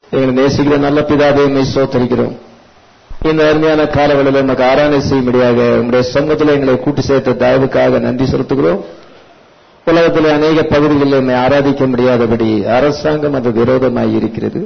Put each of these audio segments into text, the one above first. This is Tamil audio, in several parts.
எங்களை நேசிக்கிற நல்ல பிதாவே மெய் சோத்தரிக்கிறோம் இந்த அருமையான காலங்களில் நமக்கு ஆராதனை செய்யும்படியாக உங்களுடைய சமூகத்தில் எங்களை கூட்டி சேர்த்த தயவுக்காக நன்றி செலுத்துகிறோம் உலகத்தில் அநேக பகுதிகளில் என்னை ஆராதிக்க முடியாதபடி அரசாங்கம் அது விரோதமாய் இருக்கிறது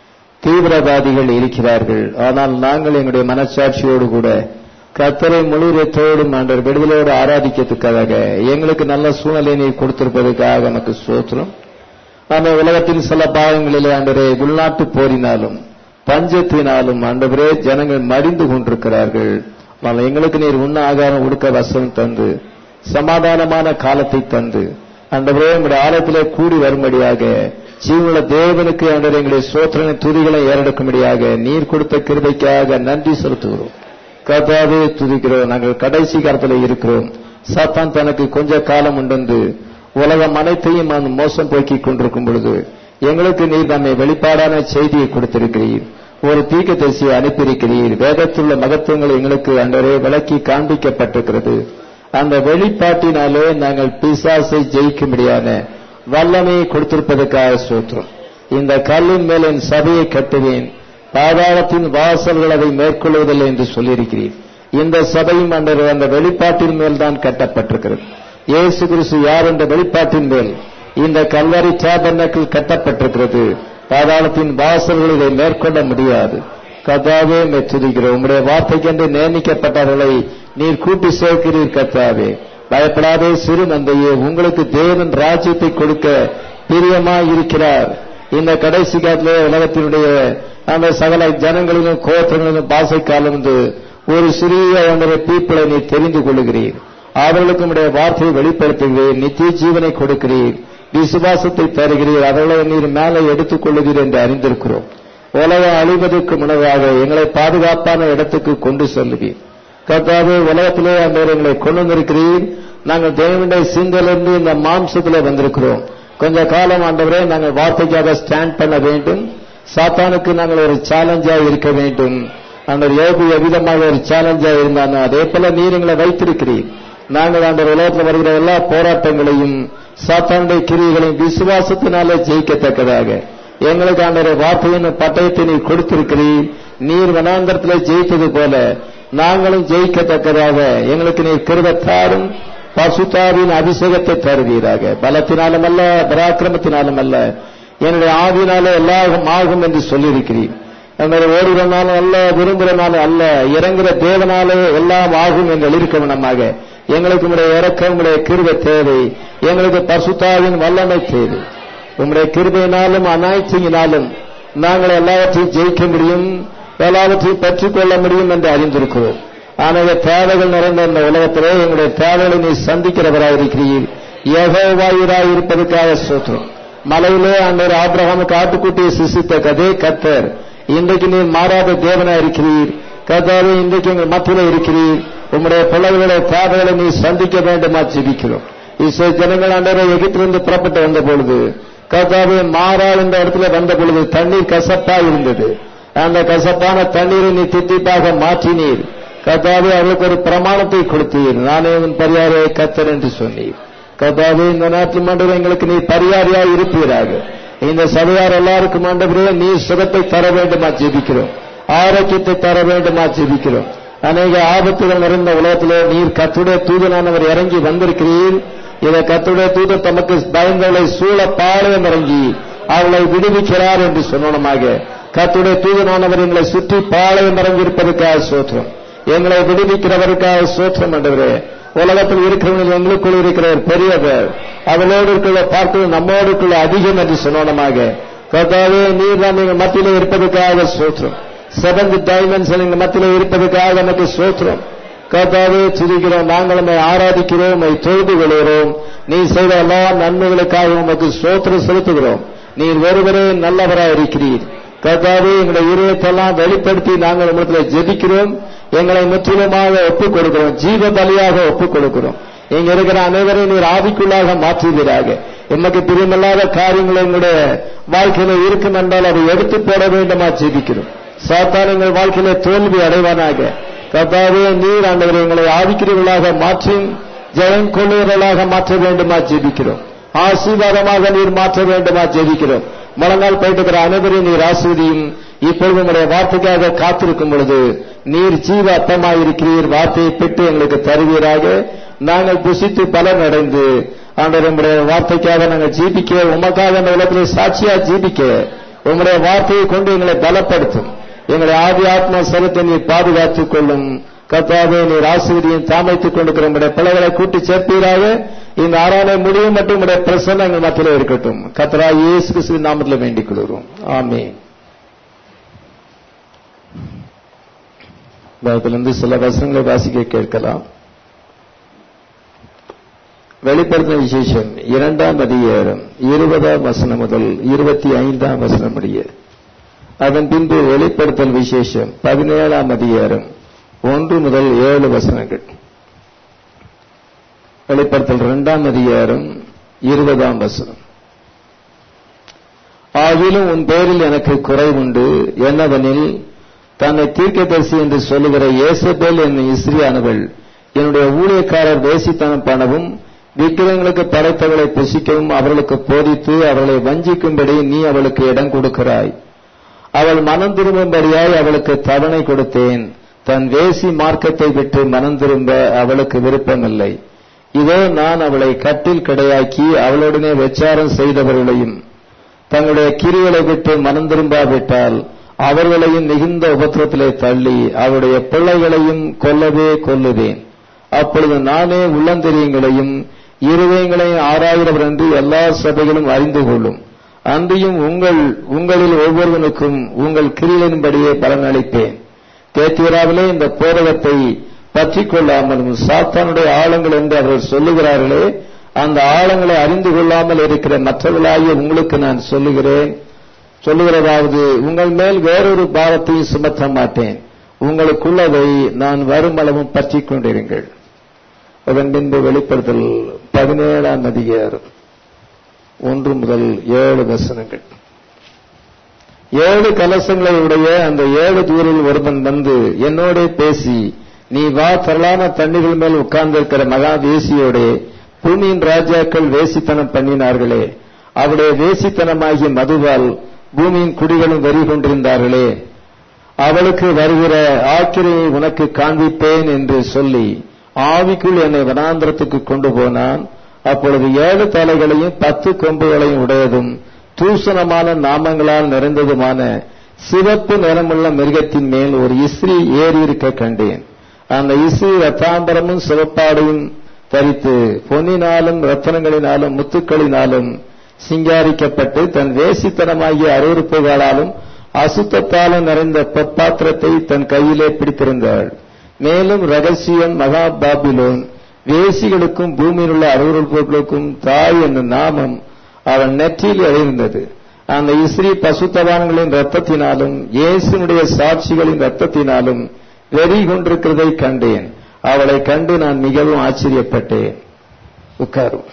தீவிரவாதிகள் இருக்கிறார்கள் ஆனால் நாங்கள் எங்களுடைய மனசாட்சியோடு கூட கத்தரை முழுவத்தோடும் ஆண்டவர் விடுதலோடு ஆராதிக்கிறதுக்காக எங்களுக்கு நல்ல சூழ்நிலை நீர் கொடுத்திருப்பதற்காக நமக்கு சோத்திரம் நம்ம உலகத்தின் சில பாகங்களிலே ஆண்டவரே உள்நாட்டு போரினாலும் பஞ்சத்தினாலும் ஆண்டவரே ஜனங்கள் மடிந்து கொண்டிருக்கிறார்கள் ஆனால் எங்களுக்கு நீர் உண்ண ஆகாரம் உடுக்க வசம் தந்து சமாதானமான காலத்தை தந்து ஆண்டவரே உங்களுடைய ஆலயத்திலே கூடி வரும்படியாக ஜீவனுள்ள தேவனுக்கு ஆண்டவர் எங்களுடைய சோத்திரனை துதிகளை ஏறெடுக்கும்படியாக நீர் கொடுத்த கிருபைக்காக நன்றி செலுத்துகிறோம் கர்த்தாவே துதிக்கிறோம் நாங்கள் கடைசி காலத்தில் இருக்கிறோம் சாத்தான் தனக்கு கொஞ்ச காலம் உண்டு உலகம் அனைத்தையும் அந்த மோசம் போக்கிக் கொண்டிருக்கும் பொழுது எங்களுக்கு நீர் நம்மை வெளிப்பாடான செய்தியை கொடுத்திருக்கிறீர் ஒரு தீக்க தரிசியை அனுப்பியிருக்கிறீர் வேதத்துள்ள மகத்துவங்கள் எங்களுக்கு அன்றரே விளக்கி காண்பிக்கப்பட்டிருக்கிறது அந்த வெளிப்பாட்டினாலே நாங்கள் பிசாசை ஜெயிக்கும்படியான வல்லமையை கொடுத்திருப்பதற்காக சோத்திரம் இந்த கல்லின் மேல் என் சபையை கட்டுவேன் பாதாளத்தின் வாசல்கள் அதை மேற்கொள்வதில்லை என்று சொல்லியிருக்கிறீர் இந்த சபையும் அந்த அந்த வெளிப்பாட்டின் மேல் தான் கட்டப்பட்டிருக்கிறது இயேசு கிறிஸ்து யார் என்ற வெளிப்பாட்டின் மேல் இந்த கல்வரி சாபன்னக்கில் கட்டப்பட்டிருக்கிறது பாதாளத்தின் வாசல்கள் இதை மேற்கொள்ள முடியாது கதாவே மெச்சுதிக்கிறோம் உங்களுடைய வார்த்தைக்கென்று நியமிக்கப்பட்டவர்களை நீர் கூட்டி சேர்க்கிறீர் கத்தாவே பயப்படாதே சிறு நந்தையே உங்களுக்கு தேவன் ராஜ்யத்தை கொடுக்க பிரியமாய் இருக்கிறார் இந்த கடைசி காலத்திலே உலகத்தினுடைய அந்த சகல ஜனங்களிலும் கோத்திரங்களிலும் பாசைக்காலம் ஒரு சிறிய ஒன்றை பீப்பிளை நீ தெரிந்து கொள்ளுகிறீர் அவர்களுக்கு உடைய வார்த்தையை வெளிப்படுத்துகிறீர் நித்திய ஜீவனை கொடுக்கிறீர் விசுவாசத்தை தருகிறீர் அவர்களை நீர் மேலே எடுத்துக் கொள்ளுகிறீர் என்று அறிந்திருக்கிறோம் உலகம் அழிவதற்கு முன்னதாக எங்களை பாதுகாப்பான இடத்துக்கு கொண்டு செல்லுவீர் கர்த்தாவே உலகத்திலே அந்த எங்களை கொண்டு வந்திருக்கிறீர் நாங்கள் தேவனுடைய சிந்தலிருந்து இந்த மாம்சத்திலே வந்திருக்கிறோம் கொஞ்ச காலம் ஆண்டவரே நாங்கள் வார்த்தைக்காக ஸ்டாண்ட் பண்ண வேண்டும் சாத்தானுக்கு நாங்கள் ஒரு சேலஞ்சா இருக்க வேண்டும் அந்த யோகு எவ்விதமாக ஒரு சேலஞ்சா இருந்தானோ அதே போல நீர் எங்களை வைத்திருக்கிறீர் நாங்கள் அந்த உலகத்தில் வருகிற எல்லா போராட்டங்களையும் சாத்தானுடைய கிரியைகளையும் விசுவாசத்தினாலே ஜெயிக்கத்தக்கதாக எங்களுக்கு அந்த வார்த்தையின் பட்டயத்தை நீர் கொடுத்திருக்கிறீர் நீர் வனாந்தரத்தில் ஜெயித்தது போல நாங்களும் ஜெயிக்கத்தக்கதாக எங்களுக்கு நீர் கிருபத்தாரும் பசுத்தாவின் அபிஷேகத்தை தருவீராக பலத்தினாலும் அல்ல பராக்கிரமத்தினாலும் அல்ல என்னுடைய ஆவினாலே எல்லாம் ஆகும் என்று சொல்லியிருக்கிறீர் நம்மளை ஓடுகிறனாலும் அல்ல விரும்புகிறனாலும் அல்ல இறங்குற தேவனாலே எல்லாம் ஆகும் என்று எழுதிக்கவனமாக எங்களுக்கு உங்களுடைய இறக்கம் உங்களுடைய கிருபை தேவை எங்களுக்கு பசுத்தாவின் வல்லமை தேவை உங்களுடைய கிருபையினாலும் அநாய்ச்சியினாலும் நாங்கள் எல்லாவற்றையும் ஜெயிக்க முடியும் எல்லாவற்றையும் பெற்றுக்கொள்ள முடியும் என்று அறிந்திருக்கிறோம் ஆனால் தேவைகள் நிறைந்த இந்த உலகத்திலே எங்களுடைய தேவைகளை நீ சந்திக்கிறவராயிருக்கிறீர் ஏகோவாயிராய் இருப்பதற்காக சோத்திரம் மலையிலே அந்த ஆபிரகாமுக்கு ஆட்டுக்குட்டியை சிசித்த கதே கத்தர் இன்றைக்கு நீர் மாறாத தேவனா இருக்கிறீர் கதாவே இன்றைக்கு எங்கள் மத்தியில் இருக்கிறீர் உங்களுடைய பிள்ளைகளுடைய தேவைகளை நீ சந்திக்க வேண்டுமா ஜெபிக்கிறோம் இசை ஜனங்கள் அன்றரை எகிப்திலிருந்து புறப்பட்டு வந்த பொழுது கதாவே மாறா என்ற இடத்துல வந்த பொழுது தண்ணீர் கசப்பா இருந்தது அந்த கசப்பான தண்ணீரை நீ திட்டிப்பாக மாற்றினீர் கதாவே அவருக்கு ஒரு பிரமாணத்தை கொடுத்தீர் நானே உன் பரியாரே கத்தர் என்று சொன்னீர் கதாவே இந்த நாட்டு மண்டலம் எங்களுக்கு நீ பரியாரியாக இருப்பீராக இந்த சபையார் எல்லாருக்கும் ஆண்டவரே நீ சுகத்தை தர வேண்டுமா ஜெபிக்கிறோம் ஆரோக்கியத்தை தர வேண்டுமா ஜெபிக்கிறோம் அநேக ஆபத்துகள் நிறைந்த உலகத்திலே நீர் கத்துடைய தூதனானவர் இறங்கி வந்திருக்கிறீர் இதை கத்துடைய தூதர் தமக்கு பயந்தவளை சூழ பாளையம் இறங்கி அவளை விடுவிக்கிறார் என்று சொன்னோனமாக கத்துடைய தூதனானவர் எங்களை சுற்றி பாளையம் இறங்கி இருப்பதற்காக சோற்றம் எங்களை விடுவிக்கிறவருக்காக சோற்றம் என்றவரே உலகத்தில் இருக்கிறவர்கள் எங்களுக்குள் இருக்கிறவர் பெரியவர் அவளோடு இருக்கிற பார்க்கிறது நம்மோடு இருக்கிற அதிகம் என்று சொன்னோனமாக கர்த்தாவே நீர் தான் எங்கள் மத்தியிலே இருப்பதற்காக சோத்திரம் செவன்த் டைமென்ஷன் எங்கள் மத்தியிலே இருப்பதற்காக நமக்கு சோத்திரம் கர்த்தாவே துதிக்கிறோம் நாங்கள் நம்மை ஆராதிக்கிறோம் உம்மை தொழுது கொள்கிறோம் நீ செய்த எல்லா நன்மைகளுக்காக உமக்கு சோத்திரம் செலுத்துகிறோம் நீர் ஒருவரே நல்லவராய் இருக்கிறீர் கர்த்தாவே எங்களுடைய இருதயத்தெல்லாம் வெளிப்படுத்தி நாங்கள் உங்களிடத்தில் ஜெபிக்கிறோம் எங்களை முற்றிலுமாக ஒப்புக் கொடுக்கிறோம் ஜீவ பலியாக ஒப்புக் கொடுக்கிறோம் இங்க இருக்கிற அனைவரையும் நீர் ஆவிக்குள்ளாக மாற்றுவீராக எமக்கு பிரியமில்லாத காரியங்கள் எங்களுடைய வாழ்க்கையில இருக்கும் என்றால் அதை எடுத்து போட வேண்டுமா ஜெபிக்கிறோம் சாத்தான் எங்கள் வாழ்க்கையில தோல்வி அடைவானாக கர்த்தாவே நீர் ஆண்டவரை எங்களை ஆவிக்கிறவர்களாக மாற்றி ஜெயம் கொள்ளுவர்களாக மாற்ற வேண்டுமா ஜெபிக்கிறோம் ஆசீர்வாதமாக நீர் மாற்ற வேண்டுமா ஜெபிக்கிறோம் முழங்கால் போயிட்டு அனைவரையும் நீர் ஆசிரியும் இப்பொழுது உங்களுடைய வார்த்தைக்காக காத்திருக்கும் பொழுது நீர் ஜீவ அப்பமாயிருக்கிறீர் வார்த்தையை பெற்று எங்களுக்கு தருவீராக நாங்கள் புசித்து பலன் அடைந்து ஆண்டவர் உங்களுடைய வார்த்தைக்காக நாங்கள் ஜீபிக்க உமக்காக அந்த உலகத்தில் சாட்சியா ஜீபிக்க உங்களுடைய வார்த்தையை கொண்டு எங்களை பலப்படுத்தும் எங்களை ஆதி ஆத்மா சரத்தை நீர் பாதுகாத்துக் கொள்ளும் கத்தாவே நீர் ஆசிரியம் தாமைத்துக் கொண்டிருக்கிற உங்களுடைய பிள்ளைகளை கூட்டி சேர்ப்பீராக இந்த ஆறாலை முடிவு மட்டும் உங்களுடைய பிரசன்னம் எங்கள் மத்தியில் இருக்கட்டும் கத்தரா இயேசு கிறிஸ்து நாமத்தில் வேண்டிக் கொள்கிறோம் ஆமே பைபிளிலிருந்து சில வசனங்களை வாசிக்க கேட்கலாம் வெளிப்படுத்தின விசேஷம் இரண்டாம் அதிகாரம் இருபதாம் வசனம் முதல் இருபத்தி ஐந்தாம் வசனம் முடிய அதன் பின்பு வெளிப்படுத்தல் விசேஷம் பதினேழாம் அதிகாரம் ஒன்று முதல் ஏழு வசனங்கள் வெளிப்படுத்தல் இரண்டாம் அதிகாரம் இருபதாம் வசனம் ஆகிலும் உன் பேரில் எனக்கு குறைவுண்டு என்னவெனில் தன்னை தீர்க்கதரிசி என்று சொல்லுகிற ஏசபேல் என்னும் இஸ்ரியானவள் என்னுடைய ஊழியக்காரர் வேசித்தனம் பண்ணவும் விக்கிரங்களுக்கு படைத்தவளை புசிக்கவும் அவர்களுக்கு போதித்து அவர்களை வஞ்சிக்கும்படி நீ அவளுக்கு இடம் கொடுக்கிறாய் அவள் மனம் திரும்பும்படியாய் அவளுக்கு தவணை கொடுத்தேன் தன் வேசி மார்க்கத்தை விட்டு மனம் திரும்ப அவளுக்கு விருப்பமில்லை இதோ நான் அவளை கட்டில் கிடையாக்கி அவளுடனே விச்சாரம் செய்தவர்களையும் தங்களுடைய கிரிகளை விட்டு மனம் திரும்பாவிட்டால் அவர்களையும் மிகுந்த உபத்திரத்திலே தள்ளி அவருடைய பிள்ளைகளையும் கொல்லவே கொல்லுவேன் அப்பொழுது நானே உள்ளந்தெரியங்களையும் இருதயங்களையும் ஆராயிரவர் என்று எல்லா சபைகளும் அறிந்து கொள்ளும் அன்றியும் உங்கள் உங்களில் ஒவ்வொருவனுக்கும் உங்கள் கிரிகளின்படியே பலனளிப்பேன் தேத்தியராவிலே இந்த போரகத்தை பற்றி கொள்ளாமலும் சாத்தானுடைய ஆழங்கள் என்று அவர்கள் சொல்லுகிறார்களே அந்த ஆழங்களை அறிந்து கொள்ளாமல் இருக்கிற மற்றவர்களாகிய உங்களுக்கு நான் சொல்லுகிறேன் சொல்லுகிறதாவது உங்கள் மேல் வேறொரு பாரத்தையும் சுமத்த மாட்டேன் உங்களுக்குள்ளதை நான் வருமளவும் பற்றி கொண்டிருங்கள் அதன் பின்பு வெளிப்படுத்தல் பதினேழாம் அதிகாரம் ஒன்று முதல் ஏழு வசனங்கள் ஏழு கலசங்களை உடைய அந்த ஏழு தூரில் ஒருவன் வந்து என்னோட பேசி நீ வா திரளான தண்ணீர்கள் மேல் உட்கார்ந்திருக்கிற மகா வேசியோடே பூமியின் ராஜாக்கள் வேசித்தனம் பண்ணினார்களே அவருடைய வேசித்தனமாகிய மதுவால் பூமியின் குடிகளும் வெறி கொண்டிருந்தார்களே அவளுக்கு வருகிற ஆக்கிரையை உனக்கு காண்பிப்பேன் என்று சொல்லி ஆவிக்குள் என்னை வனாந்திரத்துக்கு கொண்டு போனான் அப்பொழுது ஏழு தலைகளையும் பத்து கொம்புகளையும் உடையதும் தூசணமான நாமங்களால் நிறைந்ததுமான சிவப்பு நிறமுள்ள மிருகத்தின் மேல் ஒரு இஸ்ரீ ஏறி இருக்க கண்டேன் அந்த இஸ்ரீ ரத்தாம்பரமும் சிவப்பாடையும் தரித்து பொன்னினாலும் ரத்தனங்களினாலும் முத்துக்களினாலும் சிங்காரிக்கப்பட்டு தன் வேசித்தனமாகிய அருவறுப்புகளாலும் அசுத்தத்தாலும் நிறைந்த பொற்பாத்திரத்தை தன் கையிலே பிடித்திருந்தாள் மேலும் ரகசியம் மகா பாபிலோன் வேசிகளுக்கும் பூமியில் உள்ள அருவறுப்புகளுக்கும் தாய் என்னும் நாமம் அவன் நெற்றியில் எழுந்தது அந்த இஸ்ரீ பசுத்தவான்களின் ரத்தத்தினாலும் இயேசுனுடைய சாட்சிகளின் ரத்தத்தினாலும் வெறி கொண்டிருக்கிறதை கண்டேன் அவளை கண்டு நான் மிகவும் ஆச்சரியப்பட்டேன் உட்காரும்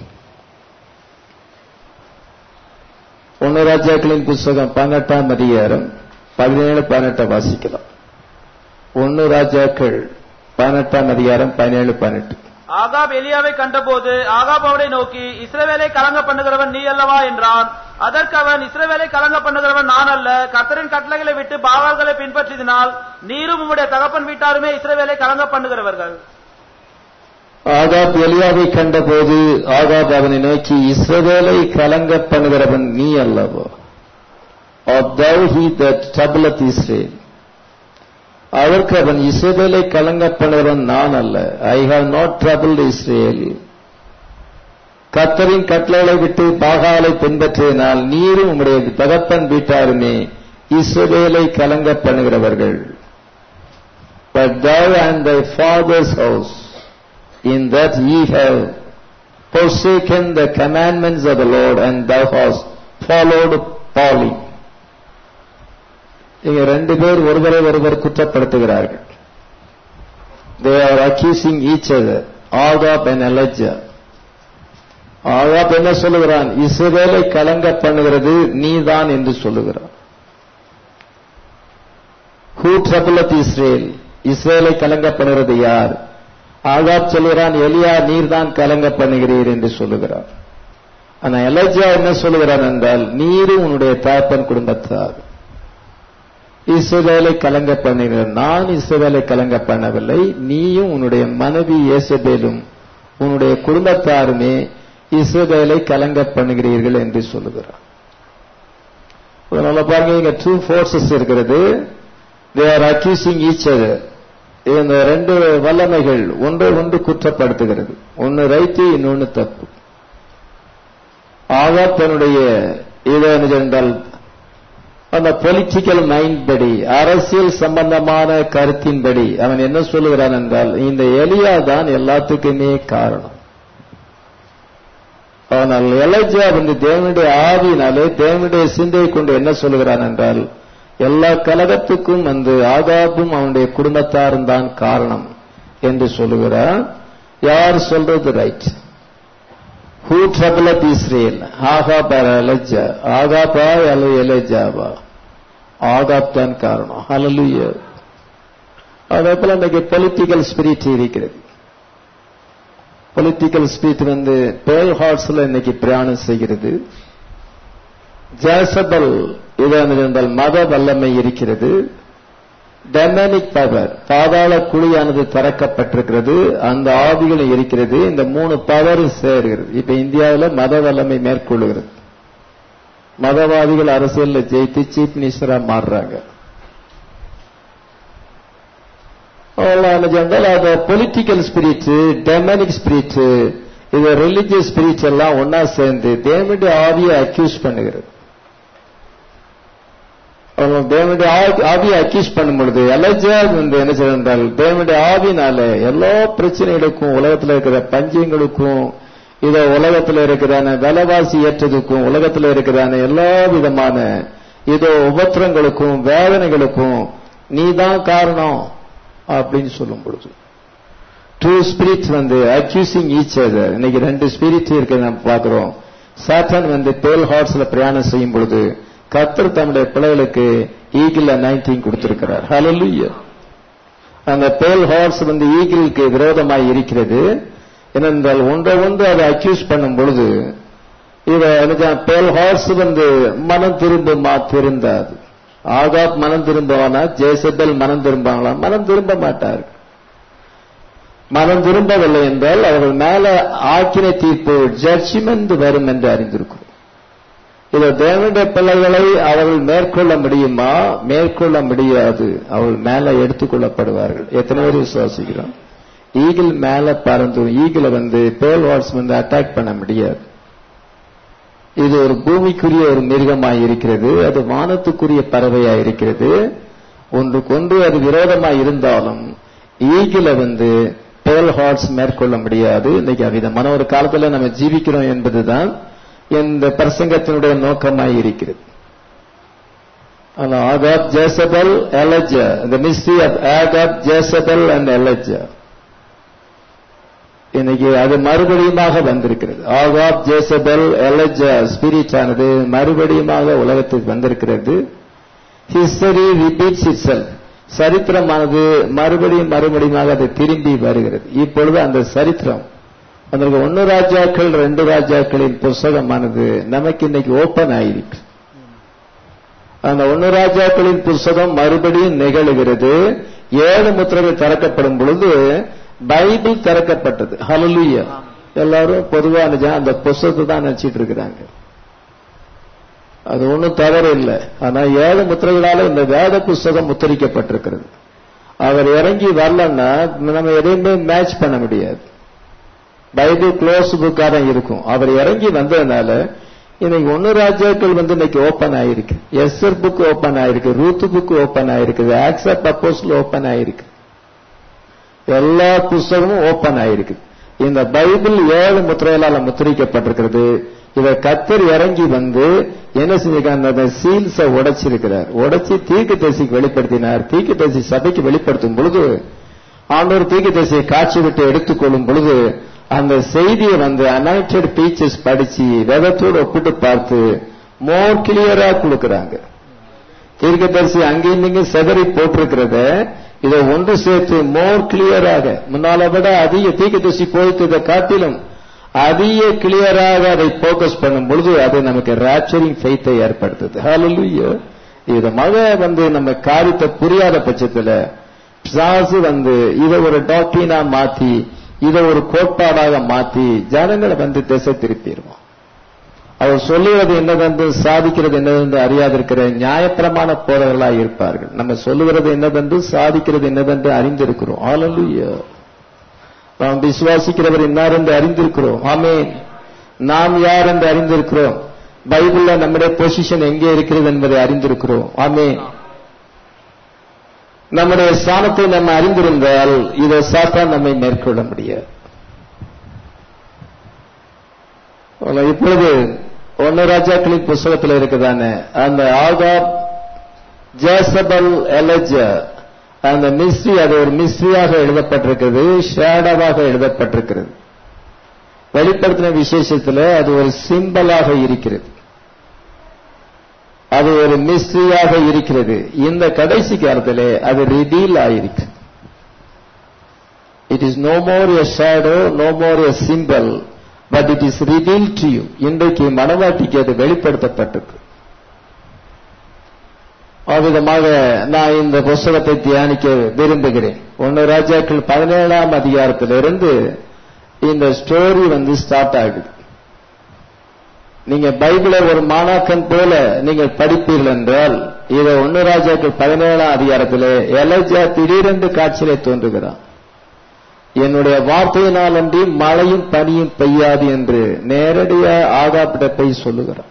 ஒன்னு ராஜாக்களின் புஸ்தகம் பதினெட்டாம் அதிகாரம் பதினேழு பதினெட்டை வாசிக்கலாம் ஒன்னு ராஜாக்கள் பதினெட்டாம் அதிகாரம் பதினேழு பதினெட்டு ஆகாப் எலியாவை கண்டபோது ஆகாப் அவனை நோக்கி இஸ்ரவேலை கலங்க பண்ணுகிறவன் நீ அல்லவா என்றான் அதற்கு அவன் இஸ்ரவேலை கலங்க பண்ணுகிறவன் நான் அல்ல கர்த்தரின் கட்டளைகளை விட்டு பாவர்களை பின்பற்றினால் நீரும் உம்முடைய தகப்பன் வீட்டாருமே இஸ்ரவேலை கலங்க பண்ணுகிறவர்கள் ஆகாப் எலியாவை கண்டபோது ஆகாப் அவனை நோக்கி இஸ்ரவேலை கலங்க பண்ணுகிறவன் நீ அல்லவோ or thou he that troubleth Israel அதற்கு அவன் இஸ்ரவேலை கலங்க பண்ணுகிறவன் நான் அல்ல I have not troubled Israel கத்தரின் கட்டளைகளை விட்டு பாகாலை பின்பற்றினால் நீரும் உம்முடைய தகப்பன் வீட்டாருமே இஸ்ரவேலை கலங்க பண்ணுகிறவர்கள் but thou and thy father's house in that ye have forsaken the commandments of the Lord and thou hast followed folly. இங்க ரெண்டு பேர் ஒருவரை ஒருவர் குற்றப்படுத்துகிறார்கள் they are accusing each other Ahab and Elijah Ahab என்ன சொல்லுகிறான் இஸ்ரவேலை கலங்க பண்ணுகிறது நீதான் என்று சொல்லுகிறான் who troubleth இஸ்ரேல் இஸ்ரேலை கலங்க பண்ணுகிறது யார் ஆகாப் சொல்கிறான் எலியா நீர்தான் கலங்க பண்ணுகிறீர் என்று சொல்லுகிறார் ஆனா எலஜா என்ன சொல்லுகிறான் என்றால் நீரும் உன்னுடைய தாப்பன் குடும்பத்தார் இஸ்ரவேலை கலங்க பண்ணுகிற நான் இஸ்ரவேலை கலங்க பண்ணவில்லை நீயும் உன்னுடைய மனைவி ஏசபேலும் உன்னுடைய குடும்பத்தாருமே இஸ்ரவேலை கலங்க பண்ணுகிறீர்கள் என்று சொல்லுகிறார் அதனால பாருங்க இங்க டூ ஃபோர்ஸஸ் இருக்கிறது they are accusing each other இந்த ரெண்டு வல்லமைகள் ஒன்றை ஒன்று குற்றப்படுத்துகிறது ஒன்னு ரைட்டு இன்னொன்னு தப்பு ஆகா தன்னுடைய இது என்றால் அந்த பொலிட்டிக்கல் மைண்ட் படி அரசியல் சம்பந்தமான கருத்தின்படி அவன் என்ன சொல்லுகிறான் என்றால் இந்த எலியா தான் எல்லாத்துக்குமே காரணம் ஆனால் எலஜா வந்து தேவனுடைய ஆவியினாலே தேவனுடைய சிந்தையை கொண்டு என்ன சொல்லுகிறான் என்றால் எல்லா கலகத்துக்கும் வந்து ஆகாபும் அவனுடைய குடும்பத்தாரும் தான் காரணம் என்று சொல்லுகிறார் யார் சொல்றது right who trouble up Israel Ahab Elijah ஆகாபா அல்ல எலஜாவா ஆகாப் தான் காரணம் ஹalleluya அதே போல இன்னைக்கு பொலிட்டிக்கல் ஸ்பிரிட் இருக்கிறது பொலிட்டிக்கல் ஸ்பிரிட் வந்து பேல் ஹார்ட்ஸ்ல இன்னைக்கு பிரயாணம் செய்கிறது ஜேசபல் இதாக இருந்தால் மத வல்லமை இருக்கிறது டெமனிக் பவர் பாதாள குழியானது திறக்கப்பட்டிருக்கிறது அந்த ஆவிகளும் இருக்கிறது இந்த மூணு பவரும் சேர்கிறது இப்ப இந்தியாவில் மத வல்லமை மேற்கொள்ளுகிறது மதவாதிகள் அரசியல்ல ஜெயித்து சீஃப் மினிஸ்டரா மாறுறாங்க என்றால் அது பொலிட்டிக்கல் ஸ்பிரிட் டெமனிக் ஸ்பிரிட் இது ரிலிஜியஸ் ஸ்பிரிட் எல்லாம் ஒன்னா சேர்ந்து தேவனுடைய ஆவியை அக்யூஸ் பண்ணுகிறது அவங்க தேவனுடைய ஆவியை அக்யூஸ் பண்ணும் பொழுது எலஜா வந்து என்ன செய்தால் தேவனுடைய ஆவினால எல்லா பிரச்சனைகளுக்கும் உலகத்தில் இருக்கிற பஞ்சயங்களுக்கும் இதோ உலகத்தில் இருக்கிறான விலைவாசி ஏற்றதுக்கும் உலகத்தில் இருக்கிறான எல்லா விதமான இதோ உபத்திரங்களுக்கும் வேதனைகளுக்கும் நீ தான் காரணம் அப்படின்னு சொல்லும் பொழுது டூ ஸ்பிரிட் வந்து அக்யூசிங் ஈச் அதர் இன்னைக்கு ரெண்டு ஸ்பிரிட் இருக்கு நம்ம பாக்குறோம் சாத்தான் வந்து பேல் ஹார்ட்ஸ்ல பிரயாணம் செய்யும் பொழுது கத்தர் தம்முடைய பிள்ளைகளுக்கு ஈகிள் நைன்டீன் கொடுத்திருக்கிறார் ஹalleluya அந்த பேல் ஹார்ஸ் வந்து ஈகிளுக்கு விரோதமாய் இருக்கிறது ஏனென்றால் ஒன்றை ஒன்று அதை அக்யூஸ் பண்ணும் பொழுது இத பேல் ஹார்ஸ் வந்து மனம் திரும்புமா திருந்தாது ஆகாப் மனம் திரும்பவானா ஜேசபெல் மனம் திரும்பாங்களா மனம் திரும்ப மாட்டார்கள் மனம் திரும்பவில்லை என்றால் அவர்கள் மேல ஆக்கின தீர்ப்பு ஜட்ஜ்மெண்ட் வரும் என்று அறிந்திருக்கிறோம் இதை தேவனுடைய பிள்ளைகளை அவர்கள் மேற்கொள்ள முடியுமா மேற்கொள்ள முடியாது அவர்கள் மேல எடுத்துக்கொள்ளப்படுவார்கள் எத்தனை பேர் விசுவாசிக்கிறோம் ஈகிள் மேல பறந்து ஈகிளை வந்து பேல் வாட்ஸ் வந்து அட்டாக் பண்ண முடியாது இது ஒரு பூமிக்குரிய ஒரு மிருகமாய் இருக்கிறது அது வானத்துக்குரிய பறவையாய் இருக்கிறது ஒன்றுக்கொன்று அது விரோதமாய் இருந்தாலும் ஈகிளை வந்து பேல் ஹார்ட்ஸ் மேற்கொள்ள முடியாது இன்னைக்கு அவ்விதமான ஒரு காலத்துல நம்ம ஜீவிக்கிறோம் என்பதுதான் இந்த பிரசங்கத்தினுடைய நோக்கமாய் இருக்கிறது ஆகாப் ஜேசபல் எலஜா இந்த mystery of Ahab Jezebel and Elijah இன்னைக்கு அது மறுபடியுமாக வந்திருக்கிறது ஆகாப் ஜேசபல் எலஜா ஸ்பிரிட் ஆனது மறுபடியுமாக உலகத்துக்கு வந்திருக்கிறது ஹிஸ்டரி ரிப்பீட்ஸ் இட் சரித்திரமானது மறுபடியும் மறுபடியுமாக அது திரும்பி வருகிறது இப்பொழுது அந்த சரித்திரம் அதற்கு ஒன்னு ராஜாக்கள் ரெண்டு ராஜாக்களின் புஸ்தகமானது நமக்கு இன்னைக்கு ஓபன் ஆயிருக்கு அந்த ஒன்னு ராஜாக்களின் புஸ்தகம் மறுபடியும் நிகழுகிறது ஏழு முத்திரைகள் திறக்கப்படும் பொழுது பைபிள் திறக்கப்பட்டது ஹலலுயா எல்லாரும் பொதுவான அந்த புஸ்தகத்தை தான் நினைச்சிட்டு இருக்கிறாங்க அது ஒன்றும் தவறு இல்லை ஆனா ஏழு முத்திரைகளால இந்த வேத புஸ்தகம் முத்திரிக்கப்பட்டிருக்கிறது அவர் இறங்கி வரலன்னா நம்ம எதையுமே மேட்ச் பண்ண முடியாது பைபிள் க்ளோஸ் புக்கா தான் இருக்கும் அவர் இறங்கி வந்ததுனால இன்னைக்கு ஒன்னு ராஜாக்கள் வந்து இன்னைக்கு ஓபன் ஆயிருக்கு எஸ்ஆர் புக் ஓபன் ஆயிருக்கு ரூத் புக் ஓபன் ஆயிருக்கு ஆக்சப் அப்போஸ்ல ஓபன் ஆயிருக்கு எல்லா புஸ்தகமும் ஓபன் ஆயிருக்கு இந்த பைபிள் ஏழு முத்திரைகளால முத்திரிக்கப்பட்டிருக்கிறது இதை கத்தர் இறங்கி வந்து என்ன செஞ்சிருக்காங்க அந்த சீல்ஸ உடைச்சிருக்கிறார் உடைச்சி தீக்கு தரிசிக்கு வெளிப்படுத்தினார் தீக்கு தரிசி சபைக்கு வெளிப்படுத்தும் பொழுது ஆண்டோர் தீக்கு தரிசியை காட்சி விட்டு எடுத்துக்கொள்ளும் பொழுது அந்த செய்தியை வந்து அனாய்டட் பீச்சஸ் படிச்சு வேதத்தோடு ஒப்பிட்டு பார்த்து மோர் கிளியரா கொடுக்கறாங்க தீர்க்கதரிசி அங்கேயும் இங்கும் செதறி போட்டிருக்கிறத இதை ஒன்று சேர்த்து மோர் கிளியராக முன்னால விட அதிக தீர்க்கதரிசி போயிட்டு காட்டிலும் அதிக கிளியராக அதை போக்கஸ் பண்ணும் பொழுது அது நமக்கு ரேப்சரிங் ஃபெய்த்தை ஏற்படுத்துது ஹalleluya இது மக வந்து நம்ம காரியத்தை புரியாத பட்சத்துல பிசாசு வந்து இதை ஒரு டாக்டீனா மாத்தி இதை ஒரு கோட்பாடாக மாத்தி ஜனங்களை வந்து திசை திருப்பிடுவோம் அவர் சொல்லுவது என்னதென்று சாதிக்கிறது என்னதென்று அறியாதிருக்கிற நியாயப்பிரமான போறவர்களாக இருப்பார்கள் நம்ம சொல்லுகிறது என்னதென்று சாதிக்கிறது என்னதென்று அறிந்திருக்கிறோம் ஹalleluya நாம் விசுவாசிக்கிறவர் இன்னார் என்று அறிந்திருக்கிறோம் ஆமென் நாம் யார் என்று அறிந்திருக்கிறோம் பைபிள்ல நம்முடைய பொசிஷன் எங்கே இருக்கிறது என்பதை அறிந்திருக்கிறோம் ஆமென் நம்முடைய ஸ்தானத்தை நம்ம அறிந்திருந்தால் இதை சாத்தான் நம்மை மேற்கொள்ள முடியாது ஆனா இப்பொழுது ஒன்னு ராஜாக்களின் புஸ்தகத்தில் இருக்குதானே அந்த ஆகாப் ஜேசபல் எலஜா அந்த மிஸ்ரி அது ஒரு மிஸ்ரியாக எழுதப்பட்டிருக்கிறது ஷேடவாக எழுதப்பட்டிருக்கிறது வெளிப்படுத்தின விசேஷத்தில் அது ஒரு சிம்பலாக இருக்கிறது அது ஒரு மிஸ்ரியாக இருக்கிறது இந்த கடைசி காலத்திலே அது ரிடீல் ஆயிருக்கு it is no more a shadow no more a symbol but it is revealed to you இன்றைக்கு மனவாட்டிக்கு அது வெளிப்படுத்தப்பட்டது அவ்விதமாக நான் இந்த புஸ்தகத்தை தியானிக்க விரும்புகிறேன் ஒன்னு ராஜாக்கள் பதினேழாம் அதிகாரத்திலிருந்து இந்த ஸ்டோரி வந்து ஸ்டார்ட் ஆகுது நீங்க பைபிளை ஒரு மாணாக்கன் போல நீங்கள் படிப்பீர்கள் என்றால் இதை ஒன்னு ராஜாக்கள் பதினேழாம் அதிகாரத்திலே எலஜா திடீரென்று காட்சியிலே தோன்றுகிறான் என்னுடைய வார்த்தையினால் அன்றி மழையும் பனியும் பெய்யாது என்று நேரடியாக ஆகாப்பிட போய் சொல்லுகிறான்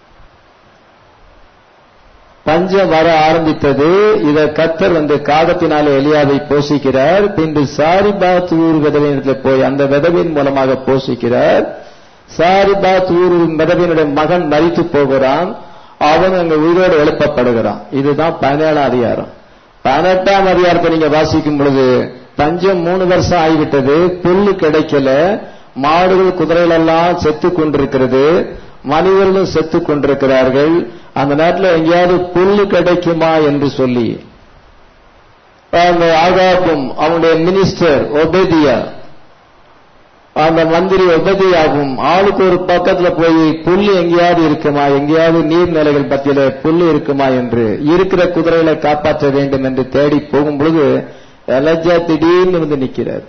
பஞ்சம் வர ஆரம்பித்தது இத கத்தர் வந்து காகத்தினாலே எலியாவை போஷிக்கிறார் பின்பு சாரிபாத் ஊர் விதவையிடத்தில் போய் அந்த விதவின் மூலமாக போஷிக்கிறார் சாரிபாத் ஊர் விதவினுடைய மகன் மறித்து போகிறான் அவன் அங்க உயிரோடு எழுப்பப்படுகிறான் இதுதான் பதினேழாம் அதிகாரம் பதினெட்டாம் அதிகாரத்தை நீங்க வாசிக்கும் பொழுது பஞ்சம் மூணு வருஷம் ஆகிவிட்டது புல்லு கிடைக்கல மாடுகள் குதிரைகள் எல்லாம் செத்து கொண்டிருக்கிறது மனிதர்களும் செத்து கொண்டிருக்கிறார்கள் அந்த நேரத்தில் எங்கேயாவது புல்லு கிடைக்குமா என்று சொல்லி அந்த ஆகாப்பும் அவனுடைய மினிஸ்டர் ஒபேதியா அந்த மந்திரி ஒபதியாகும் ஆளுக்கு ஒரு பக்கத்துல போய் புல்லு எங்கேயாவது இருக்குமா எங்கேயாவது நீர்நிலைகள் பத்தியில புல்லு இருக்குமா என்று இருக்கிற குதிரைகளை காப்பாற்ற வேண்டும் என்று தேடி போகும் பொழுது எலஜா திடீர்னு வந்து நிக்கிறார்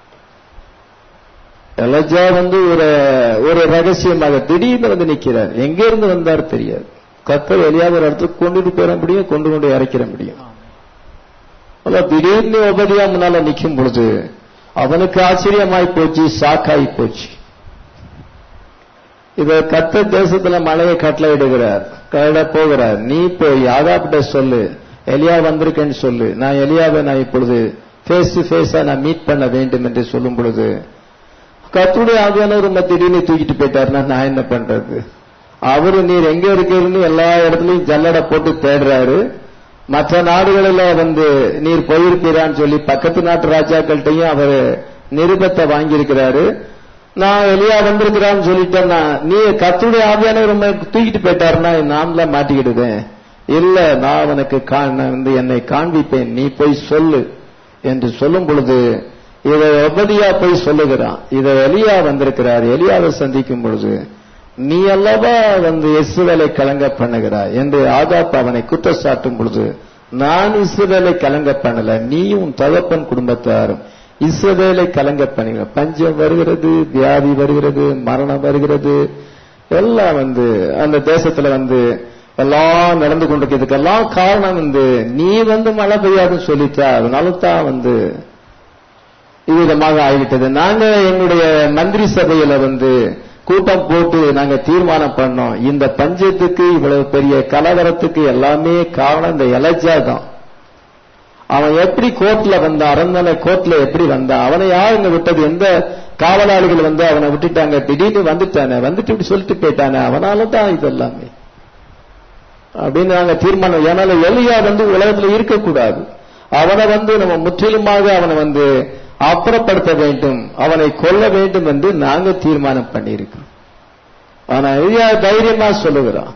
எலஜா வந்து ஒரு ஒரு ரகசியமாக திடீர்னு வந்து நிக்கிறார் எங்க இருந்து வந்தார் தெரியாது கத்தர் எலியாவது ஒரு இடத்துக்கு கொண்டுட்டு போயிட முடியும் கொண்டு கொண்டு இறக்கிற முடியும் அதான் திடீர்னு உபதியா முன்னால நிக்கும் பொழுது அவனுக்கு ஆச்சரியமாய் போச்சு சாக்காய் போச்சு இத கத்த தேசத்துல மலையை கட்டளையிடுகிறார் கட போகிறார் நீ போய் ஆகாப்பிட்ட சொல்லு எலியா வந்திருக்கேன்னு சொல்லு நான் எலியாவை நான் இப்பொழுது ஃபேஸ் டு ஃபேஸா நான் மீட் பண்ண வேண்டும் என்று சொல்லும் பொழுது கத்துடைய ஆவியானவர் திடீர்னு தூக்கிட்டு போயிட்டாருன்னா நான் என்ன பண்றது அவரு நீர் எங்க இருக்கிறன்னு எல்லா இடத்துலயும் ஜல்லடை போட்டு தேடுறாரு மற்ற நாடுகளில் வந்து நீர் போயிருப்பீரான்னு சொல்லி பக்கத்து நாட்டு ராஜாக்கள்கிட்டையும் அவர் நிருபத்தை வாங்கியிருக்கிறாரு நான் எலியா வந்திருக்கிறான்னு சொல்லிட்டேன்னா நீ கத்துடைய ஆவியானவர் தூக்கிட்டு போயிட்டாருன்னா நான் தான் மாட்டிக்கிடுவேன் இல்ல நான் அவனுக்கு வந்து என்னை காண்பிப்பேன் நீ போய் சொல்லு என்று சொல்லும் பொழுது இதை ஒபதியா போய் சொல்லுகிறான் இதை எலியா வந்திருக்கிறார் எலியாவை சந்திக்கும் பொழுது நீ அல்லவா வந்து இஸ்ரவேலை கலங்க பண்ணுகிறாய் என்று ஆகாப் அவனை குற்றச்சாட்டும் பொழுது நான் இஸ்ரவேலை கலங்க பண்ணல நீயும் தகப்பன் குடும்பத்தாரும் இஸ்ரவேலை கலங்க பண்ணுங்க பஞ்சம் வருகிறது வியாதி வருகிறது மரணம் வருகிறது எல்லாம் வந்து அந்த தேசத்துல வந்து எல்லாம் நடந்து கொண்டிருக்கிறதுக்கெல்லாம் காரணம் வந்து நீ வந்து மழை பெய்யாதுன்னு சொல்லிட்டா அதனால தான் வந்து இவ்விதமாக ஆகிவிட்டது நாங்க எங்களுடைய மந்திரி சபையில வந்து கூட்டம் போட்டு நாங்க தீர்மானம் பண்ணோம் இந்த பஞ்சத்துக்கு இவ்வளவு பெரிய கலவரத்துக்கு எல்லாமே காரணம் இந்த எலஜா தான் அவன் எப்படி கோர்ட்ல வந்தான் அரண்மனை கோர்ட்ல எப்படி வந்தான் அவனை யாருங்க விட்டது எந்த காவலாளிகள் வந்து அவனை விட்டுட்டாங்க திடீர்னு வந்துட்டானே வந்துட்டு இப்படி சொல்லிட்டு போயிட்டானே அவனால தான் இது எல்லாமே அப்படின்னு நாங்க தீர்மானம் ஏன்னால எலியா வந்து உலகத்துல இருக்கக்கூடாது அவனை வந்து நம்ம முற்றிலுமாக அவனை வந்து அப்புறப்படுத்த வேண்டும் அவனை கொல்ல வேண்டும் என்று நாங்க தீர்மானம் பண்ணியிருக்கிறோம் ஆனா எலியா தைரியமா சொல்லுகிறான்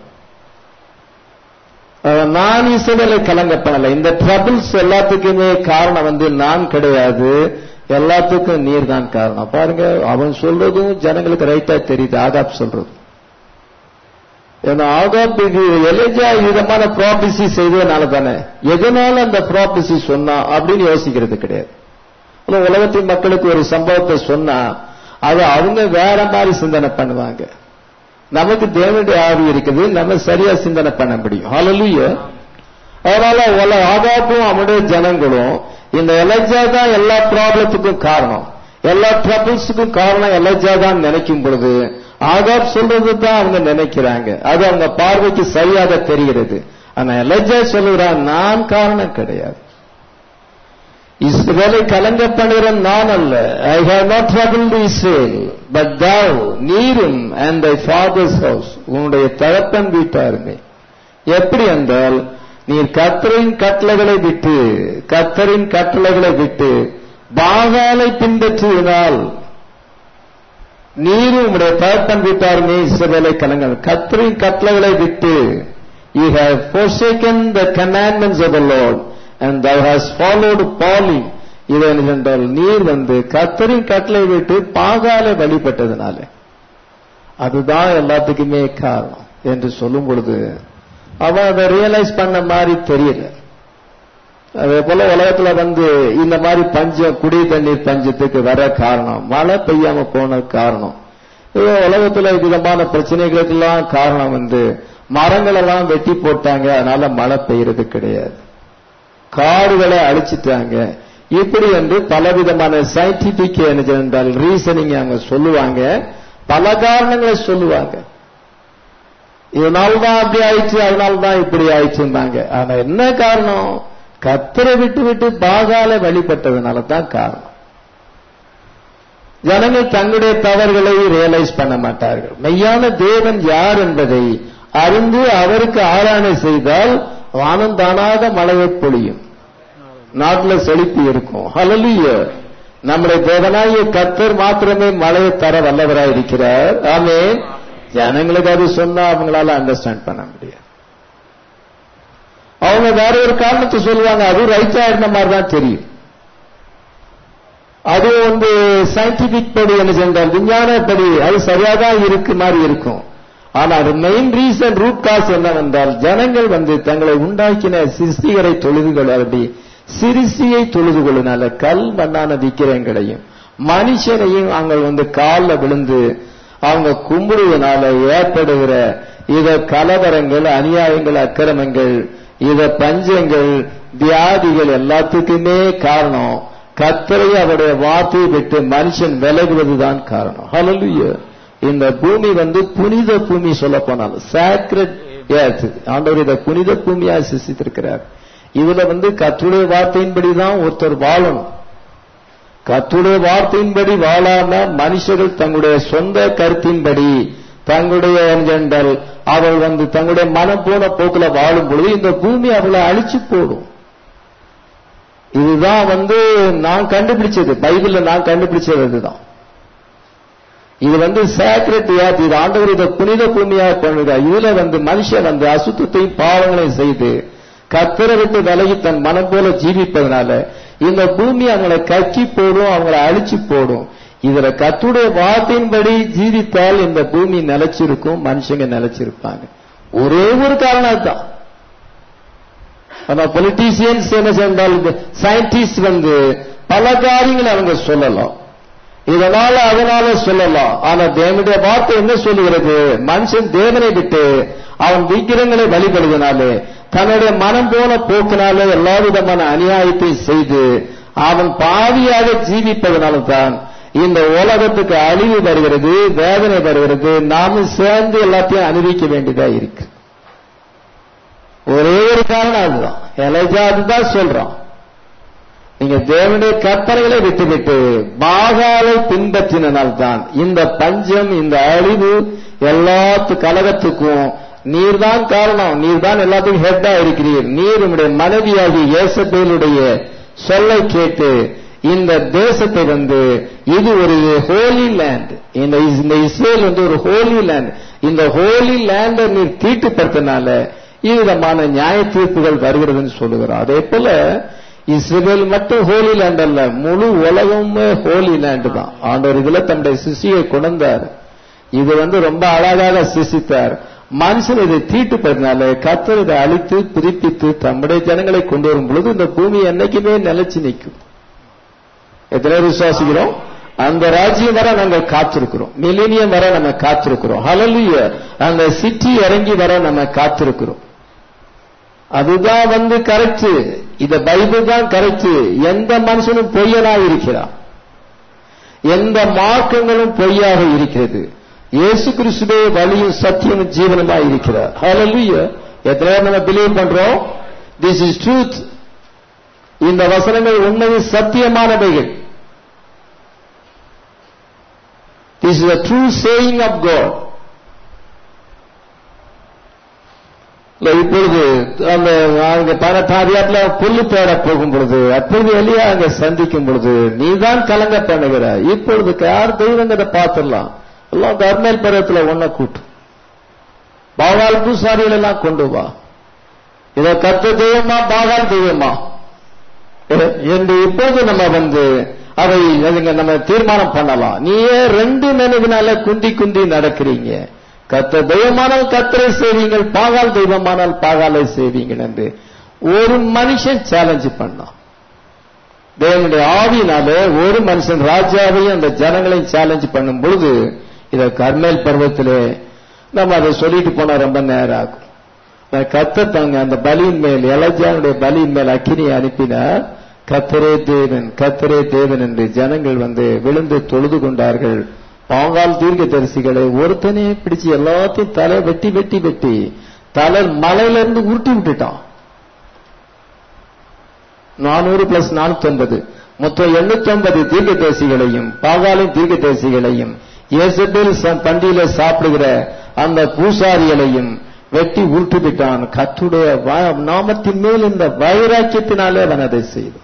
நான் இசைகளை கலங்க பண்ணல இந்த ட்ரபிள்ஸ் எல்லாத்துக்குமே காரணம் வந்து நான் கிடையாது எல்லாத்துக்கும் நீர் தான் காரணம் பாருங்க அவன் சொல்றதும் ஜனங்களுக்கு ரைட்டா தெரியுது ஆகாப் சொல்றது ஏன்னா ஆகாப் இது எலிஜா விதமான ப்ராபசி செய்ததுனால தானே எதனால அந்த ப்ராபசி சொன்னா அப்படின்னு யோசிக்கிறது கிடையாது ஆனா உலகத்தின் மக்களுக்கு ஒரு சம்பவத்தை சொன்னா அது அவங்க வேற மாதிரி சிந்தனை பண்ணுவாங்க நமக்கு தேவனுடைய ஆவி இருக்குது நம்ம சரியா சிந்தனை பண்ண முடியும் ஹalleluya அதனால உல ஆகாப்பும் அவனுடைய ஜனங்களும் இந்த எலஜா தான் எல்லா ப்ராப்ளத்துக்கும் காரணம் எல்லா ட்ரபிள்ஸுக்கும் காரணம் எலஜா தான் நினைக்கும் பொழுது ஆகாப் சொல்றது தான் அவங்க நினைக்கிறாங்க அது அவங்க பார்வைக்கு சரியாக தெரிகிறது ஆனா எலஜா சொல்லுகிறான் நான் காரணம் கிடையாது இஸ்ரேலை கலங்க பண்ணுகிற நான் அல்ல I have not trouble Israel but thou நீரும் அண்ட் தை ஃபாதர்ஸ் ஹவுஸ் உன்னுடைய தகப்பன் வீட்டாருமே எப்படி என்றால் நீர் கத்தரின் கட்டளைகளை விட்டு கத்தரின் கட்டளைகளை விட்டு பாகாலை பின்பற்றினால் நீரும் உடைய தகப்பன் வீட்டாருமே இஸ்ரவேலை கலங்க கத்தரின் கட்டளைகளை விட்டு you have forsaken the commandments of the Lord and thou hast followed folly இது என்றால் நீர் வந்து கத்தரின் கட்டளை விட்டு பாகாலை வழிபட்டதுனால அதுதான் எல்லாத்துக்குமே காரணம் என்று சொல்லும் பொழுது அவன் அதை ரியலைஸ் பண்ண மாதிரி தெரியல அதே போல உலகத்துல வந்து இந்த மாதிரி பஞ்சம் குடி தண்ணீர் பஞ்சத்துக்கு வர காரணம் மழை பெய்யாம போன காரணம் இது உலகத்துல விதமான பிரச்சனைகளுக்கெல்லாம் காரணம் வந்து மரங்கள் எல்லாம் வெட்டி போட்டாங்க அதனால மழை பெய்யறது கிடையாது காடுகளை அழிச்சிட்டாங்க இப்படி என்று பலவிதமான சயின்டிபிக் என்றால் ரீசனிங் அவங்க சொல்லுவாங்க பல காரணங்களை சொல்லுவாங்க இதனால தான் அப்படி ஆயிடுச்சு அதனால தான் இப்படி ஆயிடுச்சுன்னாங்க ஆனா என்ன காரணம் கத்தரை விட்டு விட்டு பாகால வழிபட்டதுனால தான் காரணம் ஜனங்கள் தங்களுடைய தவறுகளை ரியலைஸ் பண்ண மாட்டார்கள் மெய்யான தேவன் யார் என்பதை அறிந்து அவருக்கு ஆராய்ச்சி செய்தால் வானம் தானாக மழையை பொழியும் நாட்டுல செழிப்பு இருக்கும் ஹலலிய நம்முடைய தேவனாய கத்தர் மாத்திரமே மழையை தர வல்லவராய் இருக்கிறார் ஆமே ஜனங்களுக்கு அது சொன்னா அவங்களால அண்டர்ஸ்டாண்ட் பண்ண முடியாது அவங்க வேற ஒரு காரணத்தை சொல்லுவாங்க அது ரைட்டா இருந்த மாதிரி தான் தெரியும் அது வந்து சயின்டிபிக் படி என்ன சென்றால் விஞ்ஞானப்படி அது சரியாதான் இருக்கு மாதிரி இருக்கும் ஆனா அது மெயின் ரீசன் ரூட் காஸ் என்னவென்றால் ஜனங்கள் வந்து தங்களை உண்டாக்கின சிருஷ்டிகரை தொழுதுகள் அப்படி சிறுசியை தொழுது கொள்ளினால கல் மண்ணான விக்கிரங்களையும் மனுஷனையும் அவங்க வந்து காலில் விழுந்து அவங்க கும்பிடுவதனால ஏற்படுகிற இத கலவரங்கள் அநியாயங்கள் அக்கிரமங்கள் இத பஞ்சங்கள் வியாதிகள் எல்லாத்துக்குமே காரணம் கத்தரை அவருடைய வார்த்தையை விட்டு மனுஷன் விலகுவதுதான் காரணம் ஹalleluya இந்த பூமி வந்து புனித பூமி சொல்ல போனால் சாக்ரெட் ஆண்டவர் இதை புனித பூமியா சிசித்திருக்கிறார் இதுல வந்து கத்துடைய வார்த்தையின்படி தான் ஒருத்தர் வாழணும் கத்துடைய வார்த்தையின்படி வாழாம மனுஷர்கள் தங்களுடைய சொந்த கருத்தின்படி தங்களுடைய என்றால் அவள் வந்து தங்களுடைய மனம் போன போக்குல வாழும் பொழுது இந்த பூமி அவளை அழிச்சு போடும் இதுதான் வந்து நான் கண்டுபிடிச்சது பைபிள்ல நான் கண்டுபிடிச்சது இதுதான் இது வந்து சேக்ரெட் யாத் இது ஆண்டவர் இதை புனித பூமியாக பண்ணுகிறார் இதுல வந்து மனுஷன் வந்து அசுத்தத்தையும் பாவங்களையும் செய்து கத்தரை விட்டு விலகி தன் மனம் போல ஜீவிப்பதனால இந்த பூமி அவங்களை கக்கி போடும் அவங்களை அழிச்சு போடும் இதுல கத்துடைய வார்த்தையின்படி ஜீவித்தால் இந்த பூமி நிலைச்சிருக்கும் மனுஷங்க நிலைச்சிருப்பாங்க ஒரே ஒரு காரணம் தான் ஆனா பொலிட்டீசியன்ஸ் என்ன சென்றால் சயின்டிஸ்ட் வந்து பல காரியங்களை அவங்க சொல்லலாம் இதனால அதனால சொல்லலாம் ஆனா தேவனுடைய வார்த்தை என்ன சொல்லுகிறது மனுஷன் தேவனை விட்டு அவன் விக்கிரங்களை வழிபடுவதனாலே தன்னுடைய மனம் போன போக்கினாலே எல்லா விதமான அநியாயத்தை செய்து அவன் பாவியாக ஜீவிப்பதனால தான் இந்த உலகத்துக்கு அழிவு வருகிறது வேதனை வருகிறது நாமும் சேர்ந்து எல்லாத்தையும் அனுபவிக்க வேண்டியதா இருக்கு ஒரே ஒரு காரணம் அதுதான் எலைஜா அதுதான் சொல்றான் நீங்க தேவனுடைய கற்பனைகளை விட்டுவிட்டு பாகாலை பின்பற்றினால் இந்த பஞ்சம் இந்த அழிவு எல்லாத்து கலகத்துக்கும் நீர்தான் காரணம் நீர்தான் எல்லாத்துக்கும் ஹெட்டா இருக்கிறீர் நீர் உடைய மனைவியாகி இயேசபேலுடைய சொல்லை கேட்டு இந்த தேசத்தை வந்து இது ஒரு ஹோலி லேண்ட் இந்த இந்த இஸ்ரேல் வந்து ஒரு ஹோலி லேண்ட் இந்த ஹோலி லேண்டை நீர் தீட்டுப்படுத்தினால விதமான நியாய தீர்ப்புகள் வருகிறதுன்னு சொல்லுகிறார் அதே போல இஸ்ரேல் மட்டும் ஹோலி லேண்ட் அல்ல முழு உலகமுமே ஹோலி லேண்ட் தான் ஆண்டவர் இதுல தன்னுடைய சிசியை கொண்டார் இது வந்து ரொம்ப அழகாக சிசித்தார் மனுஷன் இதை தீட்டுப்பதினால கத்தர் இதை அழித்து புதுப்பித்து தம்முடைய ஜனங்களை கொண்டு வரும் பொழுது இந்த பூமி என்னைக்குமே நிலைச்சு நிற்கும் எத்தனை பேர் விசுவாசிக்கிறோம் அந்த ராஜ்யம் வர நாங்கள் காத்திருக்கிறோம் மில்லினியம் வர நம்ம காத்திருக்கிறோம் ஹலலுய அந்த சிட்டி இறங்கி வர நம்ம காத்திருக்கிறோம் அதுதான் வந்து கரெக்ட் இந்த பைபிள் தான் கரெக்ட் எந்த மனுஷனும் பொய்யனா இருக்கிறான் எந்த மார்க்கங்களும் பொய்யாக இருக்கிறது இயேசு கிறிஸ்துவே வழியும் சத்தியமும் ஜீவனமா இருக்கிறார் ஹalleluya எத்தனை பேர் நம்ம பிலீவ் பண்றோம் திஸ் இஸ் ட்ரூத் இந்த வசனங்கள் உண்மையில் சத்தியமானவைகள் this is a true saying of God இல்ல, இப்பொழுது அந்த அங்க பல பாதியாத்துல புல்லு தேட போகும் பொழுது அப்பொழுது எலியா அங்க சந்திக்கும் பொழுது நீதான் கலங்க பண்ணுகிறாய் இப்பொழுது யார் தெய்வங்கிறத பார்த்துடலாம் எல்லாம் கர்மேல் பருவத்துல ஒன்ன கூட்டு பாகால் பூசாரிகள் எல்லாம் கொண்டு வா இத கத்த தெய்வமா பாகால் தெய்வமா எ- என்று இப்போது நம்ம வந்து அதை அதுங்க நம்ம தீர்மானம் பண்ணலாம் நீயே ரெண்டு நினைவினால குந்தி குந்தி நடக்கிறீங்க கத்த தெய்வமானால் கத்தரை செய்வீங்கள் பாகால் தெய்வமானால் பாகாலை செய்வீங்கள் என்று ஒரு மனுஷன் சேலஞ்ச் பண்ணான் தேவனுடைய ஆவியினாலே ஒரு மனுஷன் ராஜாவையும் அந்த ஜனங்களையும் சேலஞ்ச் பண்ணும் பொழுது இத கர்மேல் பருவத்திலே நம்ம அதை சொல்லிட்டு போனா ரொம்ப நேரம் ஆகும் நான் கத்த தாங்க அந்த பலியின் மேல் எலஜானுடைய பலியின் மேல் அக்கினியை அனுப்பினார் கத்தரே தேவன் கத்தரே தேவன் என்று ஜனங்கள் வந்து விழுந்து தொழுது கொண்டார்கள் பாங்கால் தீர்க்க தரிசிகளை ஒருத்தனே பிடிச்சு எல்லாத்தையும் தலை வெட்டி வெட்டி வெட்டி தலை மலையில இருந்து உருட்டி விட்டுட்டான் நானூறு பிளஸ் நானூத்தி ஒன்பது மொத்தம் எண்ணூத்தி ஒன்பது தீர்க்க தரிசிகளையும் பாகாலின் தீர்க்க தரிசிகளையும் இயேசபேல் ச- பண்டிகையில சாப்பிடுகிற அந்த பூசாரிகளையும் வெட்டி உருட்டி விட்டான் கத்துடைய வ- நாமத்தின் மேல் இந்த வைராக்கியத்தினாலே அவன் அதை செய்தான்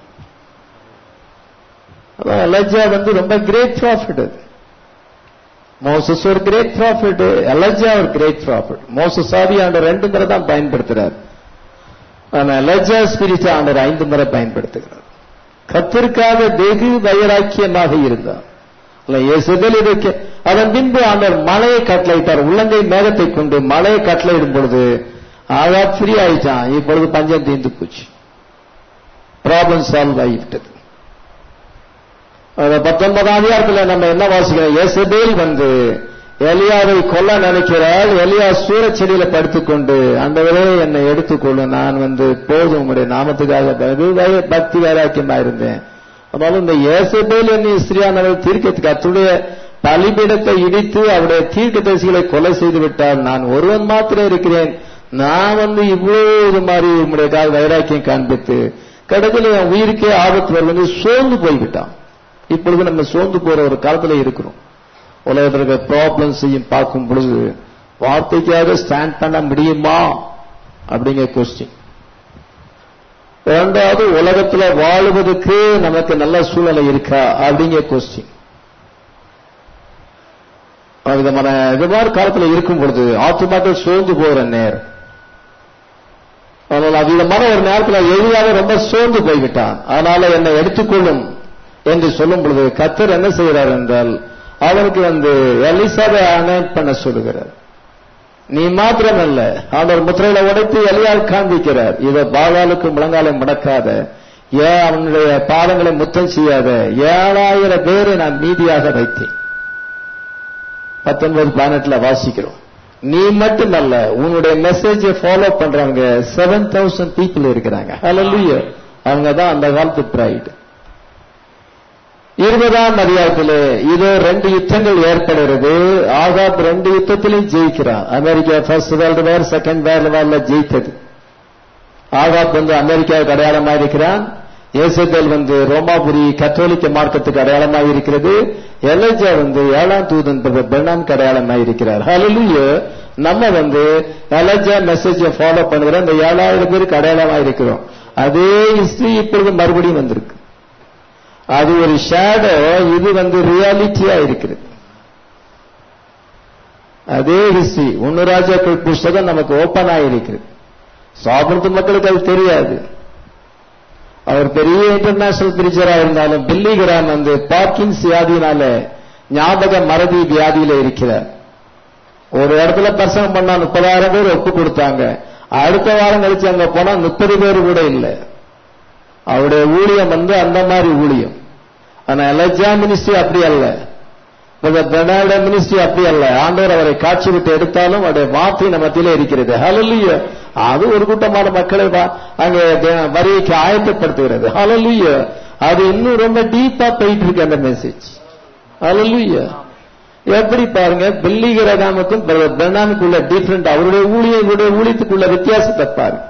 அதான் எலஜா வந்து ரொம்ப கிரேட் ப்ராஃபிட் அது மோசஸ் ஒரு கிரேட் ப்ராஃபிட் எலஜா ஒரு கிரேட் ப்ராஃபிட் மோசஸ் ஆவி ஆண்டவர் ரெண்டு முறை தான் பயன்படுத்துறார் ஆனா எலஜா ஸ்பிரிட் ஆண்டவர் ஐந்து முறை பயன்படுத்துகிறார் கத்திற்காக வெகு வைராக்கியமாக இருந்தார் இல்ல இயேசுபேல் இதுக்கு அதன் பின்பு ஆண்டவர் மலையை கட்டளையிட்டார் உள்ளங்கை மேகத்தை கொண்டு மலையை கட்டளையிடும் பொழுது ஆகா ஃப்ரீ ஆயிட்டான் இப்பொழுது பஞ்சம் தீர்ந்து போச்சு ப்ராப்ளம் சால்வ் ஆகிவிட்டது அந்த பத்தொன்பதாம் அதிகாரத்துல நம்ம என்ன வாசிக்கிறோம் இயேசுபேல் வந்து எலியாவை கொல்ல நினைக்கிறாள் எலியா சூரச்செடியில படுத்துக்கொண்டு அந்தவரே என்னை எடுத்துக்கொள்ளும் நான் வந்து போதும் உங்களுடைய நாமத்துக்காக வெகு வய- பக்தி வைராக்கியமா இருந்தேன் அதனால இந்த இயேசுபேல் என்னை ஸ்ரீயானவர் தீர்க்கத்துக்கு அத்துடைய பலிபீடத்தை இடித்து அவருடைய தீர்க்க தரிசிகளை கொலை செய்து விட்டால் நான் ஒருவன் மாத்திரம் இருக்கிறேன் நான் வந்து இவ்வளவு இது மாதிரி உங்களுடைய வைராக்கியம் காண்பித்து கடைசியில் என் உயிருக்கே ஆபத்து வருவது சோர்ந்து போய்விட்டான் இப்பொழுது நம்ம சோர்ந்து போற ஒரு காலத்துல இருக்கிறோம் உலகத்தில் இருக்கிற ப்ராப்ளம்ஸையும் பார்க்கும் பொழுது வார்த்தைக்காக ஸ்டாண்ட் பண்ண முடியுமா அப்படிங்கிற கொஸ்டின் இரண்டாவது உலகத்துல வாழுவதற்கு நமக்கு நல்ல சூழ்நிலை இருக்கா அப்படிங்கிற கொஸ்டின் விதமான இது மாதிரி காலத்துல இருக்கும் பொழுது ஆத்துமாக்கள் சோர்ந்து போகிற நேரம் அதனால் அவ்விதமான ஒரு நேரத்துல எளிதாக ரொம்ப சோர்ந்து போய்விட்டான் அதனால என்னை எடுத்துக்கொள்ளும் என்று சொல்லும் பொழுது கத்தர் என்ன செய்கிறார் என்றால் அவனுக்கு வந்து எலிசாவை அனாயிட் பண்ண சொல்லுகிறார் நீ மாத்திரமல்ல அவர் முத்திரையில உடைத்து எலியால் காண்பிக்கிறார் இதை பாகாலுக்கு முழங்காலை முடக்காத ஏன் அவனுடைய பாதங்களை முத்தம் செய்யாத ஏழாயிரம் பேரை நான் மீதியாக வைத்தேன் பத்தொன்பது பதினெட்டுல வாசிக்கிறோம் நீ மட்டுமல்ல உன்னுடைய மெசேஜை ஃபாலோ பண்றவங்க செவன் தௌசண்ட் பீப்புள் இருக்கிறாங்க ஹalleluya அவங்க தான் அந்த காலத்து பிரைட் இருபதாம் அதிகாரத்திலே இதோ ரெண்டு யுத்தங்கள் ஏற்படுகிறது ஆகாப் ரெண்டு யுத்தத்திலையும் ஜெயிக்கிறான் America first world war second world வார்ல ஜெயித்தது ஆகாப் வந்து அமெரிக்காவுக்கு அடையாளமாக இருக்கிறான் ஏசபேல் வந்து ரோமாபுரி கத்தோலிக்க மார்க்கத்துக்கு அடையாளமாக இருக்கிறது எலஜா வந்து ஏழாம் தூதன் பெர்னாம்க்கு அடையாளமாக இருக்கிறார் ஹalleluya நம்ம வந்து எலஜா மெசேஜ ஃபாலோ பண்ணுகிற இந்த ஏழாயிரம் பேருக்கு அடையாளமாக இருக்கிறோம் அதே ஹிஸ்டரி இப்பொழுது மறுபடியும் வந்திருக்கு அது ஒரு ஷேடோ இது வந்து ரியாலிட்டியா இருக்கிறது அதே ஹிஸ்டரி ஒன்னு ராஜாக்கள் புஸ்தகம் நமக்கு ஓபன் ஆகிருக்கிறது சாப்பிடுறது மக்களுக்கு அது தெரியாது அவர் பெரிய இன்டர்நேஷனல் பிரிச்சரா இருந்தாலும் பில்லிகிராம் வந்து பார்க்கின்ஸ் வியாதியினால ஞாபக மறதி வியாதியில இருக்கிறார் ஒரு இடத்துல பிரசங்கம் பண்ணா முப்பதாயிரம் பேர் ஒப்பு கொடுத்தாங்க அடுத்த வாரம் கழிச்சு அங்க போனா முப்பது பேர் கூட இல்லை அவருடைய ஊழியம் வந்து அந்த மாதிரி ஊழியம் ஆனா எலஜா மினிஸ்ட்ரி அப்படி அல்ல பெர்னாட மினிஸ்ட்ரி அப்படி அல்ல ஆண்டவர் அவரை காட்சி விட்டு எடுத்தாலும் அவருடைய வார்த்தை நம்ம மத்தியிலே இருக்கிறது ஹalleluya அது ஒரு கூட்டமான மக்களை வா- அங்கே தே- வரிக்கு ஆயத்தப்படுத்துகிறது ஹalleluya அது இன்னும் ரொம்ப டீப்பா போயிட்டு இருக்கு அந்த மெசேஜ் ஹalleluya எப்படி பாருங்க பில்லிகிரகாமுக்கும் பெர்னாமுக்குள்ள டிஃபரெண்ட் அவருடைய ஊழியம் இவருடைய ஊழியத்துக்குள்ள வித்தியாசத்தை பாருங்க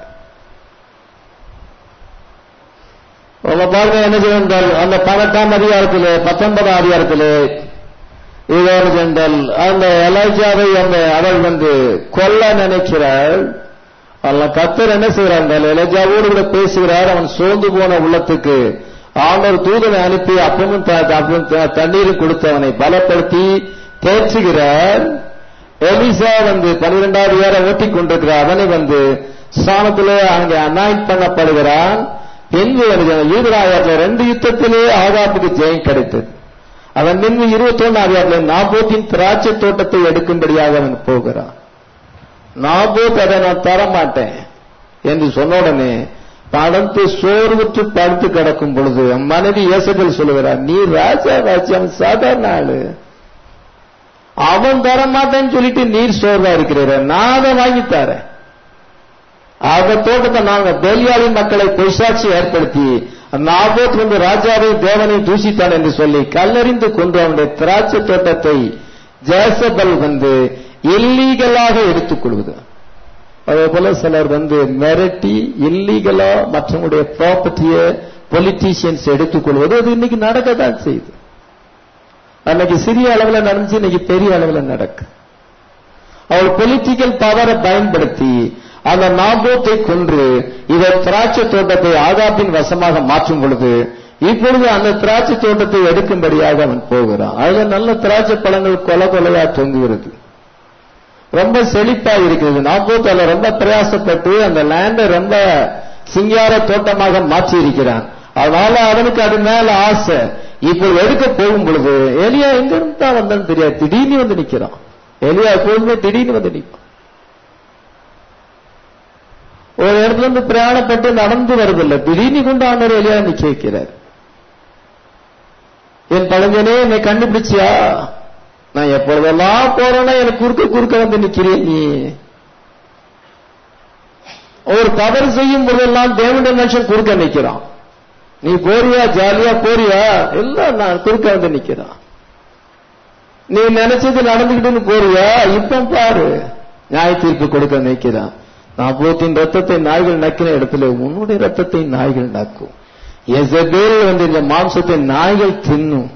உங்க பாருங்க என்ன செய்தால் அந்த பன்னெண்டாம் அதிகாரத்திலே பத்தொன்பதாம் அதிகாரத்திலே இதோடு சென்றால் அந்த எலாஜாவை அந்த அவள் வந்து கொல்ல நினைக்கிறாள் அல்ல கத்தர் என்ன செய்கிறார் என்றால் எலஜாவோடு கூட பேசுகிறார் அவன் சோர்ந்து போன உள்ளத்துக்கு ஆண்டவர் தூதனை அனுப்பி அப்பமும் த- அப்பமும் த- தண்ணீரும் கொடுத்து அவனை பலப்படுத்தி தேற்றுகிறார் எலிசா வந்து பனிரெண்டாவது ஏற ஓட்டி கொண்டிருக்கிறார் அவனை வந்து ஸ்தானத்திலே அங்கே அனாயிட் பண்ணப்படுகிறான் பின்பு ஈதராயத்தில் ரெண்டு யுத்தத்திலே ஆகாப்புக்கு ஜெயம் கிடைத்தது அவன் பின்பு இருபத்தொன்னு அதிகாரத்தில் நாபோத்தின் திராட்சை தோட்டத்தை எடுக்கும்படியாக அவன் போகிறான் நாபோத் அதை நான் தர மாட்டேன் என்று சொன்ன உடனே படத்து சோர்வுற்று படுத்து கிடக்கும் பொழுது அவன் மனைவி இயேசபேல் சொல்லுகிறார் நீ ராஜா ராஜ்யம் சாதாரண ஆளு அவன் தர மாட்டேன்னு சொல்லிட்டு நீர் சோர்வா இருக்கிறீர நான் அதை வாங்கி தரேன் அந்த தோட்டத்தை நாங்க பேலியாளின் மக்களை பொய்சாட்சி ஏற்படுத்தி நாபோத் வந்து ராஜாவை தேவனை தூசித்தான் என்று சொல்லி கல்லறிந்து கொண்டு அவனுடைய திராட்சை தோட்டத்தை ஜேசபல் வந்து இல்லீகலாக எடுத்துக் கொள்வது அதே போல சிலர் வந்து மிரட்டி இல்லீகலா மற்றவங்களுடைய ப்ராப்பர்ட்டியை பொலிட்டீஷியன்ஸ் எடுத்துக்கொள்வது அது இன்னைக்கு நடக்கத்தான் செய்யுது அன்னைக்கு சிறிய அளவுல நடந்துச்சு இன்னைக்கு பெரிய அளவுல நடக்கு அவள் பொலிட்டிக்கல் பவரை பயன்படுத்தி அந்த நாபோத்தை கொன்று இவர் திராட்சை தோட்டத்தை ஆகாப்பின் வசமாக மாற்றும் பொழுது இப்பொழுது அந்த திராட்சை தோட்டத்தை எடுக்கும்படியாக அவன் போகிறான் அதுல நல்ல திராட்சை பழங்கள் கொலை கொலையா தொங்குகிறது ரொம்ப செழிப்பா இருக்குது நாபோத் அதுல ரொம்ப பிரயாசப்பட்டு அந்த லேண்டை ரொம்ப சிங்கார தோட்டமாக மாற்றி இருக்கிறான் அதனால அவனுக்கு அது மேல ஆசை இப்போ எடுக்க போகும் பொழுது எலியா எங்க இருந்து தான் வந்தான்னு தெரியாது திடீர்னு வந்து நிக்கிறான் எலியா எப்போதுமே திடீர்னு வந்து நிற்கும் ஒரு இடத்துல இருந்து பிரயாணப்பட்டு நடந்து வருதில்லை திடீர்னு கொண்டு ஆண்டவர் எலியா நிக்க வைக்கிறார் என் பழஞ்சனே என்னை கண்டுபிடிச்சியா நான் எப்பொழுதெல்லாம் போறேன்னா எனக்கு குறுக்க குறுக்க வந்து நிக்கிறேன் நீ ஒரு தவறு செய்யும் போதெல்லாம் தேவனுடைய மனுஷன் குறுக்க நிக்கிறான் நீ போறியா ஜாலியா போறியா இல்ல நான் குறுக்க வந்து நிக்கிறான் நீ நினைச்சது நடந்துகிட்டுன்னு போறியா இப்ப பாரு நியாய தீர்ப்பு கொடுக்க நிற்கிறான் நான் போத்தின் ரத்தத்தை நாய்கள் நக்கின இடத்துல உன்னுடைய ரத்தத்தை நாய்கள் நக்கும் எசபேல் வந்து இந்த மாம்சத்தை நாய்கள் தின்னும்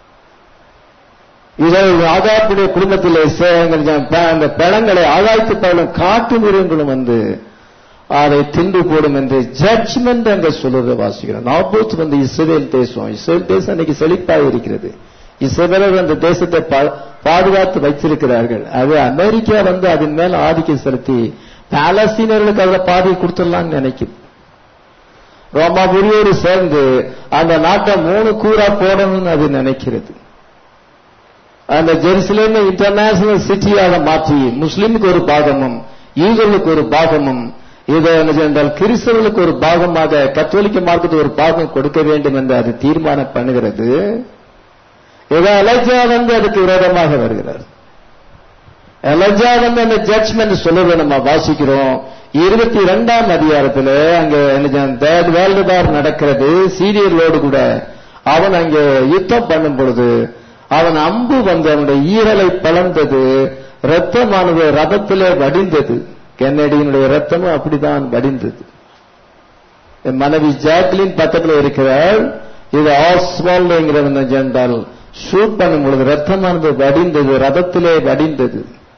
இதை ஆகாப்புடைய குடும்பத்தில் அந்த பழங்களை ஆகாய்த்து பழம் காட்டு மிருகங்களும் வந்து அதை தின்று போடும் என்று ஜட்ஜ்மெண்ட் அங்க சொல்றதை வாசிக்கிறோம் நாபோத் வந்து இஸ்ரேல் தேசம் இஸ்ரேல் தேசம் இன்னைக்கு செழிப்பாக இருக்கிறது இஸ்ரேலர் அந்த தேசத்தை பாதுகாத்து வைத்திருக்கிறார்கள் அது அமெரிக்கா வந்து அதன் மேல ஆதிக்கம் செலுத்தி பாலஸ்தீனர்களுக்கு அதில் பாதி கொடுத்துடலாம்னு நினைக்குது ரோமாபுரியோடு சேர்ந்து அந்த நாட்டை மூணு கூறா போடணும்னு அது நினைக்கிறது அந்த ஜெருசலேம் இன்டர்நேஷனல் சிட்டியாக மாற்றி முஸ்லிமுக்கு ஒரு பாகமும் யூதர்களுக்கு ஒரு பாகமும் இதை என்றால் கிறிஸ்தவர்களுக்கு ஒரு பாகமாக கத்தோலிக்க மார்க்கத்துக்கு ஒரு பாகம் கொடுக்க வேண்டும் என்று அது தீர்மானம் பண்ணுகிறது இதை அலஜா வந்து அதுக்கு விரோதமாக வருகிறார் எலஜா வந்து அந்த ஜட்ஜ்மெண்ட் சொல்லுறதை நம்ம வாசிக்கிறோம் இருபத்தி இரண்டாம் அதிகாரத்தில் அங்க தேர்ட் வேர்ல்டு வார் நடக்கிறது சீரியர்களோடு கூட அவன் அங்கே யுத்தம் பண்ணும் பொழுது அவன் அம்பு வந்து அவனுடைய ஈரலை பழந்தது ரத்தமானது ரதத்திலே வடிந்தது கென்னடியினுடைய ரத்தமும் அப்படிதான் வடிந்தது என் மனைவி ஜாக்லின் பக்கத்தில் இருக்கிறாள் இது ஆஸ்வால்ங்கிறவன் என்றால் ஷூட் பண்ணும் பொழுது ரத்தமானது வடிந்தது ரதத்திலே வடிந்தது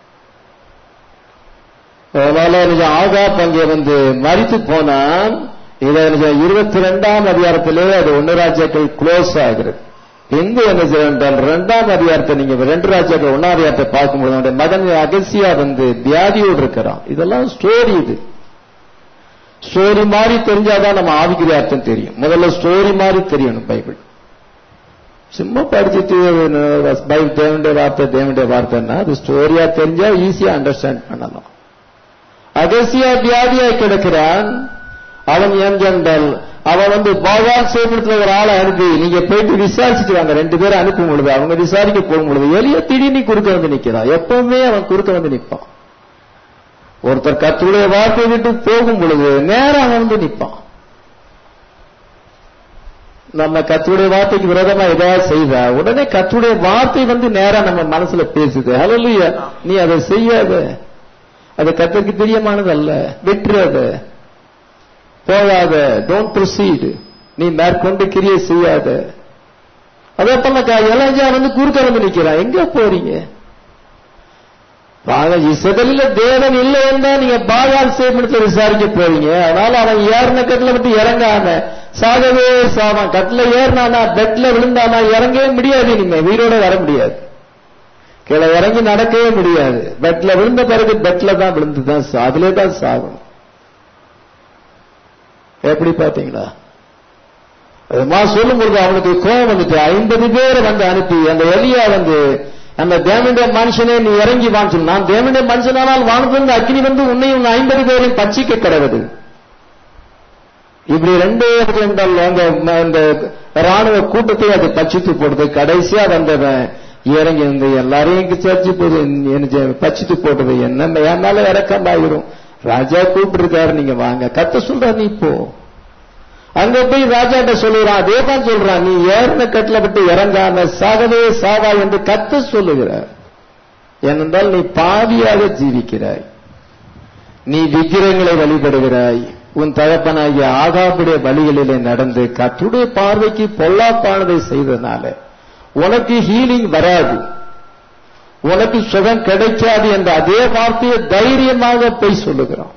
அதனால ஆகாப் அங்கே வந்து மறித்து போனான் இதை இருபத்தி ரெண்டாம் அதிகாரத்திலே அது ஒன்னு ராஜாக்கள் க்ளோஸ் ஆகிறது எங்க என்ன செய்ய என்றால் ரெண்டாம் அதிகாரத்தை நீங்க ரெண்டு ராஜாக்கள் ஒன்னாம் அதிகாரத்தை பார்க்கும்போது அவனுடைய மகன் அகசியா வந்து வியாதியோடு இருக்கிறான் இதெல்லாம் ஸ்டோரி இது ஸ்டோரி மாதிரி தெரிஞ்சாதான் நம்ம ஆவிக்குரிய அர்த்தம் தெரியும் முதல்ல ஸ்டோரி மாதிரி தெரியணும் பைபிள் சும்மா படிச்சுட்டு பைபிள் தேவனுடைய வார்த்தை தேவனுடைய வார்த்தைன்னா அது ஸ்டோரியா தெரிஞ்சா ஈஸியா அண்டர்ஸ்டாண்ட் பண்ணலாம் அகசியா வியாதியாய் கிடக்கிறான் அவன் என்ஜென்றால் அவன் வந்து பகவான் சேமிடத்துல ஒரு ஆளை அனுப்பி நீங்க போயிட்டு விசாரிச்சுட்டு வாங்க ரெண்டு பேரும் அனுப்பும் பொழுது அவங்க விசாரிக்க போகும் பொழுது எளிய திடீர்னு குறுக்க வந்து நிக்கிறான் எப்பவுமே அவன் குறுக்க வந்து நிற்பான் ஒருத்தர் கத்துடைய வார்த்தை விட்டு போகும் பொழுது நேரம் அவன் வந்து நிற்பான் நம்ம கத்துடைய வார்த்தைக்கு விரோதமா ஏதாவது செய்தா உடனே கத்துடைய வார்த்தை வந்து நேரா நம்ம மனசுல பேசுது ஹalleluya நீ அதை செய்யாத அது கத்தருக்கு பிரியமானது அல்ல விட்டுறாத போகாத டோன்ட் ப்ரொசீட் நீ மேற்கொண்டு கிரியை செய்யாத அதே போல எலஜா வந்து குறுக்க வந்து நிக்கிறான் எங்க போறீங்க இசதலில தேவன் இல்லை என்றா நீங்க பாகால் சேமிடத்தை விசாரிக்க போறீங்க அதனால அவன் ஏறின கட்டில விட்டு இறங்காம சாகவே சாவான் கட்டில ஏறினானா பெட்ல விழுந்தானா இறங்கவே முடியாது நீங்க வீரோட வர முடியாது கீழே இறங்கி நடக்கவே முடியாது பெட்ல விழுந்த பிறகு பெட்ல தான் விழுந்துதான் அதிலே தான் சாகும் எப்படி பாத்தீங்களா அதுமா சொல்லும் பொழுது அவனுக்கு கோபம் வந்துட்டு ஐம்பது பேரை வந்து அனுப்பி அந்த எலியா வந்து அந்த தேவனுடைய மனுஷனே நீ இறங்கி வான்னு சொல்லு நான் தேவனுடைய மனுஷனானால் வானத்திலிருந்து அக்னி வந்து உன்னையும் ஐம்பது பேரையும் பச்சிக்க கிடவது இப்படி ரெண்டு என்றால் அந்த ராணுவ கூட்டத்தை அது பச்சித்து போடுது கடைசியா வந்தவன் இறங்கி வந்து எல்லாரையும் சர்ச்சு போது பச்சித்து போட்டது என்ன என் மேல இறக்கம் ஆகிரும் ராஜா கூப்பிட்டு இருக்காரு நீங்க வாங்க கத்த சொல்ற நீ போ அங்க போய் ராஜாட்ட சொல்லுறான் அதே தான் சொல்றான் நீ ஏறின கட்டில விட்டு இறங்காம சாகவே சாவா என்று கத்த சொல்லுகிறார் ஏனென்றால் நீ பாவியாக ஜீவிக்கிறாய் நீ விக்கிரங்களை வழிபடுகிறாய் உன் தகப்பனாகிய ஆகாப்புடைய வழிகளிலே நடந்து கத்துடைய பார்வைக்கு பொல்லாப்பானதை செய்ததுனால உனக்கு ஹீலிங் வராது உனக்கு சுகம் கிடைக்காது என்ற அதே வார்த்தையை தைரியமாக போய் சொல்லுகிறான்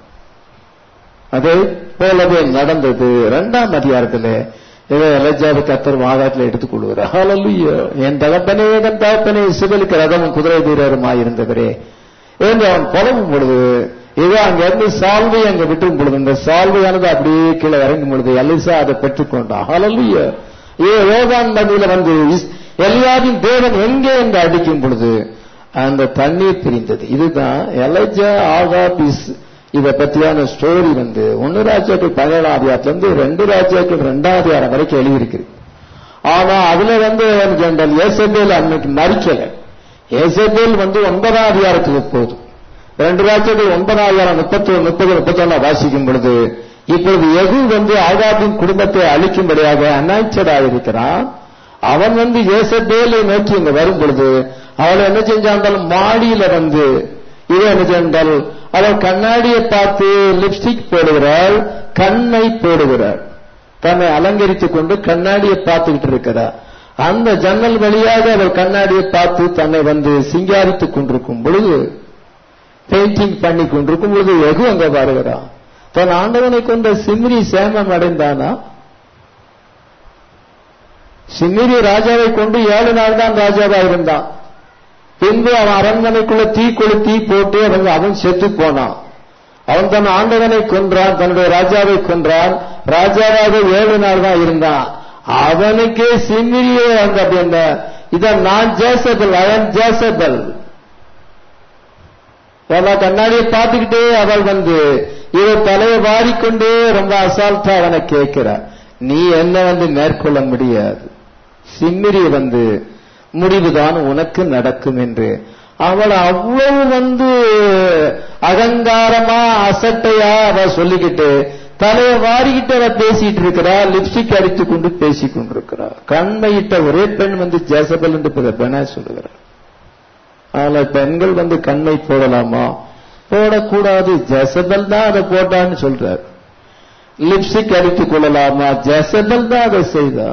அதே போலவே நடந்தது இரண்டாம் அதிகாரத்தில் இதை எலஜாவை கத்தர் வாதாட்டில் எடுத்துக் கொள்கிறார் ஹalleluya என் தகப்பனே என் தகப்பனே சிவலுக்கு ரதமும் குதிரை வீரருமாய் இருந்தவரே என்று அவன் புலம்பும் பொழுது இதோ அங்க இருந்து சால்வை அங்க விட்டும் பொழுது இந்த சால்வையானது அப்படியே கீழே இறங்கும் பொழுது எலிசா அதை பெற்றுக்கொண்டான் ஹalleluya ஏ யோகான் நதியில வந்து எலியாவின் தேவன் எங்கே என்று அடிக்கும் பொழுது அந்த தண்ணீர் பிரிந்தது இதுதான் எலஜா ஆகாபிஸ் இத பத்தியான ஸ்டோரி வந்து ஒன்னு ராஜாக்கள் பதினேழாம் அதிகாரத்துல இருந்து ரெண்டு ராஜாக்கள் ரெண்டாவது அதிகாரம் வரைக்கும் எழுதியிருக்கு ஆனா அதுல வந்து ஜெனரல் ஏசபேல் அன்னைக்கு மறிக்கல ஏசபேல் வந்து ஒன்பதாம் அதிகாரத்துக்கு போகுது ரெண்டு ராஜாக்கள் ஒன்பதாம் அதிகாரம் முப்பத்தி முப்பது முப்பத்தொன்னா வாசிக்கும் பொழுது இப்பொழுது எகு வந்து ஆகாபின் குடும்பத்தை அழிக்கும்படியாக அனாய்ச்சடாக இருக்கிறான் அவன் வந்து ஏசபேலை நோக்கி இங்க வரும் பொழுது அவளை என்ன செஞ்சாண்டால் மாடியில வந்து இது என்ன சென்றால் அவள் கண்ணாடியை பார்த்து லிப்ஸ்டிக் போடுகிறாள் கண்ணை போடுகிறாள் தன்னை அலங்கரித்துக் கொண்டு கண்ணாடியை பார்த்துக்கிட்டு இருக்கிறார் அந்த ஜன்னல் வழியாக அவள் கண்ணாடியை பார்த்து தன்னை வந்து சிங்காரித்துக் கொண்டிருக்கும் பொழுது பெயிண்டிங் பண்ணி கொண்டிருக்கும் பொழுது எகு அங்க வருகிறான் தன் ஆண்டவனை கொண்ட சிம்ரி சேமம் அடைந்தானா சிம்ரி ராஜாவை கொண்டு ஏழு நாள் தான் ராஜாவா இருந்தான் பின்பு அவன் அரண்மனைக்குள்ள தீ கொளுத்தி போட்டு அவன் அவன் செத்து போனான் அவன் தன் ஆண்டவனை கொன்றான் தன்னுடைய ராஜாவை கொன்றான் ராஜாவாக ஏழு நாள் தான் இருந்தான் அவனுக்கே சிம்மிரியே வந்து அப்படின்னா இதான் நான் ஜேசபல் அவன் ஜேசபல் அவன் கண்ணாடியை பார்த்துக்கிட்டே அவள் வந்து இவ தலையை வாரிக்கொண்டே ரொம்ப அசால்ட்டா அவனை கேட்கிறார் நீ என்ன வந்து மேற்கொள்ள முடியாது சிம்மிரி வந்து முடிவுதான் உனக்கு நடக்கும் என்று அவள் அவ்வளவு வந்து அகங்காரமா அசட்டையா அவ சொல்லிக்கிட்டு தலையை வாரிக்கிட்டு அவ பேசிட்டு இருக்கிறா லிப்ஸ்டிக் அடித்து கொண்டு பேசிக் கொண்டிருக்கிறா கண்மையிட்ட ஒரே பெண் வந்து ஜேசபல் என்று பெண்ணா சொல்லுகிறார் அதனால பெண்கள் வந்து கண்மை போடலாமா போடக்கூடாது ஜெசபல் தான் அதை போட்டான்னு சொல்றார் லிப்ஸ்டிக் அடித்துக் கொள்ளலாமா ஜெசபல் தான் அதை செய்தா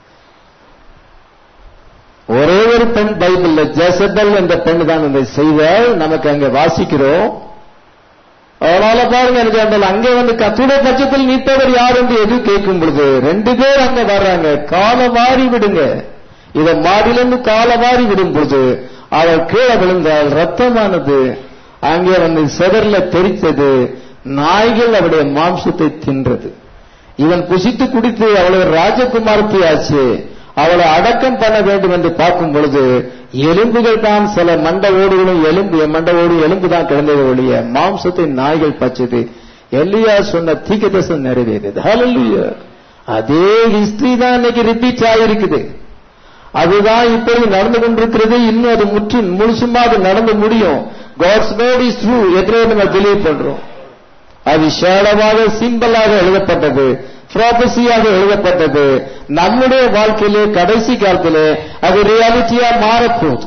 ஒரே ஒரு பெண் பைபிள்ல ஜெசபல் என்ற பெண் தான் இதை செய்தால் நமக்கு அங்க வாசிக்கிறோம் அதனால பாருங்க எனக்கு அங்கே வந்து கத்துடைய பட்சத்தில் நீத்தவர் யார் என்று எது கேட்கும் பொழுது ரெண்டு பேர் அங்க வர்றாங்க கால வாரி விடுங்க இதை மாடிலிருந்து கால வாரி விடும் பொழுது அவள் கீழே விழுந்தால் ரத்தமானது அங்கே வந்து செதர்ல தெரித்தது நாய்கள் அவருடைய மாம்சத்தை தின்றது இவன் புசித்து குடித்து அவளை ராஜகுமாரத்தி ஆச்சு அவளை அடக்கம் பண்ண வேண்டும் என்று பார்க்கும் பொழுது எலும்புகள் தான் சில மண்ட ஓடுகளும் எலும்பு மண்ட ஓடு எலும்பு தான் கிடந்தது ஒழிய மாம்சத்தை நாய்கள் பச்சது எல்லியா சொன்ன தீக்கதசம் நிறைவேறியது ஹalleluya அதே ஹிஸ்டரி தான் இன்னைக்கு ரிப்பீட் ஆகிருக்குது அதுதான் இப்பொழுது நடந்து கொண்டிருக்கிறது இன்னும் அது முற்று முழுசுமா அது நடந்து முடியும் காட்ஸ் வேர்ட் இஸ் ட்ரூ எத்தனை நம்ம பிலீவ் பண்றோம் அது ஷேடமாக சிம்பிளாக எழுதப்பட்டது ப்ராபசியாக எழுதப்பட்டது நம்முடைய வாழ்க்கையிலே கடைசி காலத்திலே அது ரியாலிட்டியா மாறப்போகுது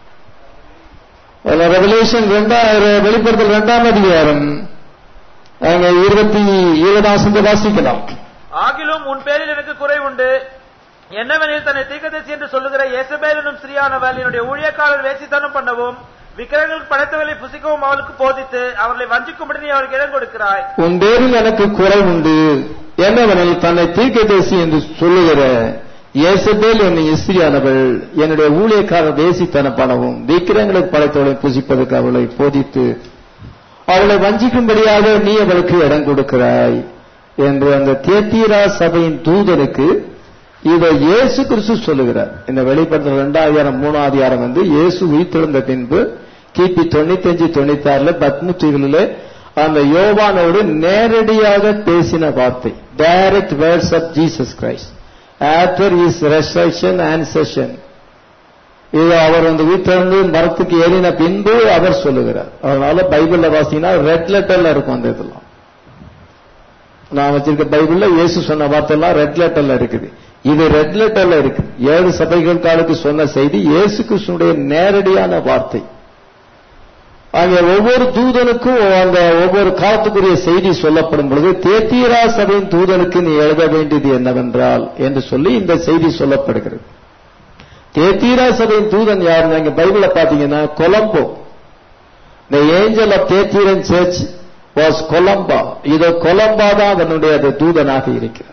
ரெவலேஷன் ரெண்டாயிரம் வெளிப்படுத்தல் இரண்டாம் அதிகாரம் அங்க இருபத்தி இருபதாம் வாசிக்கலாம் ஆகிலும் உன் பேரில் எனக்கு குறை உண்டு என்னவெனில் தன்னை தீர்க்கதரிசி என்று சொல்லுகிற இயேசபேல் எனும் ஸ்திரீயானவள் என்னுடைய ஊழியக்காரர் வேசித்தனம் பண்ணவும் விக்கிரகங்களுக்கு படைத்தவர்களை புசிக்கவும் அவளுக்கு போதித்து அவர்களை வஞ்சிக்கும்படி நீ அவருக்கு இடம் கொடுக்கிறாய் உன் பேரில் எனக்கு குறை உண்டு என்னவெனில் தன்னை தீர்க்கதரிசி என்று சொல்லுகிற இயேசபேல் என்னும் இஸ்திரியானவள் என்னுடைய ஊழியக்காரர் வேசித்தனம் பண்ணவும் விக்கிரங்களுக்கு படைத்தவளை புசிப்பதற்கு அவளை போதித்து அவளை வஞ்சிக்கும்படியாக நீ அவளுக்கு இடம் கொடுக்கிறாய் என்று அந்த தேத்தீரா சபையின் தூதனுக்கு இதை இயேசு கிறிஸ்து சொல்லுகிறார் இந்த வெளிப்படுத்தல் இரண்டாயிரம் மூணாவது அதிகாரம் வந்து இயேசு உயிர்த்தெழுந்த பின்பு கிபி தொண்ணூத்தி அஞ்சு தொண்ணூத்தி ஆறுல பத்முத்திகளிலே அந்த யோவானோடு நேரடியாக பேசின வார்த்தை direct words of Jesus Christ after is resurrection and ascension இது அவர் வந்து வீட்டிலிருந்து மரத்துக்கு ஏறின பின்பு அவர் சொல்லுகிறார் அதனால பைபிள்ல வாசிங்கன்னா ரெட் லெட்டர்ல இருக்கும் அந்த இதெல்லாம் நான் வச்சிருக்க பைபிள்ல இயேசு சொன்ன வார்த்தைலாம் ரெட் லெட்டர்ல இருக்குது இது ரெட் லெட்டர்ல இருக்கு ஏழு சபைகளுக்காருக்கு சொன்ன செய்தி இயேசு கிருஷ்ணனுடைய நேரடியான வார்த்தை அங்கே ஒவ்வொரு தூதனுக்கும் அந்த ஒவ்வொரு காலத்துக்குரிய செய்தி சொல்லப்படும் பொழுது தேத்தீரா சபையின் தூதனுக்கு நீ எழுத வேண்டியது என்னவென்றால் என்று சொல்லி இந்த செய்தி சொல்லப்படுகிறது தேத்தீரா சபையின் தூதன் யார் நீங்க பைபிள பாத்தீங்கன்னா Columba the angel of Thyatira church was Columba இது கொலம்பா தான் அதனுடைய அது தூதனாக இருக்கிறார்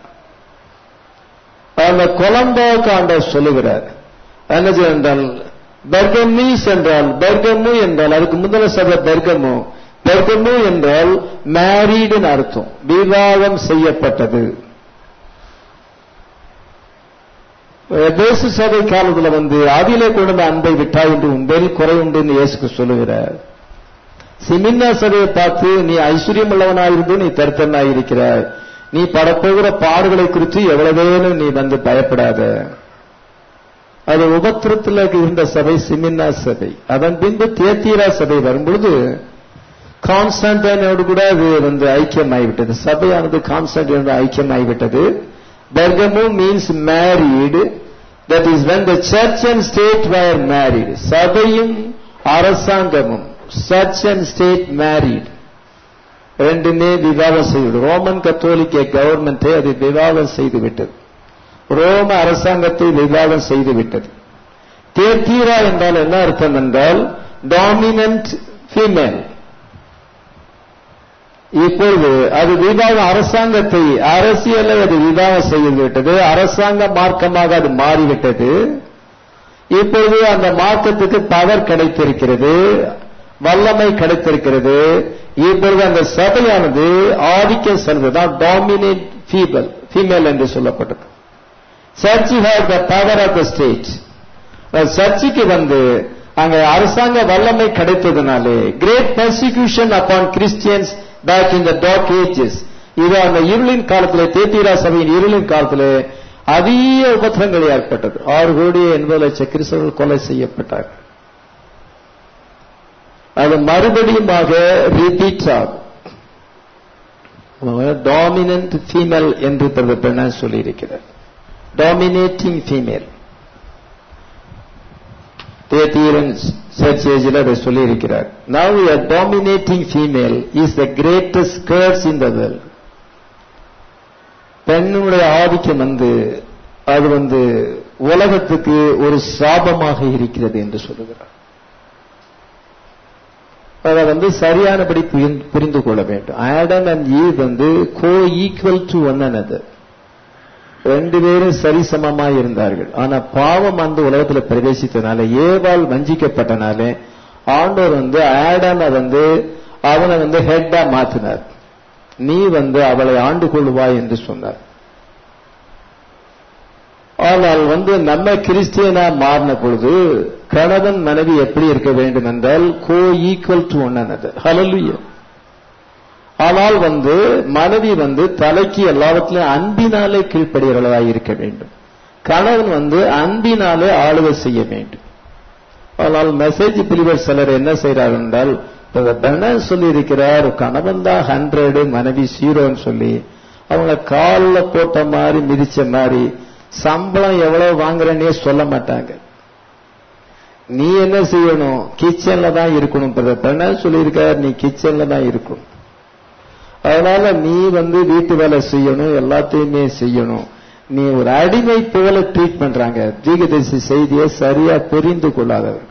அந்த கொலம்போவுக்கு ஆண்டவர் சொல்லுகிறார் என்ன என்றால் பெர்கமீஸ் என்றால் பெர்கமு என்றால் அதுக்கு முந்தின சபை பெர்கமு பெர்கமு என்றால் மேரீடுன்னு அர்த்தம் விவாகம் செய்யப்பட்டது தேச சபை காலத்துல வந்து அதிலே கொண்டு அன்பை விட்டாய் என்று உண்மையில் குறை உண்டு என்று இயேசுக்கு சொல்லுகிறார் சிமின்னா சபையை பார்த்து நீ ஐஸ்வர்யம் உள்ளவனாயிருந்து நீ தருத்தனாய் இருக்கிறாய் நீ படப்போகிற பாடுகளை குறித்து எவ்வளவேனும் நீ வந்து பயப்படாத அது உபத்திரத்தில் இருந்த சபை சிமின்னா சபை அதன் பின்பு தேத்தீரா சபை வரும்பொழுது கான்ஸ்டன்டைனோடு கூட அது வந்து ஐக்கியமாகிவிட்டது சபையானது கான்ஸ்டன்டைனோடு ஐக்கியமாகிவிட்டது Pergamum means married that is when the church and state were married சபையும் அரசாங்கமும் சர்ச் அண்ட் ஸ்டேட் மேரீடு ரெண்டுமே விவாகம் செய்துவிடும் ரோமன் கத்தோலிக்க கவர்மெண்டே அது விவாகம் செய்து விட்டது ரோம அரசாங்கத்தை விவாகம் செய்து விட்டது தேத்தீரா என்றால் என்ன அர்த்தம் என்றால் டாமினன்ட் ஃபீமேல் இப்பொழுது அது விவாகம் அரசாங்கத்தை அரசியலை அது விவாகம் செய்து விட்டது அரசாங்க மார்க்கமாக அது மாறிவிட்டது இப்பொழுது அந்த மார்க்கத்துக்கு பவர் கிடைத்திருக்கிறது வல்லமை கிடைத்திருக்கிறது இப்பொழுது அந்த சபையானது ஆதிக்கம் செல்வதுதான் டாமினேட் ஃபீபல் ஃபீமேல் என்று சொல்லப்பட்டது church have the power of the state சர்ச்சுக்கு வந்து அங்க அரசாங்க வல்லமை கிடைத்ததுனாலே great persecution upon Christians back in the dark ages இது அந்த இருளின் காலத்தில் தேத்தீரா சபையின் இருளின் காலத்தில் அதிக உபத்திரங்கள் ஏற்பட்டது ஆறு கோடி எண்பது லட்சம் கிறிஸ்தவர்கள் கொலை செய்யப்பட்டார்கள் அது மறுபடியுமாக ரிப்பீட் ஆகும் டாமினன்ட் ஃபீமேல் என்று பிரதமர் சொல்லியிருக்கிறார் டாமினேட்டிங் ஃபீமேல் தேத்தீரன் சர்ச் ஏஜில் அதை சொல்லியிருக்கிறார் now a dominating female is the greatest curse in the world பெண்ணுடைய ஆதிக்கம் வந்து அது வந்து உலகத்துக்கு ஒரு சாபமாக இருக்கிறது என்று சொல்லுகிறார் அதை வந்து சரியானபடி புரிந்து கொள்ள வேண்டும் ஆடம் அண்ட் ஈ வந்து co equal to one another ரெண்டு பேரும் சரிசமமா இருந்தார்கள் ஆனா பாவம் அந்த உலகத்துல பிரவேசித்தனால ஏவால் வஞ்சிக்கப்பட்டனால ஆண்டவர் வந்து ஆடாம வந்து அவனை வந்து ஹெட்டா மாத்தினார் நீ வந்து அவளை ஆண்டு கொள்வாய் என்று சொன்னார் ஆனால் வந்து நம்ம கிறிஸ்டியனா மாறின பொழுது கணவன் மனைவி எப்படி இருக்க வேண்டும் என்றால் co equal to one another hallelujah ஆனால் வந்து மனைவி வந்து தலைக்கு எல்லாவற்றிலும் அன்பினாலே கீழ்ப்படுகிறவளாய் இருக்க வேண்டும் கணவன் வந்து அன்பினாலே ஆளுகை செய்ய வேண்டும் ஆனால் மெசேஜ் பிலிவர் சிலர் என்ன செய்கிறார் என்றால் சொல்லி இருக்கிறார் கணவன் தான் ஹண்ட்ரடு மனைவி ஜீரோன்னு சொல்லி அவங்க காலில் போட்ட மாதிரி மிதிச்ச மாதிரி சம்பளம் எவ்வளவு வாங்குறேன்னே சொல்ல மாட்டாங்க நீ என்ன செய்யணும் கிச்சன்ல தான் இருக்கணும் பிரதர் சொல்லியிருக்கார் நீ கிச்சன்ல தான் இருக்கணும் அதனால நீ வந்து வீட்டு வேலை செய்யணும் எல்லாத்தையுமே செய்யணும் நீ ஒரு அடிமை போல ட்ரீட் பண்றாங்க தீகதரிசி செய்தியை சரியா புரிந்து கொள்ளாதவர்கள்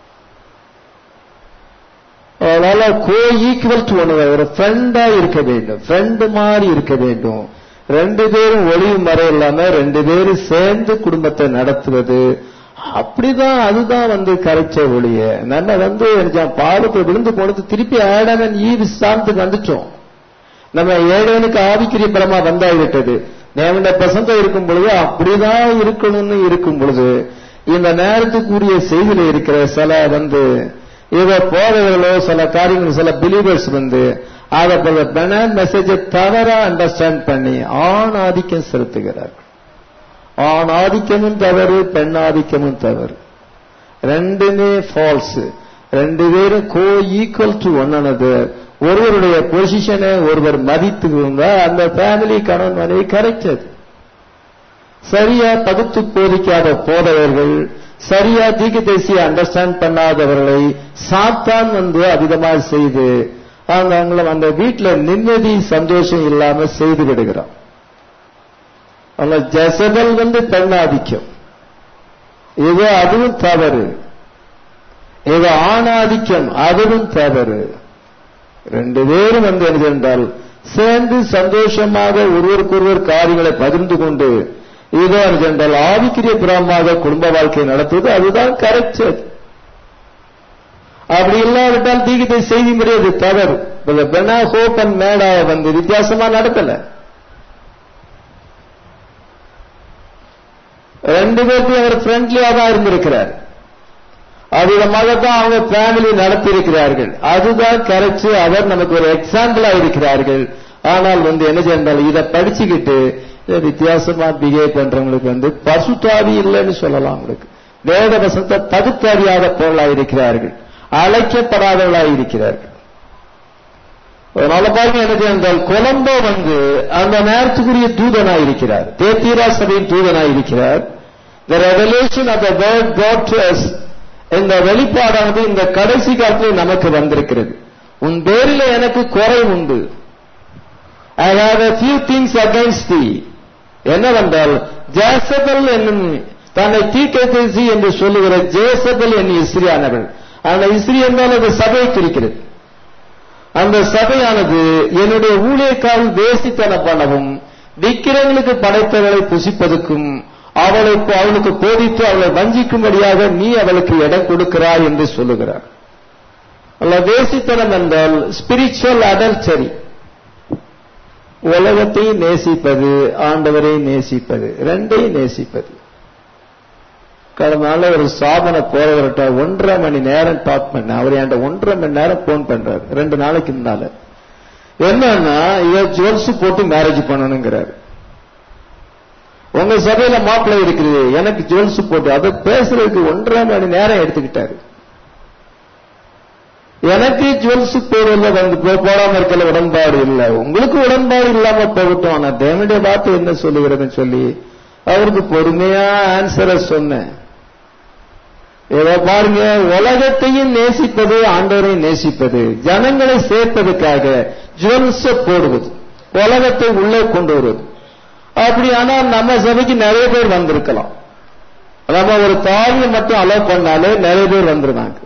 அதனால கோ ஈக்குவல் டு ஒன்று ஒரு ஃப்ரெண்டா இருக்க வேண்டும் ஃப்ரெண்டு மாதிரி இருக்க வேண்டும் ரெண்டு பேரும் ஒளிவு மறை இல்லாம ரெண்டு பேரும் சேர்ந்து குடும்பத்தை நடத்துவது அப்படிதான் அதுதான் வந்து கரைச்ச ஒளிய நம்ம வந்து பாவத்தை விழுந்து போனது திருப்பி ஆடவன் ஈ விசாரத்துக்கு வந்துட்டோம் நம்ம ஏழவனுக்கு ஆவிக்கிரிய பலமா வந்தாகிவிட்டது தேவன பசங்க இருக்கும் பொழுது அப்படிதான் இருக்கணும்னு இருக்கும் பொழுது இந்த நேரத்துக்குரிய செய்தியில இருக்கிற சில வந்து இவ போதவர்களோ சில காரியங்கள் சில பிலீவர்ஸ் வந்து அதை பெனான் மெசேஜை தவறா அண்டர்ஸ்டாண்ட் பண்ணி ஆண் ஆதிக்கம் செலுத்துகிறார்கள் ஆண் ஆதிக்கமும் தவறு பெண் ஆதிக்கமும் தவறு ரெண்டுமே ஃபால்ஸ் ரெண்டு பேரும் co equal to one another ஒருவருடைய பொசிஷனை ஒருவர் மதித்து இருந்தா அந்த ஃபேமிலி கணவன் மனைவி கரெக்டது சரியா பகுத்து போதிக்காத போதவர்கள் சரியா தீக்கு தேசிய அண்டர்ஸ்டாண்ட் பண்ணாதவர்களை சாத்தான் வந்து அதிகமாக செய்து அவங்க அவங்கள அந்த வீட்டுல நிம்மதி சந்தோஷம் இல்லாம செய்து விடுகிறான் அந்த ஜசபல் வந்து பெண்ணாதிக்கம் இது அதுவும் தவறு இது ஆணாதிக்கம் அதுவும் தவறு ரெண்டு பேரும் வந்து என்ன என்றால் சேர்ந்து சந்தோஷமாக ஒருவருக்கொருவர் காரியங்களை பகிர்ந்து கொண்டு இதோ என்றால் ஆவிக்கிரிய புறமாக குடும்ப வாழ்க்கை நடத்துவது அதுதான் கரெக்ட் அப்படி இல்லாவிட்டால் தீகித்தை செய்தி முடியாது தவறு பெனா ஹோப் அண்ட் மேடா வந்து வித்தியாசமா நடத்தல ரெண்டு பேருக்கும் அவர் ஃப்ரெண்ட்லியா தான் இருந்திருக்கிறார் அவ்விதமாக தான் அவங்க ஃபேமிலி நடத்தியிருக்கிறார்கள் அதுதான் கரைச்சு அவர் நமக்கு ஒரு எக்ஸாம்பிளா இருக்கிறார்கள் ஆனால் வந்து என்ன செய்யறால் இதை படிச்சுக்கிட்டு வித்தியாசமா பிஹேவ் பண்றவங்களுக்கு வந்து பசுத்தாவி இல்லைன்னு சொல்லலாம் உங்களுக்கு வேத வசத்தை பகுத்தறியாத பொருளா இருக்கிறார்கள் அழைக்கப்படாதவர்களாக இருக்கிறார்கள் அதனால பாருங்க எனக்கு என்றால் கொலம்போ வந்து அந்த நேரத்துக்குரிய தூதனாய் இருக்கிறார் தேத்தீரா சபையின் தூதனாய் இருக்கிறார் the revelation of the word God to us இந்த வெளிப்பாடானது இந்த கடைசி காலத்தில் நமக்கு வந்திருக்கிறது உன் பேரில் எனக்கு குறை உண்டு I have a few things against thee என்னவென்றால் ஜேசபல் என்னும் தன்னை தீர்க்கதரிசி என்று சொல்லுகிற ஜேசபல் என்னும் இஸ்ரியானவள் அந்த இஸ்ரி என்றால் அது சபையை குறிக்கிறது அந்த சபையானது என்னுடைய ஊழியக்காரல் வேசித்தனம் பண்ணவும் விக்கிரங்களுக்கு படைத்தவளை புசிப்பதற்கும் அவளை அவளுக்கு போதித்து அவளை வஞ்சிக்கும்படியாக நீ அவளுக்கு இடம் கொடுக்கிறாய் என்று சொல்லுகிறார் அல்ல வேசித்தனம் என்றால் ஸ்பிரிச்சுவல் அடல்ச்சரி உலகத்தை நேசிப்பது ஆண்டவரை நேசிப்பது ரெண்டையும் நேசிப்பது கடந்த நாள் ஒரு சாதனை போறவர்கிட்ட ஒன்றரை மணி நேரம் டாக் பண்ண அவர் என்கிட்ட ஒன்றரை மணி நேரம் போன் பண்றாரு ரெண்டு நாளைக்கு முன்னால என்னன்னா இவ ஜுவல்ஸ் போட்டு மேரேஜ் பண்ணணுங்கிறாரு உங்க சபையில மாப்பிள்ளை இருக்குது எனக்கு ஜுவல்ஸ் போட்டு அதை பேசுறதுக்கு ஒன்றரை மணி நேரம் எடுத்துக்கிட்டாரு எனக்கு ஜுவல்ஸ் போடுறதுல வந்து போடாம இருக்கல உடன்பாடு இல்லை உங்களுக்கு உடன்பாடு இல்லாம போகட்டும் ஆனா தேவனுடைய வார்த்தை என்ன சொல்லுகிறதுன்னு சொல்லி அவருக்கு பொறுமையா ஆன்சரை சொன்னேன் இதை பாருங்க உலகத்தையும் நேசிப்பது ஆண்டவரையும் நேசிப்பது ஜனங்களை சேர்ப்பதற்காக ஜுவல்ஸ போடுவது உலகத்தை உள்ளே கொண்டு வருவது அப்படி ஆனா நம்ம சபைக்கு நிறைய பேர் வந்திருக்கலாம் நம்ம ஒரு தாவியை மட்டும் அலோவ் பண்ணாலே நிறைய பேர் வந்துருந்தாங்க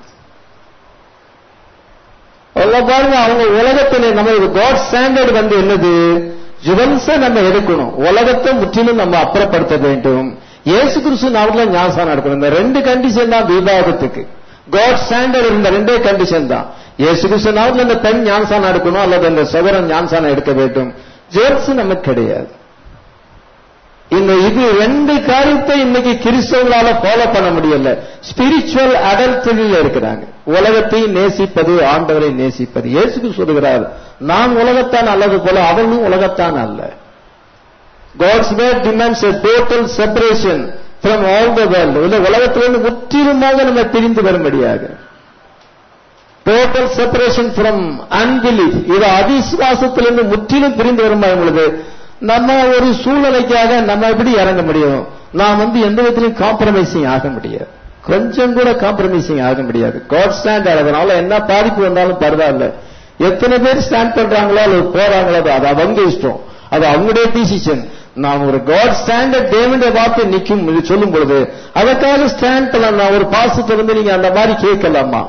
பாருங்க அவங்க உலகத்தில் நம்ம காட் ஸ்டாண்டர்ட் வந்து என்னது ஜுவல்ஸை நம்ம எடுக்கணும் உலகத்தை முற்றிலும் நம்ம அப்புறப்படுத்த வேண்டும் இயேசு கிறிஸ்து நாமத்துல ஞாசம் நடக்கணும் இந்த ரெண்டு கண்டிஷன் தான் விவாதத்துக்கு காட் ஸ்டாண்டர்ட் இருந்த ரெண்டே கண்டிஷன் தான் இயேசு கிறிஸ்து நாமத்தில் அந்த பெண் ஞானசானம் எடுக்கணும் அல்லது அந்த சகோதரன் ஞானசானம் எடுக்க வேண்டும் ஜோர்ஸ் நமக்கு கிடையாது இந்த இது ரெண்டு காரியத்தை இன்னைக்கு கிறிஸ்தவங்களால ஃபாலோ பண்ண முடியல ஸ்பிரிச்சுவல் அடல்டரியில் இருக்கிறாங்க உலகத்தை நேசிப்பது ஆண்டவரை நேசிப்பது இயேசுக்கு சொல்லுகிறார் நான் உலகத்தான் அல்லது போல அவர்களும் உலகத்தான் அல்ல God's word demands a total separation from all the world. இந்த உலகத்திலிருந்து முற்றிலுமாக நம்ம பிரிந்து வரும்படியாக டோட்டல் செப்பரேஷன் ஃப்ரம் அன்பிலீஃப் இது அவிசுவாசத்திலிருந்து முற்றிலும் பிரிந்து வரும்போது பொழுது நம்ம ஒரு சூழ்நிலைக்காக நம்ம எப்படி இறங்க முடியும் நாம் வந்து எந்த விதத்திலும் காம்ப்ரமைசிங் ஆக முடியாது கொஞ்சம் கூட காம்ப்ரமைசிங் ஆக முடியாது காட் ஸ்டாண்ட் அதனால என்ன பாதிப்பு வந்தாலும் பரவாயில்ல எத்தனை பேர் ஸ்டாண்ட் பண்றாங்களோ அல்லது போறாங்களோ அது அது அவங்க இஷ்டம் அது அவங்களுடைய டிசிஷன் நாம் ஒரு காட் ஸ்டாண்டர்ட் தேவனுடைய வார்த்தை நிற்கும் இது சொல்லும் பொழுது அதற்காக ஸ்டாண்ட் பண்ணலாம் ஒரு பாசத்தை வந்து நீங்க அந்த மாதிரி கேட்கலாமா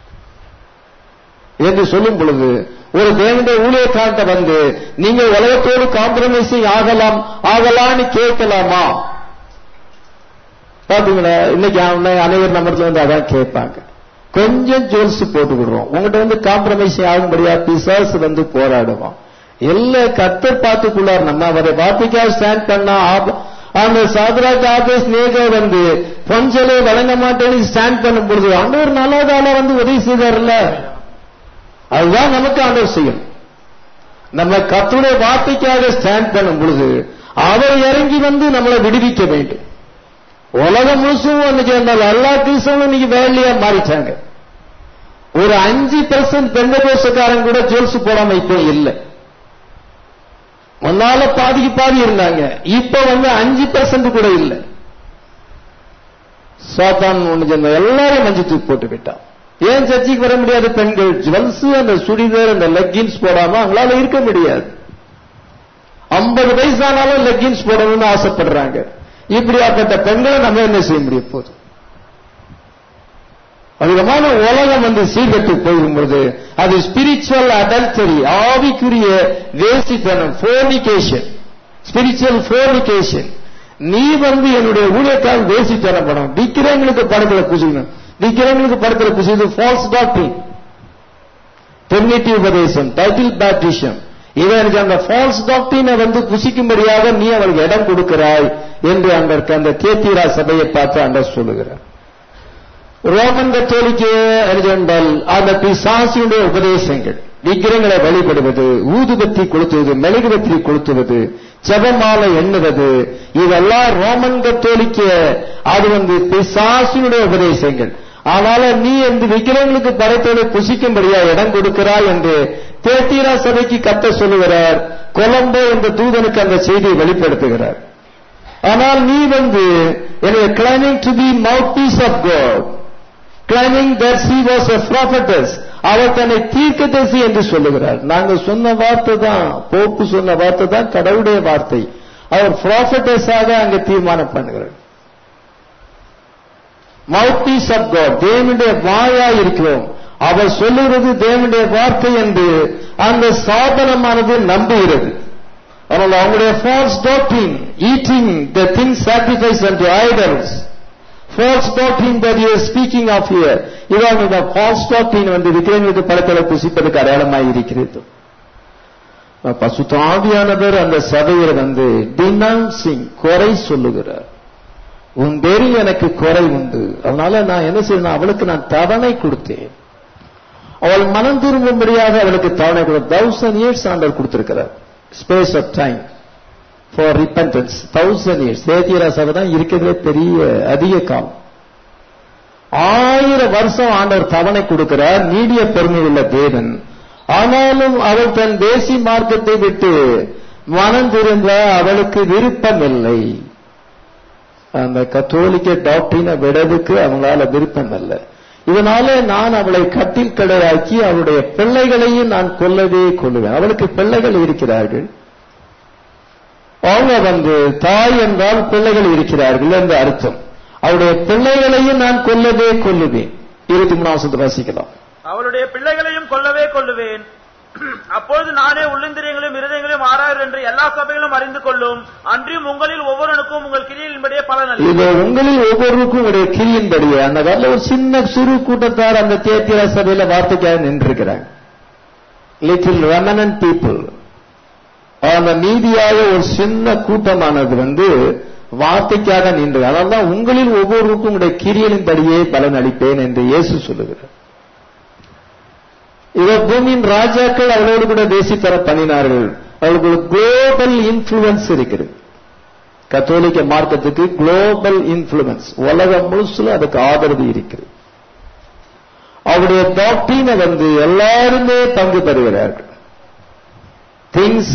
என்று சொல்லும் பொழுது ஒரு தேவனுடைய ஊழியக்காரத்தை வந்து நீங்க உலகத்தோடு காம்ப்ரமைசிங் ஆகலாம் ஆகலான்னு கேட்கலாமா பாத்தீங்களா இன்னைக்கு அவனை அனைவர் நம்மத்துல வந்து அதான் கேட்பாங்க கொஞ்சம் ஜோல்ஸ் போட்டு விடுறோம் உங்ககிட்ட வந்து காம்ப்ரமைசிங் ஆகும்படியா பிசாசு வந்து போராடுவோம் எல்லா கத்தர் பார்த்துக்குள்ளார் நம்ம அவரை வார்த்தைக்காக ஸ்டாண்ட் பண்ணா ஆப- அந்த சாதராஜ் ஆபேஸ் நேக வந்து பொஞ்சலே வழங்க மாட்டேன்னு ஸ்டாண்ட் பண்ணும் பொழுது ஆண்டவர் நல்லதால வந்து உதவி செய்தார்ல அதுதான் நமக்கு ஆண்டவர் செய்யும் நம்ம கத்துடைய வார்த்தைக்காக ஸ்டாண்ட் பண்ணும் பொழுது அவர் இறங்கி வந்து நம்மளை விடுவிக்க வேண்டும் உலகம் முழுசும் இன்னைக்கு அந்த எல்லா கிறிஸ்தவங்களும் இன்னைக்கு வேலையா மாறிட்டாங்க ஒரு அஞ்சு பெர்சன்ட் பெண்ட பேசக்காரங்க கூட ஜோல்ஸ் போடாம இப்போ இல்லை முன்னால பாதிக்கு பாதி இருந்தாங்க இப்ப வந்து அஞ்சு பெர்சன்ட் கூட இல்லை சாத்தான் ஒண்ணு சொன்ன எல்லாரும் மஞ்சள் தூக்கி போட்டு விட்டான் ஏன் சர்ச்சைக்கு வர முடியாது பெண்கள் ஜுவல்ஸ் அந்த சுடிதார் அந்த லெக்கின்ஸ் போடாம அவங்களால இருக்க முடியாது ஐம்பது வயசானாலும் லெக்கின்ஸ் போடணும்னு ஆசைப்படுறாங்க இப்படியாப்பட்ட பெண்களை நம்ம என்ன செய்ய முடியும் போது அதிகமான உலகம் வந்து சீர்கட்டு போகும்போது அது ஸ்பிரிச்சுவல் அடல்டரி ஆவிக்குரிய வேசித்தனம் ஃபோனிகேஷன் ஸ்பிரிச்சுவல் ஃபோனிகேஷன் நீ வந்து என்னுடைய ஊழியத்தால் வேசித்தனம் பண்ணணும் விக்கிறவங்களுக்கு படத்துல புசிக்கணும் விக்கிறவங்களுக்கு படத்துல புசிது ஃபால்ஸ் டாக்டரிங் தென்னிட்டி உபதேசம் டைட்டில் பேப்டிஷம் இவன் எனக்கு அந்த ஃபால்ஸ் டாக்டரினை வந்து புசிக்கும்படியாக நீ அவளுக்கு இடம் கொடுக்கிறாய் என்று அந்த அந்த தேத்தீரா சபையை பார்த்து அண்டர் சொல்லுகிறார் ரோமன் கத்தோலிக்க அறிஞர்கள் அந்த பிசாசியுடைய உபதேசங்கள் விக்கிரங்களை வழிபடுவது ஊதுபத்தி கொளுத்துவது மெழுகுபத்தி கொளுத்துவது ஜெபமாலை எண்ணுவது இதெல்லாம் ரோமன் கத்தோலிக்க அது வந்து பிசாசினுடைய உபதேசங்கள் ஆனால நீ இந்த விக்கிரங்களுக்கு படைத்தோடு புசிக்கும்படியா இடம் கொடுக்கிறாய் என்று தேத்தீரா சபைக்கு கத்த சொல்லுகிறார் கொலம்போ என்ற தூதனுக்கு அந்த செய்தியை வெளிப்படுத்துகிறார் ஆனால் நீ வந்து claiming to be mouthpiece of God claiming that she was a prophetess அவர் தன்னை தீர்க்கதரிசி என்று சொல்லுகிறார் நாங்க சொன்ன வார்த்தை தான் போப்பு சொன்ன வார்த்தை தான் கடவுளுடைய வார்த்தை அவர் ப்ராஃபட்டஸாக அங்க தீர்மானம் பண்ணுகிறார் மவுத் பீஸ் ஆஃப் காட் தேவனுடைய வாயா இருக்கிறோம் அவர் சொல்லுகிறது தேவனுடைய வார்த்தை என்று அந்த சாதனமானது நம்புகிறது அதனால் அவங்களுடைய false doctrine eating the thing sacrifice and idols false doctrine that you speaking of here இதான் இந்த ஃபால்ஸ் டாக்டிங் வந்து விக்கிரங்களுக்கு படத்தில் புசிப்பதற்கு அடையாளமாய் இருக்கிறது பசுத்தாவியானவர் அந்த சபையில் வந்து டினவுன்சிங் குறை சொல்லுகிறார் உன் பேரில் எனக்கு குறை உண்டு அதனால நான் என்ன செய்யணும் அவளுக்கு நான் தவணை கொடுத்தேன் அவள் மனம் திரும்பும்படியாக அவளுக்கு தவணை கொடுத்த தௌசண்ட் இயர்ஸ் ஆண்டவர் கொடுத்திருக்கிறார் space of time for repentance thousand years Thyatira சபை தான் இருக்கிறதுலே பெரிய அதிக காலம் ஆயிரம் வருஷம் ஆண்டவர் தவணை கொடுக்கிறார் நீடிய பெருமை உள்ள தேவன் ஆனாலும் அவள் தன் தேசி மார்க்கத்தை விட்டு மனம் திரும்ப அவளுக்கு விருப்பம் இல்லை அந்த கத்தோலிக்க டாக்டரினை விடதுக்கு அவங்களால விருப்பம் இல்லை இதனால நான் அவளை கட்டில் கடையாக்கி அவளுடைய பிள்ளைகளையும் நான் கொல்லவே கொள்ளுவேன் அவளுக்கு பிள்ளைகள் இருக்கிறார்கள் அவங்க வந்து தாய் என்றால் பிள்ளைகள் இருக்கிறார்கள் என்று அர்த்தம் அவருடைய பிள்ளைகளையும் நான் கொல்லவே கொல்லுவேன் இருபத்தி மூணாவது வாசிக்கலாம் அவளுடைய பிள்ளைகளையும் கொல்லவே கொல்லுவேன் அப்பொழுது நானே உள்ளிந்திரியங்களையும் இருதயங்களையும் ஆராயர் என்று எல்லா சபைகளும் அறிந்து கொள்ளும் அன்றியும் உங்களில் ஒவ்வொருவனுக்கும் உங்கள் கிரியின்படியே பலன் அளிக்கும் இது உங்களில் ஒவ்வொருவருக்கும் உடைய கிரியின்படியே அந்த காலத்துல ஒரு சின்ன சிறு கூட்டத்தார் அந்த தேத்திர சபையில வார்த்தைக்காக நின்றிருக்கிறாங்க லிட்டில் ரெமனன்ட் பீப்புள் அந்த மீதியாக ஒரு சின்ன கூட்டமானது வந்து வார்த்தைக்காக நின்று அதனால்தான் உங்களில் ஒவ்வொருவருக்கும் உடைய கிரியலின்படியே பலன் அளிப்பேன் என்று இயேசு சொல்லுகிறார் இவர் பூமியின் ராஜாக்கள் அவரோடு கூட தேசித்தர பண்ணினார்கள் அவர்களுக்கு குளோபல் இன்ஃபுளுன்ஸ் இருக்கிறது கத்தோலிக்க மார்க்கத்துக்கு குளோபல் இன்ஃபுளுன்ஸ் உலகம் முழுசுல அதுக்கு ஆதரவு இருக்கிறது அவருடைய டாக்டீனை வந்து எல்லாருமே பங்கு பெறுகிறார்கள் திங்ஸ்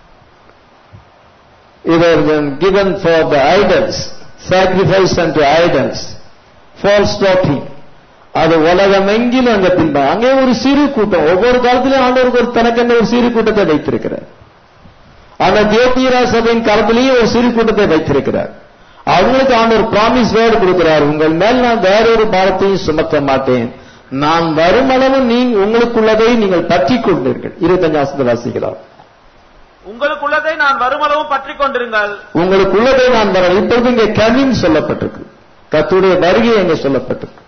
இவர் given for the idols sacrifice unto idols false doctrine அது உலகமெங்கிலும் அங்க பின்பா அங்கே ஒரு சிறு கூட்டம் ஒவ்வொரு காலத்திலும் ஆண்டவருக்கு ஒரு தனக்கென்ற ஒரு சிறு கூட்டத்தை வைத்திருக்கிறார் அந்த தேத்தியரா சபையின் காலத்திலேயே ஒரு சிறு கூட்டத்தை வைத்திருக்கிறார் அவங்களுக்கு ஆண்டவர் பிராமிஸ் வேர்டு கொடுக்கிறார் உங்கள் மேல் நான் வேறொரு பாரத்தையும் சுமத்த மாட்டேன் நான் வருமளவு நீ உங்களுக்குள்ளதை நீங்கள் பற்றி கொண்டீர்கள் இருபத்தஞ்சு ஆசத்தை வாசிக்கலாம் உங்களுக்குள்ளதை நான் வருமளவும் பற்றிக் கொண்டிருங்கள் உங்களுக்குள்ளதை நான் வர இப்பொழுது இங்கே கமிங் சொல்லப்பட்டிருக்கு கத்துடைய வருகை அங்கே சொல்லப்பட்டிருக்கு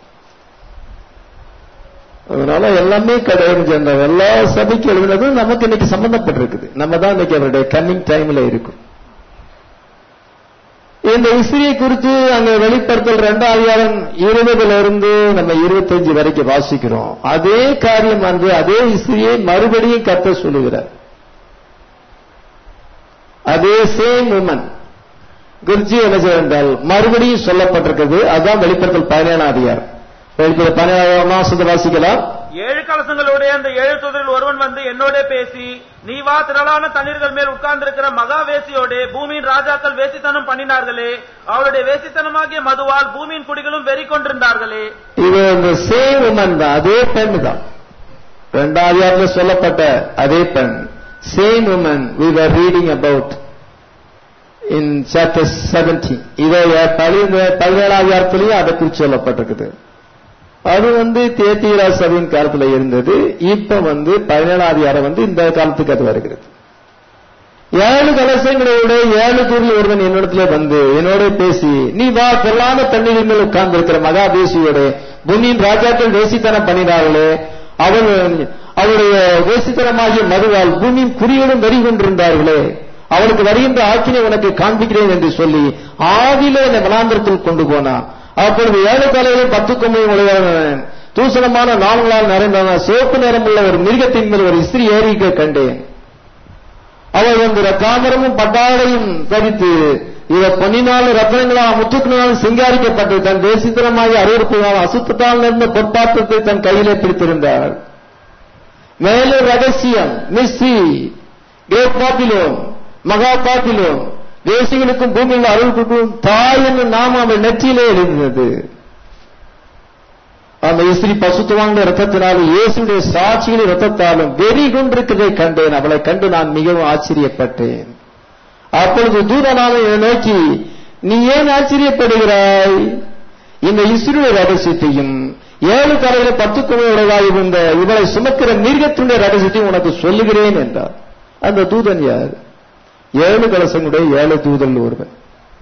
அதனால எல்லாமே கிடையாது அந்த எல்லா சபைக்கு எழுதினதும் நமக்கு இன்னைக்கு சம்பந்தப்பட்டிருக்குது நம்ம தான் இன்னைக்கு அவருடைய கம்மிங் டைம்ல இருக்கும் இந்த இஸ்ரியை குறித்து அங்க வெளிப்படுத்தல் ரெண்டாம் அதிகாரம் இருபதுல இருந்து நம்ம இருபத்தஞ்சு வரைக்கும் வாசிக்கிறோம் அதே காரியம் வந்து அதே இஸ்ரியை மறுபடியும் கத்த சொல்லுகிறார் அதே சேம் உமன் குருஜி என்ன செய்ய என்றால் மறுபடியும் சொல்லப்பட்டிருக்கிறது அதுதான் வெளிப்படுத்தல் பதினேழாம் அதிகாரம் வெளிப்படுத்தல் பதினேழாம் மாசத்தை வாசிக்கலாம் ஏழு கலசங்களுடைய அந்த ஏழு தூதரில் ஒருவன் வந்து என்னோட பேசி நீ வா திரளான தண்ணீர்கள் மேல் உட்கார்ந்திருக்கிற மகா வேசியோடு பூமியின் ராஜாக்கள் வேசித்தனம் பண்ணினார்களே அவருடைய வேசித்தனமாகிய மதுவால் பூமியின் குடிகளும் வெறி கொண்டிருந்தார்களே இது இந்த சேம் உமன் தான் அதே பெண் தான் ரெண்டாவது அதிகாரத்துல சொல்லப்பட்ட அதே பெண் same woman we were reading about in chapter 17 இதை பதினேழாவது அதிகாரத்திலையும் அதை குறித்து சொல்லப்பட்டிருக்குது அது வந்து தேத்தீரா சபையின் காலத்துல இருந்தது இப்ப வந்து பதினேழாம் அதிகாரம் வந்து இந்த காலத்துக்கு அது வருகிறது ஏழு கலசங்களோட ஏழு தூரில் ஒருவன் என்னிடத்துல வந்து என்னோட பேசி நீ வா பொருளான தண்ணீரின் மேல் உட்கார்ந்து இருக்கிற மகா தேசியோட பூமியின் ராஜாக்கள் தேசித்தனம் பண்ணினார்களே அவள் அவருடைய தேசித்தனமாகிய மதுவால் பூமியின் குறியோடும் வரி கொண்டிருந்தார்களே அவளுக்கு வருகின்ற ஆக்கினை உனக்கு காண்பிக்கிறேன் என்று சொல்லி ஆவில என்னை வனாந்திரத்தில் கொண்டு போனான் அப்பொழுது ஏழு தலையிலும் பத்து கொம்பையும் உடையவன் தூசணமான நாள்களால் நிறைந்தவன் சிவப்பு நிறமுள்ள ஒரு மிருகத்தின் மேல் ஒரு இஸ்திரி ஏறிக்க கண்டேன் அவள் வந்து ரத்தாமரமும் பட்டாடையும் தரித்து இவர் பொன்னினாலும் ரத்தனங்களால் முத்துக்கினாலும் சிங்காரிக்கப்பட்டு தன் தேசித்திரமாகி அருவறுப்பினால் அசுத்தத்தால் இருந்த பொற்பாத்திரத்தை தன் கையிலே பிடித்திருந்தார் மேலும் ரகசியம் மிஸ்ரி கிரேட் பாப்பிலோன் மகா பாப்பிலோன் தேசிகளுக்கும் பூமியில் அருள்களுக்கும் தாய் என்று நாம் அவள் நெற்றியிலே எழுந்தது அந்த இஸ்திரி பசுத்துவாங்க ரத்தத்தினாலும் இயேசுடைய சாட்சிகளின் ரத்தத்தாலும் வெறி கொண்டிருக்கிறதை கண்டேன் அவளை கண்டு நான் மிகவும் ஆச்சரியப்பட்டேன் அப்பொழுது தூதனால என்னை நோக்கி நீ ஏன் ஆச்சரியப்படுகிறாய் இந்த இஸ்ருடைய ரகசியத்தையும் ஏழு தலையில பத்து குமையுடையதாய் இருந்த இவளை சுமக்கிற மிருகத்தினுடைய ரகசியத்தையும் உனக்கு சொல்லுகிறேன் என்றார் அந்த தூதன் யார் ஏழு கலசங்களுடைய ஏழு தூதல் ஒருவன்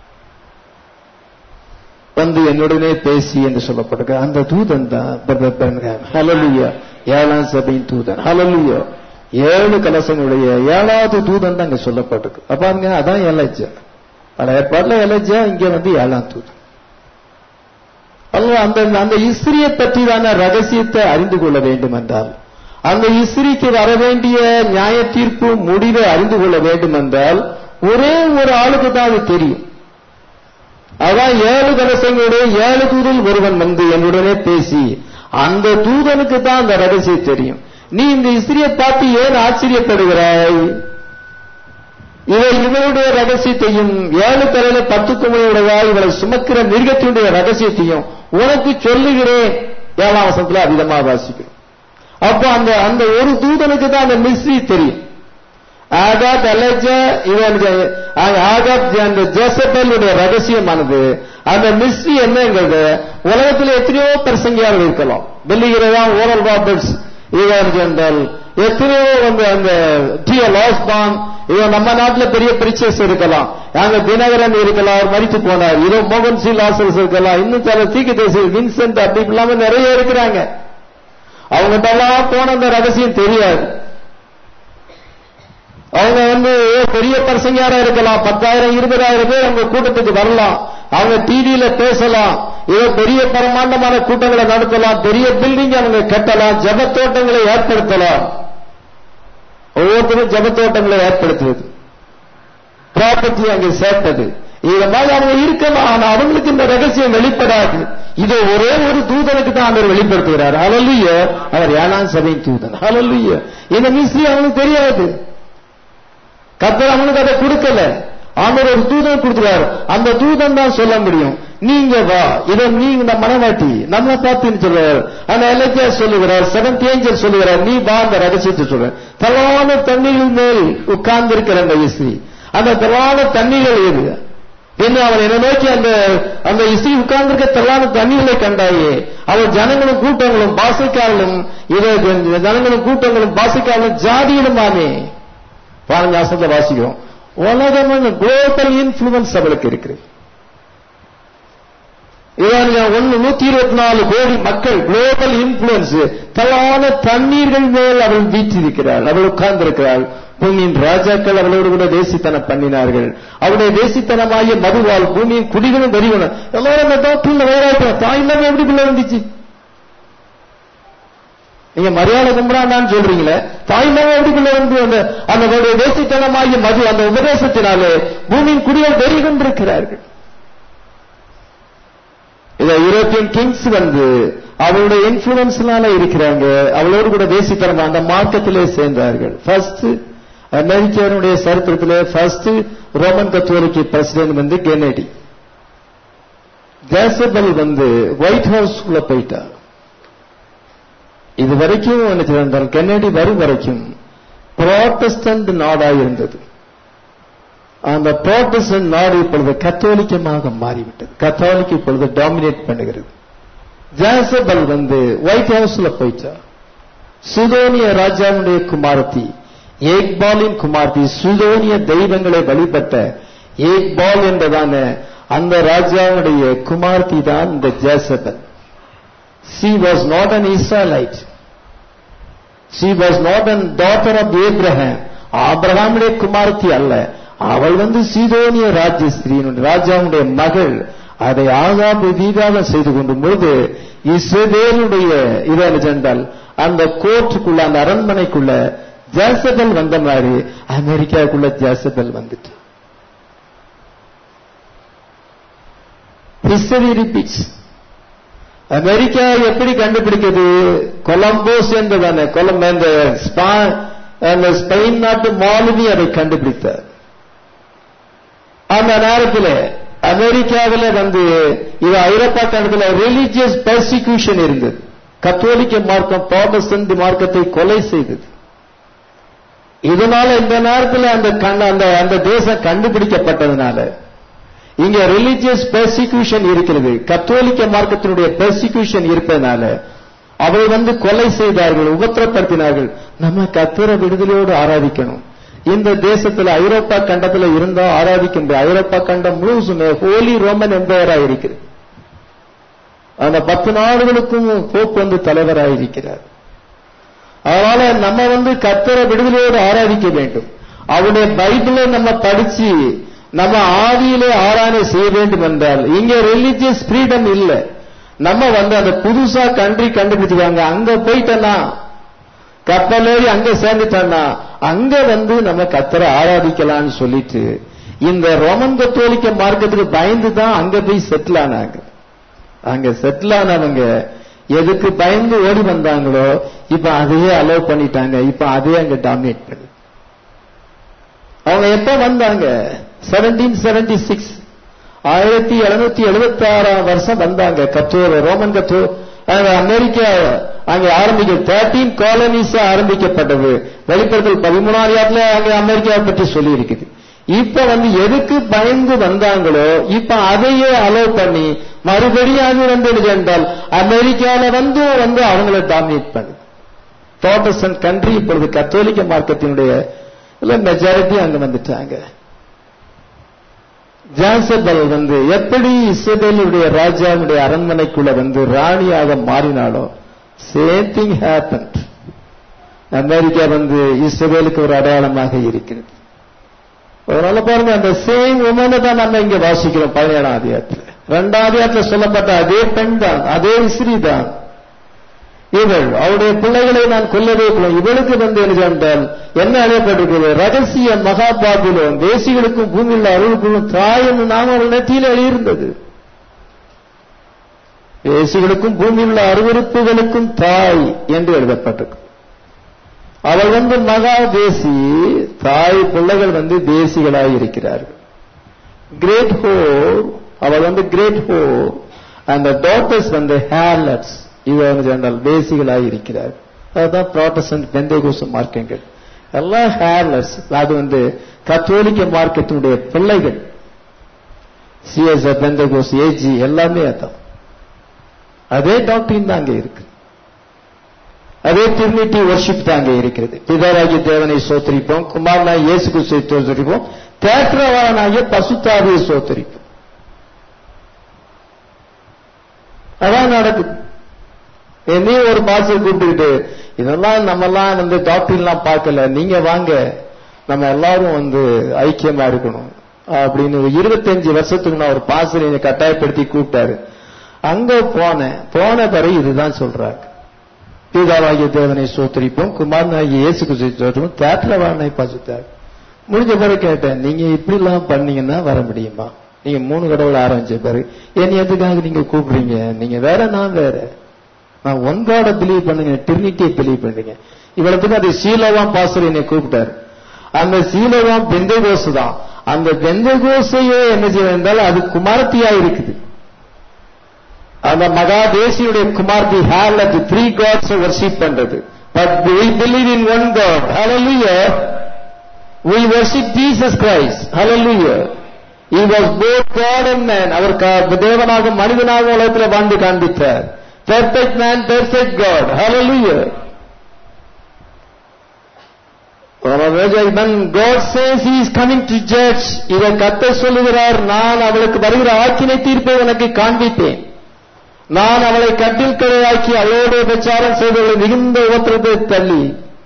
வந்து என்னுடனே பேசி என்று சொல்லப்பட்டிருக்க அந்த தூதன் தான் ஹலலுயா ஏழாம் சபையின் தூதன் ஹலலுயா ஏழு கலசங்களுடைய ஏழாவது தூதன் தான் இங்க சொல்லப்பட்டிருக்கு அப்ப பாருங்க அதான் எலஜா பல ஏற்பாடுல எலஜா இங்க வந்து ஏழாம் தூதன் அல்ல அந்த அந்த இஸ்ரியை பற்றி தான ரகசியத்தை அறிந்து கொள்ள வேண்டும் என்றால் அந்த இஸ்ரிக்கு வர வேண்டிய நியாய தீர்ப்பு முடிவை அறிந்து கொள்ள வேண்டும் என்றால் ஒரே ஒரு ஆளுக்கு தான் அது தெரியும் அதான் ஏழு கலசங்களுடைய ஏழு தூதல் ஒருவன் வந்து என்னுடனே பேசி அந்த தூதனுக்கு தான் அந்த ரகசியம் தெரியும் நீ இந்த இஸ்திரியை பார்த்து ஏன் ஆச்சரியப்படுகிறாய் இவர் இவருடைய ரகசியத்தையும் ஏழு தலையில பத்து குமையுடையதா இவளை சுமக்கிற மிருகத்தினுடைய ரகசியத்தையும் உனக்கு சொல்லுகிறேன் ஏழாம் வசனத்துல அதிகமா வாசிக்கிறோம் அப்போ அந்த அந்த ஒரு தூதனுக்கு தான் அந்த மிஸ்ரி தெரியும் ஆகாத் அலஜா இவன் ஆகாத் அந்த ஜோசபேலுடைய ரகசியமானது அந்த மிஸ்ரி என்னங்கிறது உலகத்தில் எத்தனையோ பிரசங்கியாளர் இருக்கலாம் பெல்லிகிறதா ஓரல் ராபர்ட்ஸ் இவன் என்றால் எத்தனையோ வந்து அந்த டிய லாஸ்பான் இவன் நம்ம நாட்டுல பெரிய பிரிச்சர்ஸ் இருக்கலாம் அங்க தினகரன் இருக்கலாம் அவர் மறித்து போனார் இதோ மோகன் சி லாசர்ஸ் இருக்கலாம் இன்னும் சில தீக்கு தேசி வின்சென்ட் அப்படி இல்லாம நிறைய இருக்கிறாங்க அவங்ககிட்ட எல்லாம் போன அந்த ரகசியம் தெரியாது அவங்க வந்து பெரிய பர்சங்காரா இருக்கலாம் பத்தாயிரம் இருபதாயிரம் பேர் அவங்க கூட்டத்துக்கு வரலாம் அவங்க டிவியில பேசலாம் ஏதோ பெரிய பிரமாண்டமான கூட்டங்களை நடத்தலாம் பெரிய பில்டிங் அவங்க கட்டலாம் ஜபத்தோட்டங்களை ஏற்படுத்தலாம் ஒவ்வொருத்தரும் ஜபத்தோட்டங்களை ஏற்படுத்துவது ப்ராப்பர்ட்டி அங்கே சேர்த்தது இது மாதிரி அவங்க இருக்கலாம் ஆனா அவங்களுக்கு இந்த ரகசியம் வெளிப்படாது இது ஒரே ஒரு தூதனுக்கு தான் அவர் வெளிப்படுத்துகிறார் அலல்லுய அவர் ஏழாம் சபையின் தூதன் அலல்லுய இந்த மிஸ்ரி அவனுக்கு தெரியாது கத்தர் அவனுக்கு அதை கொடுக்கல அவர் ஒரு தூதன் கொடுத்துருவார் அந்த தூதன் தான் சொல்ல முடியும் நீங்க வா இதை நீங்க இந்த மனவாட்டி நம்மளை பார்த்துன்னு சொல்லுவார் அந்த இலக்கிய சொல்லுகிறார் செவன்த் ஏஞ்சல் சொல்லுகிறார் நீ வா அந்த ரகசியத்தை சொல்ற தலான தண்ணீர்கள் மேல் உட்கார்ந்து இருக்கிற அந்த இஸ்ரீ அந்த தலான தண்ணீர்கள் எது என்ன அவன் என்ன நோக்கி அந்த அந்த இசை உட்கார்ந்திருக்க தள்ளான தண்ணீர்களை கண்டாயே அவன் ஜனங்களும் கூட்டங்களும் பாசைக்காரர்களும் இதை ஜனங்களும் கூட்டங்களும் பாசைக்காரர்களும் ஜாதியிலுமாமே பாருங்க ஆசத்தை வாசிக்கிறோம் உலகம் குளோபல் இன்ஃபுளுன்ஸ் அவளுக்கு இருக்கு இதான் ஒன்னு நூத்தி இருபத்தி நாலு கோடி மக்கள் குளோபல் இன்ஃபுளுன்ஸ் தலான தண்ணீர்கள் மேல் அவள் வீற்றிருக்கிறாள் அவள் உட்கார்ந்திருக்கிறாள் பூமியின் ராஜாக்கள் அவளோடு கூட தேசித்தனம் பண்ணினார்கள் அவருடைய தேசித்தனமாகிய மதுவால் பூமியின் குடிகளும் வெறிவன எல்லாரும் அந்த டாக்டர்ல வேறாயிட்டோம் தாய் இல்லாம எப்படி பிள்ளை வந்துச்சு நீங்க மரியாதை கும்பிடாண்டான்னு சொல்றீங்களே தாய் இல்லாம எப்படி பிள்ளை வந்து அந்த அந்த தேசித்தனமாகிய மது அந்த உபதேசத்தினாலே பூமியின் குடிகள் வெறி கொண்டிருக்கிறார்கள் இத யூரோப்பியன் கிங்ஸ் வந்து அவளுடைய இன்ஃபுளுன்ஸ்னால இருக்கிறாங்க அவளோடு கூட தேசித்தனமா அந்த மார்க்கத்திலே சேர்ந்தார்கள் ஃபர்ஸ்ட் அமெரிக்காவுடைய சரித்திரத்திலே ஃபர்ஸ்ட் ரோமன் கத்தோலிக்க பிரசிடென்ட் வந்து கெனடி ஜேசபல் வந்து ஒயிட் ஹவுஸ்க்குள்ள போயிட்டா இது வரைக்கும் என்ன கென்னடி வரும் வரைக்கும் புரோட்டஸ்டன்ட் நாடா இருந்தது அந்த புரோட்டஸ்டன்ட் நாடு இப்பொழுது கத்தோலிக்கமாக மாறிவிட்டது கத்தோலிக் இப்பொழுது டாமினேட் பண்ணுகிறது ஜாசபல் வந்து ஒயிட் ஹவுஸ்ல போயிட்டா சுதோனிய ராஜாவுடைய குமாரத்தி ஏக்பாலின் குமார்த்தி சுதோனிய தெய்வங்களை வழிபட்ட ஏக்பால் என்றதான அந்த ராஜாவுடைய குமார்த்தி தான் இந்த Jezebel she was not an Israelite she was not an daughter of Abraham ஆபிரகாமுடைய குமார்த்தி அல்ல அவள் வந்து சீதோனிய ராஜ்யஸ்திரியினுடைய ராஜாவுடைய மகள் அதை ஆகாபு வீகாலம் செய்து கொண்டும் போது இஸ்ரேலுடைய இது என்ன சென்றால் அந்த கோர்ட்டுக்குள்ள அந்த அரண்மனைக்குள்ள ஜாசபல் வந்த மாதிரி அமெரிக்காவுக்குள்ள ஜாசபல் வந்துட்டு ஹிஸ்டரி ரிப்பீட்ஸ் அமெரிக்கா எப்படி கண்டுபிடிக்கிறது கொலம்போஸ் என்றதானே கொலம் அந்த அந்த ஸ்பெயின் நாட்டு மாலுமி அதை கண்டுபிடித்தார் அந்த நேரத்தில் அமெரிக்காவில் வந்து இது ஐரோப்பா கண்டத்தில் ரிலீஜியஸ் பெர்சிக்யூஷன் இருந்தது கத்தோலிக்க மார்க்கம் ப்ராடஸ்டன்ட் மார்க்கத்தை கொலை செய்தது இதனால இந்த நேரத்தில் அந்த கண் அந்த அந்த தேசம் கண்டுபிடிக்கப்பட்டதுனால இங்க ரிலிஜியஸ் பெர்சிக்யூஷன் இருக்கிறது கத்தோலிக்க மார்க்கத்தினுடைய பெர்சிக்யூஷன் இருப்பதனால அவரை வந்து கொலை செய்தார்கள் உபத்திரப்படுத்தினார்கள் நம்ம கத்திர விடுதலையோடு ஆராதிக்கணும் இந்த தேசத்துல ஐரோப்பா கண்டத்துல இருந்தா ஆராதிக்க முடியும் ஐரோப்பா கண்டம் முழுசுமே ஹோலி ரோமன் என்பவராக இருக்கிறது அந்த பத்து நாடுகளுக்கும் போப் வந்து தலைவராக இருக்கிறார் அதனால நம்ம வந்து கத்திர விடுதலையோடு ஆராதிக்க வேண்டும் அவருடைய பைபிளை நம்ம படிச்சு நம்ம ஆவியிலே ஆராதனை செய்ய வேண்டும் என்றால் இங்க ரிலிஜியஸ் ஃப்ரீடம் இல்ல நம்ம வந்து அந்த புதுசா கண்ட்ரி கண்டுபிடிச்சுக்காங்க அங்க போயிட்டோன்னா கப்பலேறி அங்க சேர்ந்துட்டோம்னா அங்க வந்து நம்ம கத்தரை ஆராதிக்கலாம்னு சொல்லிட்டு இந்த ரோமன் கத்தோலிக்க மார்க்கத்துக்கு பயந்து தான் அங்க போய் செட்டில் ஆனாங்க அங்க செட்டில் ஆனவங்க எதுக்கு பயந்து ஓடி வந்தாங்களோ இப்ப அதையே அலோவ் பண்ணிட்டாங்க இப்ப அதே அங்க டாமினேட் பண்ணு அவங்க எப்ப வந்தாங்க செவன்டீன் செவன்டி சிக்ஸ் ஆயிரத்தி எழுநூத்தி எழுபத்தி ஆறாம் வருஷம் வந்தாங்க கத்தோர் ரோமன் கத்தோர் அமெரிக்கா அங்க ஆரம்பிக்க தேர்ட்டீன் காலனிஸ் ஆரம்பிக்கப்பட்டது வெளிப்படுத்தல் பதிமூணாயிரத்துல அங்க அமெரிக்காவை பற்றி சொல்லி இருக்குது இப்ப வந்து எதுக்கு பயந்து வந்தாங்களோ இப்ப அதையே அலோவ் பண்ணி மறுபடியும் அது வந்து என்றால் அமெரிக்கால வந்து வந்து அவங்கள டாமினேட் பண்ணு ப்ராட்டஸ்டன்ட் கண்ட்ரி இப்பொழுது கத்தோலிக்க மார்க்கத்தினுடைய மெஜாரிட்டி அங்க வந்துட்டாங்க ஜாசபல் வந்து எப்படி இஸ்ரேலுடைய ராஜாவுடைய அரண்மனைக்குள்ள வந்து ராணியாக மாறினாலோ சேம் திங் ஹேப்பன் அமெரிக்கா வந்து இஸ்ரேலுக்கு ஒரு அடையாளமாக இருக்கிறது அதனால பாருங்க அந்த சேம் உமனை தான் நம்ம இங்க வாசிக்கிறோம் பதினேழாம் அதிகாரத்தில் ரெண்டாம் அதிகாரத்தில் சொல்லப்பட்ட அதே பெண் தான் அதே இஸ்ரீ தான் இவள் அவருடைய பிள்ளைகளை நான் கொல்லவே கூடும் இவளுக்கு வந்து என்ன என்றால் என்ன அழையப்பட்டிருக்கிறது ரகசிய மகாபாபிலும் தேசிகளுக்கும் பூமியில் அருளுக்கும் தாய் என்று நாம் அவள் நெற்றியில் எழுதியிருந்தது தேசிகளுக்கும் பூமியில் உள்ள அருவறுப்புகளுக்கும் தாய் என்று எழுதப்பட்டிருக்கு அவள் வந்து மகா தேசி தாய் பிள்ளைகள் வந்து தேசிகளாய் இருக்கிறார்கள் கிரேட் ஹோர் அவள் வந்து கிரேட் ஹோர் அந்த டாட்டர்ஸ் வந்து ஹேர்லட்ஸ் இது வந்து ஜெனரல் தேசிகளாய் இருக்கிறார் அதுதான் ப்ராட்டஸ்டன்ட் பெந்தேகோச மார்க்கங்கள் எல்லாம் ஹேர்லெஸ் அது வந்து கத்தோலிக்க மார்க்கத்தினுடைய பிள்ளைகள் சிஎஸ் பெந்தகோஸ் ஏஜி எல்லாமே அதான் அதே டாக்டரின் தான் அங்க இருக்கு அதே டிரினிட்டி வர்ஷிப் தான் அங்கே இருக்கிறது பிதாராகி தேவனை சோத்தரிப்போம் குமாரனாய் இயேசு கிறிஸ்துவை சோத்தரிப்போம் தேற்றவானாகிய பசுத்தாவியை சோத்தரிப்போம் அதான் நடக்குது என்னையும் ஒரு பாசல் கூப்பிட்டுக்கிட்டு இதெல்லாம் நம்ம எல்லாம் வந்து டாக்டர்லாம் பார்க்கல நீங்க வாங்க நம்ம எல்லாரும் வந்து ஐக்கியமா இருக்கணும் அப்படின்னு இருபத்தஞ்சு வருஷத்துக்கு நான் ஒரு பாசல் என்னை கட்டாயப்படுத்தி கூப்பிட்டாரு அங்க போனேன் போன பிறகு இதுதான் சொல்றாங்க பீதாவாகிய தேவனை சோத்தரிப்போம் குமாரனாகிய இயேசு கிறிஸ்துவோம் தேட்டரவானை பசுத்தார் முடிஞ்ச பிறகு கேட்டேன் நீங்க இப்படி எல்லாம் பண்ணீங்கன்னா வர முடியுமா நீங்க மூணு கடவுள் ஆரம்பிச்ச பிறகு என்ன எதுக்காக நீங்க கூப்பிடுறீங்க நீங்க வேற நான் வேற நான் ஒன் காட பிலீவ் பண்ணுங்க ட்ரினிட்டியை பிலீவ் பண்ணுங்க இவ்வளவுக்கு அது சீலவாம் பாஸ்டர் என்னை கூப்பிட்டாரு அந்த சீலவாம் பெந்தகோசு தான் அந்த பெந்தகோசையே என்ன செய்ய என்றால் அது குமாரத்தியா இருக்குது அந்த மகா தேசியுடைய குமார்த்தி ஹேர்ல த்ரீ காட்ஸ் வர்ஷிப் பண்றது but we believe in one God hallelujah we worship Jesus Christ hallelujah he was both God and man அவர் க- தேவனாக மனிதனாக உலகத்தில் வாழ்ந்து காண்பித்தார் perfect man perfect God hallelujah when God says he is coming to judge இவர் கத்த சொல்லுகிறார் நான் அவளுக்கு வருகிற ஆக்கினை தீர்ப்பை உனக்கு காண்பிப்பேன் நான் அவளை கட்டில் கடையாக்கி அவளோடு பிரச்சாரம் செய்தவளை மிகுந்த உபத்திரத்தை தள்ளி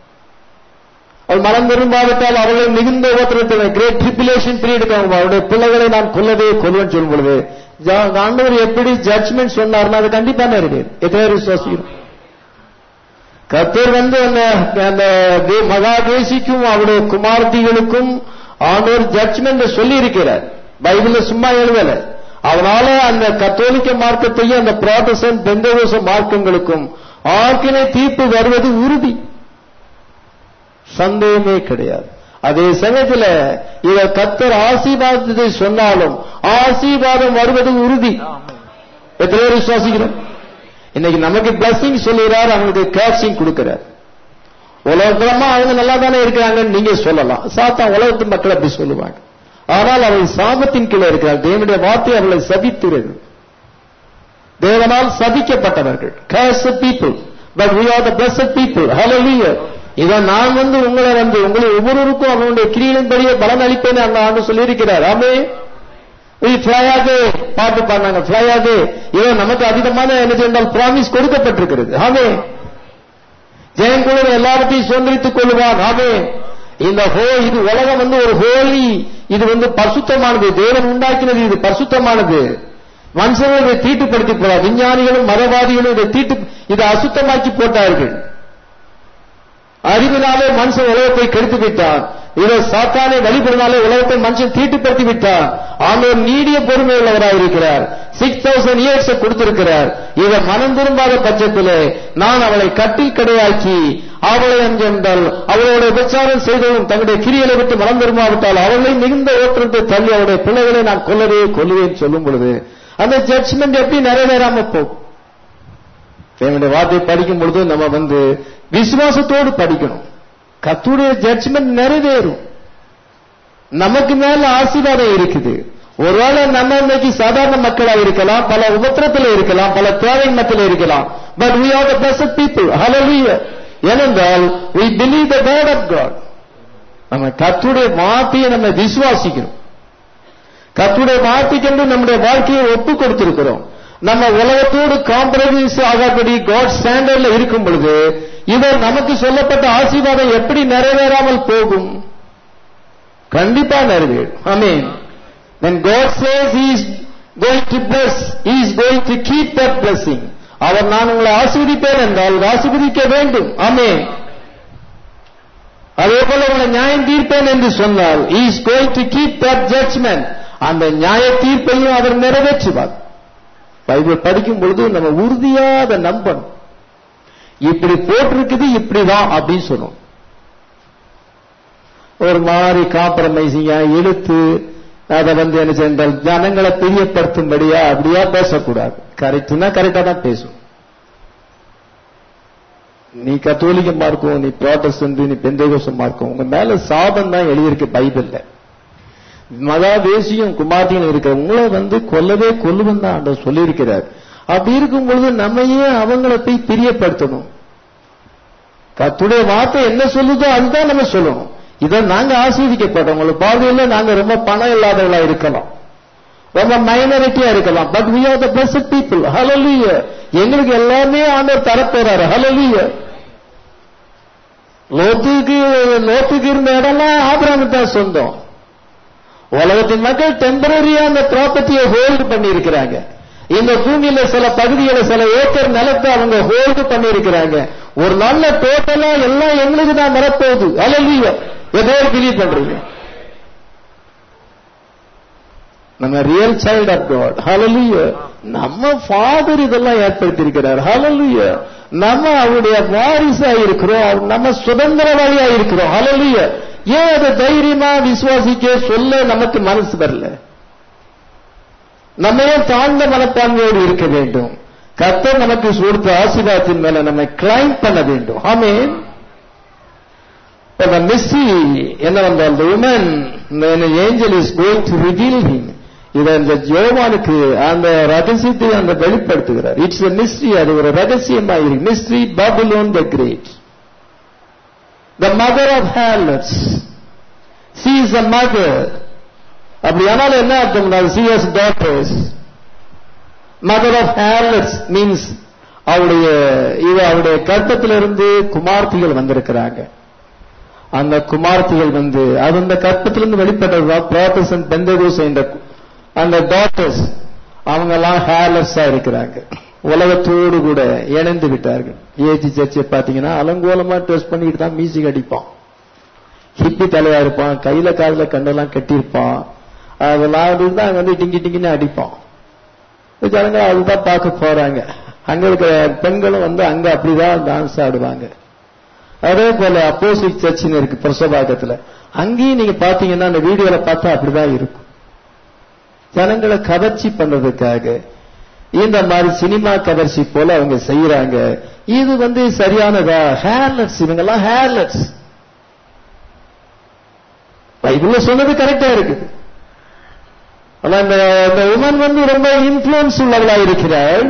அவள் மனம் விரும்பாவிட்டால் அவளை மிகுந்த உபத்திரத்தை கிரேட் ட்ரிபிலேஷன் பீரியட் அவருடைய பிள்ளைகளை நான் கொல்லவே கொல்வேன் சொல்லும் பொழுது ஜா- ஆண்டவர் எப்படி ஜட்ஜ்மெண்ட் சொன்னார்னா அது கண்டிப்பா இருக்கு எத்தனை பேர் விசுவாசிக்கிறோம் கத்தர் வந்து அந்த அந்த தே- மகா தேசிக்கும் அவருடைய குமார்த்திகளுக்கும் ஆண்டவர் ஜட்ஜ்மெண்ட் சொல்லி இருக்கிறார் பைபிள்ல சும்மா எழுதல அதனால அந்த கத்தோலிக்க மார்க்கத்தையும் அந்த புராட்டஸ்டன்ட் பெந்தகோச மார்க்கங்களுக்கும் ஆக்கினை தீர்ப்பு வருவது உறுதி சந்தேகமே கிடையாது அதே சமயத்துல இத கத்தர் ஆசீர்வாதத்தை சொன்னாலும் ஆசீர்வாதம் வருவது உறுதி எத்தனை பேர் விசுவாசிக்கிறோம் இன்னைக்கு நமக்கு பிளஸிங் சொல்லுகிறார் அவங்களுக்கு கேட்சிங் கொடுக்கிறார் உலகமா அவங்க நல்லா தானே இருக்கிறாங்கன்னு நீங்க சொல்லலாம் சாத்தா உலகத்து மக்கள் அப்படி சொல்லுவாங்க ஆனால் அவள் சாபத்தின் கீழே இருக்கிறார் தேவனுடைய வார்த்தை அவளை சபித்துறது தேவனால் சபிக்கப்பட்டவர்கள் curse people but we are the blessed people hallelujah இதை நான் வந்து உங்களை வந்து உங்களை ஒவ்வொருவருக்கும் அவனுடைய கிரியின்படியே பலன் அளிப்பேன் அந்த ஆண்டு சொல்லியிருக்கிறார் ஆமே ஃபிளையாகவே பாட்டு பாடினாங்க ஃபிளையாகவே இவன் நமக்கு அதிகமான என்ன செய்தால் பிராமிஸ் கொடுக்கப்பட்டிருக்கிறது ஆமே ஜெயங்குழல் எல்லாவற்றையும் சுதந்திரித்துக் கொள்வான் ஆமே இந்த ஹோ இது உலகம் வந்து ஒரு ஹோலி இது வந்து பரிசுத்தமானது தேவன் உண்டாக்கினது இது பரிசுத்தமானது மனுஷர்கள் இதை தீட்டுப்படுத்தி போறார் விஞ்ஞானிகளும் மதவாதிகளும் இதை தீட்டு இதை அசுத்தமாக்கி போட்டார்கள் அறிவினாலே மனுஷன் உலகத்தை கெடுத்து விட்டான் இதை சாத்தானை வழிபடுனாலே உலகத்தை மனுஷன் தீட்டுப்படுத்தி விட்டான் ஆண்டவர் நீடிய பொறுமை உள்ளவராக இருக்கிறார் சிக்ஸ் தௌசண்ட் இயர்ஸ் கொடுத்திருக்கிறார் இதை மனம் திரும்பாத பட்சத்திலே நான் அவளை கட்டில் கடையாக்கி அவளை என்றால் அவளோட விசாரம் செய்ததும் தன்னுடைய கிரியலை விட்டு மனம் திரும்பாவிட்டால் அவளை மிகுந்த ஓட்டத்தை தள்ளி அவருடைய பிள்ளைகளை நான் கொல்லவே கொல்லுவேன் சொல்லும் பொழுது அந்த ஜட்ஜ்மெண்ட் எப்படி நிறைவேறாம போகும் தேவனுடைய வார்த்தை படிக்கும் பொழுது நம்ம வந்து விசுவாசத்தோடு படிக்கணும் கத்துடைய ஜட்ஜ்மெண்ட் நிறைவேறும் நமக்கு மேல ஆசீர்வாதம் இருக்குது ஒருவேளை நம்ம இன்னைக்கு சாதாரண மக்களா இருக்கலாம் பல உபத்திரத்தில் இருக்கலாம் பல தேவை மத்தியில் இருக்கலாம் but we are the blessed people hallelujah ஏனென்றால் we believe the word of God நம்ம கத்துடைய வார்த்தையை நம்ம விசுவாசிக்கிறோம் கத்துடைய வார்த்தைக்கென்று நம்முடைய வாழ்க்கையை ஒப்பு கொடுத்திருக்கிறோம் நம்ம உலகத்தோடு காம்ப்ரமைஸ் ஆகாதபடி காட் ஸ்டாண்டர்ட்ல இருக்கும் பொழுது இவர் நமக்கு சொல்லப்பட்ட ஆசீர்வாதம் எப்படி நிறைவேறாமல் போகும் கண்டிப்பா நிறைவேறும் ஆமென் when god says he is going to bless he is going to keep that blessing அவர் நான் உங்களை ஆசீர்வதிப்பேன் என்றால் ஆசீர்வதிக்க வேண்டும் ஆமென் அதே போல உங்களை நியாயம் தீர்ப்பேன் என்று சொன்னால் he is going to keep that judgment அந்த நியாய தீர்ப்பையும் அவர் நிறைவேற்றுவார் பைபிள் படிக்கும் பொழுது நம்ம உறுதியா அதை நம்பணும் இப்படி போட்டிருக்குது இப்படிதான் அப்படின்னு சொல்லணும் ஒரு மாதிரி காம்ப்ரமைசிங்கா இழுத்து அதை வந்து என்ன சென்றால் ஜனங்களை பிரியப்படுத்தும்படியா அப்படியா பேசக்கூடாது கரெக்ட்னா கரெக்டா தான் பேசும் நீ கத்தோலிக்கமா இருக்கும் நீ ப்ராட்டஸ்டன்ட் நீ பெந்தகோசமா இருக்கும் உங்க மேல சாபம் தான் எழுதியிருக்கு பைபிள்ல மகா தேசியம் குமார்த்தியும் இருக்கிற உங்களை வந்து கொல்லவே கொல்லுவன் தான் ஆண்டவர் சொல்லியிருக்கிறார் அப்படி இருக்கும் பொழுது நம்ம ஏன் அவங்கள போய் பிரியப்படுத்தணும் கத்துடைய வார்த்தை என்ன சொல்லுதோ அதுதான் நம்ம சொல்லணும் இதை நாங்க ஆசீர்விக்கப்பட்டோம் உங்களுக்கு பார்வையில நாங்க ரொம்ப பணம் இல்லாதவங்களா இருக்கலாம் ரொம்ப மைனாரிட்டியா இருக்கலாம் but we are the blessed people hallelujah எங்களுக்கு எல்லாமே ஆண்டவர் தரப்போறாரு hallelujah லோத்துக்கு லோத்துக்கு இருந்த இடம்லாம் ஆபிரகாமுக்கு தான் சொந்தம் உலகத்தின் மக்கள் டெம்பரரியா அந்த ப்ராப்பர்ட்டியை ஹோல்டு பண்ணி இருக்கிறாங்க இந்த பூமியில சில பகுதிகளை சில ஏக்கர் நிலத்தை அவங்க ஹோல்டு பண்ணி இருக்கிறாங்க ஒரு நல்ல டோட்டலா எல்லாம் எங்களுக்கு தான் வரப்போகுது அலல்லிய ஏதோ பிலீவ் பண்றீங்க நம்ம real child of God hallelujah நம்ம ஃபாதர் இதெல்லாம் ஏற்படுத்தி இருக்கிறார் ஹalleluya நம்ம அவருடைய வாரிசா இருக்கிறோம் அவர் நம்ம சுதந்திரவாளியா இருக்கிறோம் ஹalleluya ஏன் அதை தைரியமா விசுவாசிக்க சொல்ல நமக்கு மனசு வரல நம்ம ஏன் தாழ்ந்த மனப்பான்மையோடு இருக்க வேண்டும் கர்த்தர் நமக்கு கொடுத்த ஆசீர்வாதத்தின் மேல நம்ம கிளைம் பண்ண வேண்டும் ஆமென் the mystery என்னவென்றால் the woman when an angel is going to reveal him இதை இந்த ஜோவானுக்கு அந்த ரகசியத்தை அந்த வெளிப்படுத்துகிறார் இட்ஸ் a mystery அது ஒரு ரகசியமா இருக்கு mystery babylon the great the mother of harlots she is a mother அப்படி ஆனாலும் என்ன அர்த்தம் she has daughters mother of harlots means அவருடைய இது அவருடைய கர்ப்பத்திலிருந்து குமார்த்திகள் வந்திருக்கிறாங்க அந்த குமார்த்திகள் வந்து அது அந்த கற்பத்திலிருந்து வெளிப்பட்டதுதான் ப்ராட்டசன் பெந்தகோஸ் என்ற அந்த டாக்டர்ஸ் அவங்க எல்லாம் ஹேர்லெஸ்ஸா இருக்கிறாங்க உலகத்தோடு கூட இணைந்து விட்டார்கள் ஏஜி சர்ச்சை பாத்தீங்கன்னா அலங்கோலமா ட்ரெஸ் பண்ணிட்டு தான் மியூசிக் அடிப்பான் ஹிப்பி தலையா இருப்பான் கையில காலில் கண்டெல்லாம் கட்டியிருப்பான் அதெல்லாம் தான் வந்து டிங்கி டிங்கின்னு அடிப்பான் ஜனங்க அதுதான் பார்க்க போறாங்க அங்க இருக்கிற பெண்களும் வந்து அங்க அப்படிதான் டான்ஸ் ஆடுவாங்க அதே போல அப்போசிட் சர்ச்சின்னு இருக்கு பிரசபாகத்துல அங்கேயும் நீங்க பாத்தீங்கன்னா அந்த வீடியோல பார்த்தா அப்படிதான் இருக்கும் ஜனங்களை கவர்ச்சி பண்றதுக்காக இந்த மாதிரி சினிமா கவர்ச்சி போல அவங்க செய்யறாங்க இது வந்து சரியானதா ஹேர்லெட்ஸ் இவங்கெல்லாம் ஹேர்லெட்ஸ் பைபிள்ல சொன்னது கரெக்டா இருக்கு ஆனா இந்த உமன் வந்து ரொம்ப இன்ஃபுளுன்ஸ் உள்ளவளா இருக்கிறாள்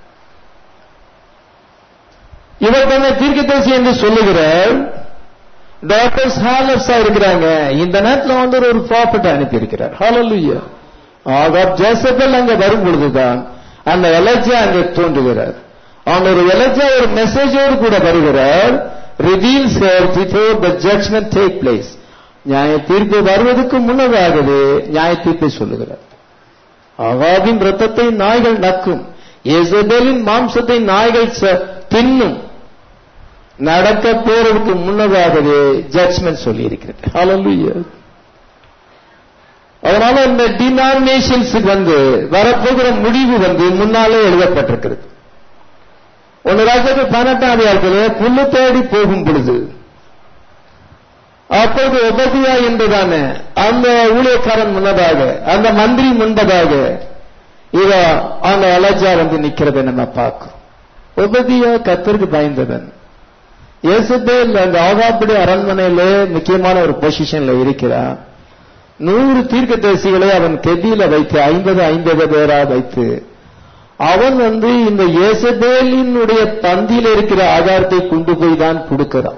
இவர் தன்னை தீர்க்கதரிசி என்று சொல்லுகிறார் டாக்டர்ஸ் ஹாலர்ஸா இருக்கிறாங்க இந்த நேரத்தில் வந்து ஒரு ப்ராஃபிட் அனுப்பி இருக்கிறார் ஹாலலுயா ஆகாப் ஜோசபல் அங்க வரும் பொழுதுதான் அந்த எலஜா அங்கே தோன்றுகிறார் அவன் ஒரு எலஜா ஒரு மெசேஜோடு கூட வருகிறார் reveals before the judgment take place நியாய தீர்ப்பு வருவதற்கு முன்னதாகவே நியாய தீர்ப்பை சொல்லுகிறார் ஆகாபின் ரத்தத்தை நாய்கள் நக்கும் எசபேலின் மாம்சத்தை நாய்கள் தின்னும் நடக்க போறதுக்கு முன்னதாகவே ஜட்மெண்ட் சொல்லி இருக்கிறது அதனால இந்த டினாமினேஷன்ஸுக்கு வந்து வரப்போகிற முடிவு வந்து முன்னாலே எழுதப்பட்டிருக்கிறது ஒன்னு ராஜாக்கு பதினெட்டாம் அதிகாரத்தில் புல்லு தேடி போகும் பொழுது அப்போது உபதியா என்றுதான அந்த ஊழியக்காரன் முன்னதாக அந்த மந்திரி முன்பதாக இவ அந்த அலஜா வந்து நிக்கிறத நம்ம பார்க்கிறோம் உபதியா கத்தருக்கு பயந்தவன் இயேசுபேல் அந்த ஆகாப்புடி அரண்மனையில முக்கியமான ஒரு பொசிஷன்ல இருக்கிறான் நூறு தீர்க்க தரிசிகளை அவன் கெதியில வைத்து ஐம்பது ஐம்பது பேரா வைத்து அவன் வந்து இந்த ஏசபேலினுடைய பந்தியில் இருக்கிற ஆகாரத்தை கொண்டு போய் தான் கொடுக்கிறான்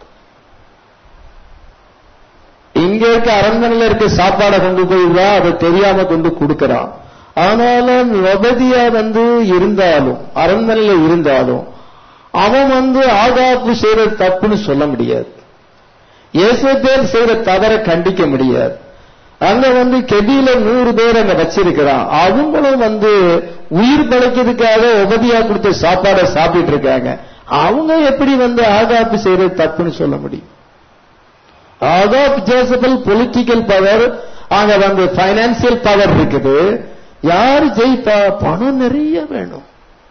இங்க இருக்க அரண்மனையில இருக்க சாப்பாடை கொண்டு போய் தான் அதை தெரியாம கொண்டு கொடுக்கிறான் ஆனாலும் ஒபதியா வந்து இருந்தாலும் அரண்மனையில இருந்தாலும் அவன் வந்து ஆகாப்பு செய்யற தப்புன்னு சொல்ல முடியாது ஏசபேல் செய்யற தவறை கண்டிக்க முடியாது அங்க வந்து கெபியில நூறு பேர் அங்க வச்சிருக்கிறான் அவங்களும் வந்து உயிர் பழைக்கிறதுக்காக உபதியா கொடுத்த சாப்பாடை சாப்பிட்டு இருக்காங்க அவங்க எப்படி வந்து ஆகாப்பு செய்யறது தப்புன்னு சொல்ல முடியும் ஆகாப் ஜேசபல் பொலிட்டிக்கல் பவர் அங்க வந்து பைனான்சியல் பவர் இருக்குது யார் ஜெயிப்பா பணம் நிறைய வேணும்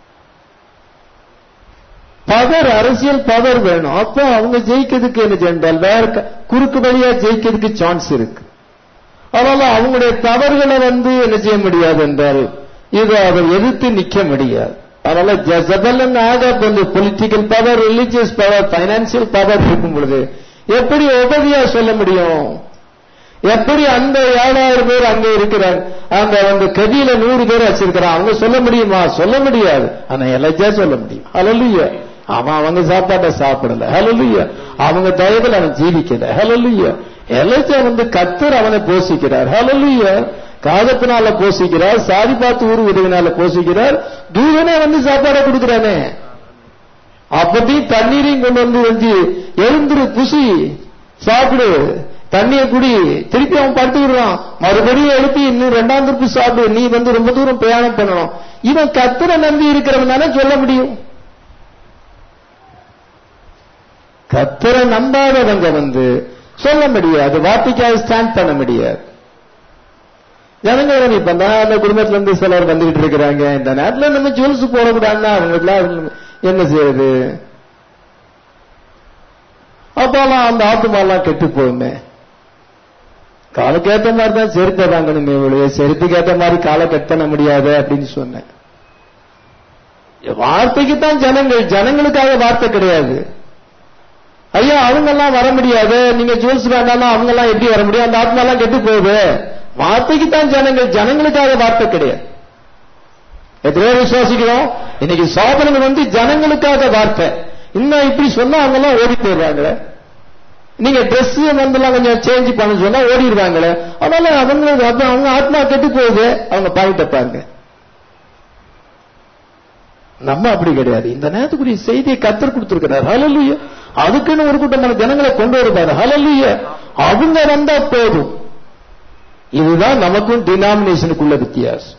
பவர் அரசியல் பவர் வேணும் அப்ப அவங்க ஜெயிக்கிறதுக்கு என்ன சென்றால் வேற க- குறுக்கு வழியா ஜெயிக்கிறதுக்கு சான்ஸ் இருக்கு அதனால அவங்களுடைய தவறுகளை வந்து என்ன செய்ய முடியாது என்றால் இது அதை எதிர்த்து நிக்க முடியாது அதனால ஜசபல் ஆக வந்து political power religious power financial power இருக்கும் பொழுது எப்படி உதவியா சொல்ல முடியும் எப்படி அந்த ஏழாயிரம் பேர் அங்க இருக்கிறாங்க அந்த வந்து கதியில நூறு பேர் வச்சிருக்கிறான் அவங்க சொல்ல முடியுமா சொல்ல முடியாது ஆனா எலஜா சொல்ல முடியும் ஹalleluya அவன் அவங்க சாப்பாட்டை சாப்பிடல ஹalleluya அவங்க தயவுல அவன் ஜீவிக்கல ஹalleluya எலஜா வந்து கத்தர் அவனை போஷிக்கிறார் ஹalleluya காகத்தினால போஷிக்கிறார் சாதி பார்த்து ஊர் உதவினால போஷிக்கிறார் தூதனே வந்து சாப்பாடை கொடுக்கிறானே அப்படி தண்ணீரையும் கொண்டு வந்து வந்து எழுந்துரு குசி சாப்பிடு தண்ணியை குடி திருப்பி அவன் படுத்துக்கிறான் மறுபடியும் எழுப்பி இன்னும் ரெண்டாம் திருப்பி சாப்பிடு நீ வந்து ரொம்ப தூரம் பிரயாணம் பண்ணணும் இவன் கத்தரை நம்பி இருக்கிறவன் தானே சொல்ல முடியும் கத்தரை நம்பாதவங்க வந்து சொல்ல முடியாது வார்த்தைக்காக ஸ்டாண்ட் பண்ண முடியாது ஜனங்கள் இப்ப நான் அந்த குடும்பத்துல இருந்து சிலர் வந்துகிட்டு இருக்கிறாங்க இந்த நேரத்துல நம்ம ஜுவல்ஸ் போடக்கூடாதுன்னா அவங்களுக்குலாம் என்ன செய்யறது அப்பெல்லாம் அந்த ஆத்துமாலாம் கெட்டு போகுமே காலுக்கு ஏத்த மாதிரி தான் செருப்பை வாங்கணுமே ஒழிய செருப்புக்கு ஏத்த மாதிரி காலை கட் பண்ண முடியாது அப்படின்னு சொன்னேன் வார்த்தைக்கு தான் ஜனங்கள் ஜனங்களுக்காக வார்த்தை கிடையாது ஐயா அவங்க எல்லாம் வர முடியாது நீங்க ஜூல்ஸ் வேண்டாம்னா அவங்க எல்லாம் எப்படி வர முடியும் அந்த ஆத்மாலாம் கெட்டு போகுது வார்த்தைக்கு தான் ஜனங்கள் ஜனங்களுக்காக வார்த்தை கிடையாது எத்தனையோ விசுவாசிக்கிறோம் இன்னைக்கு சாதனங்கள் வந்து ஜனங்களுக்காக வார்த்தை இன்னும் இப்படி சொன்னா அவங்க எல்லாம் ஓடி போயிடுறாங்களே நீங்க ட்ரெஸ் வந்துலாம் கொஞ்சம் சேஞ்ச் பண்ண சொன்னா ஓடிடுவாங்களே அதனால அவங்களுக்கு அப்ப அவங்க ஆத்மா கெட்டு போகுது அவங்க பாயிட்ட பாருங்க நம்ம அப்படி கிடையாது இந்த நேரத்துக்குரிய செய்தியை கத்தர் கொடுத்திருக்கிறார் ஹalleluya அதுக்குன்னு ஒரு கூட்டமான ஜனங்களை கொண்டு வருவாரு ஹalleluya அவங்க வந்தா போதும் இதுதான் நமக்கும் டினாமினேஷனுக்குள்ள வித்தியாசம்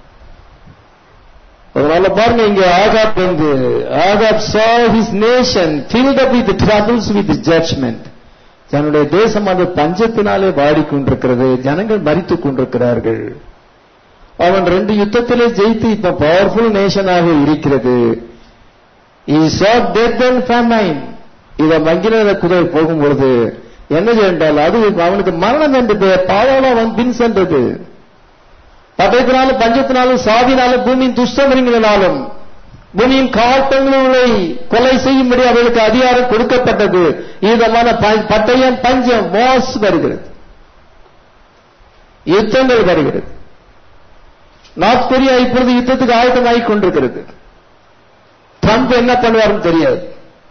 அதனால பாருங்க இங்க ஆகாப் வந்து Ahab saw his nation filled up with troubles with judgment தன்னுடைய தேசம் அது பஞ்சத்தினாலே வாடிக்கொண்டிருக்கிறது ஜனங்கள் மறித்துக் கொண்டிருக்கிறார்கள் அவன் ரெண்டு யுத்தத்திலே ஜெயித்து இப்ப பவர்ஃபுல் நேஷனாக இருக்கிறது he saw death and famine இத மங்கின குதிரை போகும்பொழுது என்ன என்றால் அது அவனுக்கு மரணம் என்றது பாவால அவன் பின் சென்றது பட்டயத்தினாலும் பஞ்சத்தினாலும் சாவினாலும் பூமியின் துஷ்டமிருங்கினாலும் பூமியின் காட்டங்களை கொலை செய்யும்படி அவர்களுக்கு அதிகாரம் கொடுக்கப்பட்டது இதமான ப- பட்டயம் பஞ்சம் வாஸ் வருகிறது யுத்தங்கள் வருகிறது நார்த் கொரியா இப்பொழுது யுத்தத்துக்கு ஆயத்தமாகிக் கொண்டிருக்கிறது ட்ரம்ப் என்ன பண்ணுவாருன்னு தெரியாது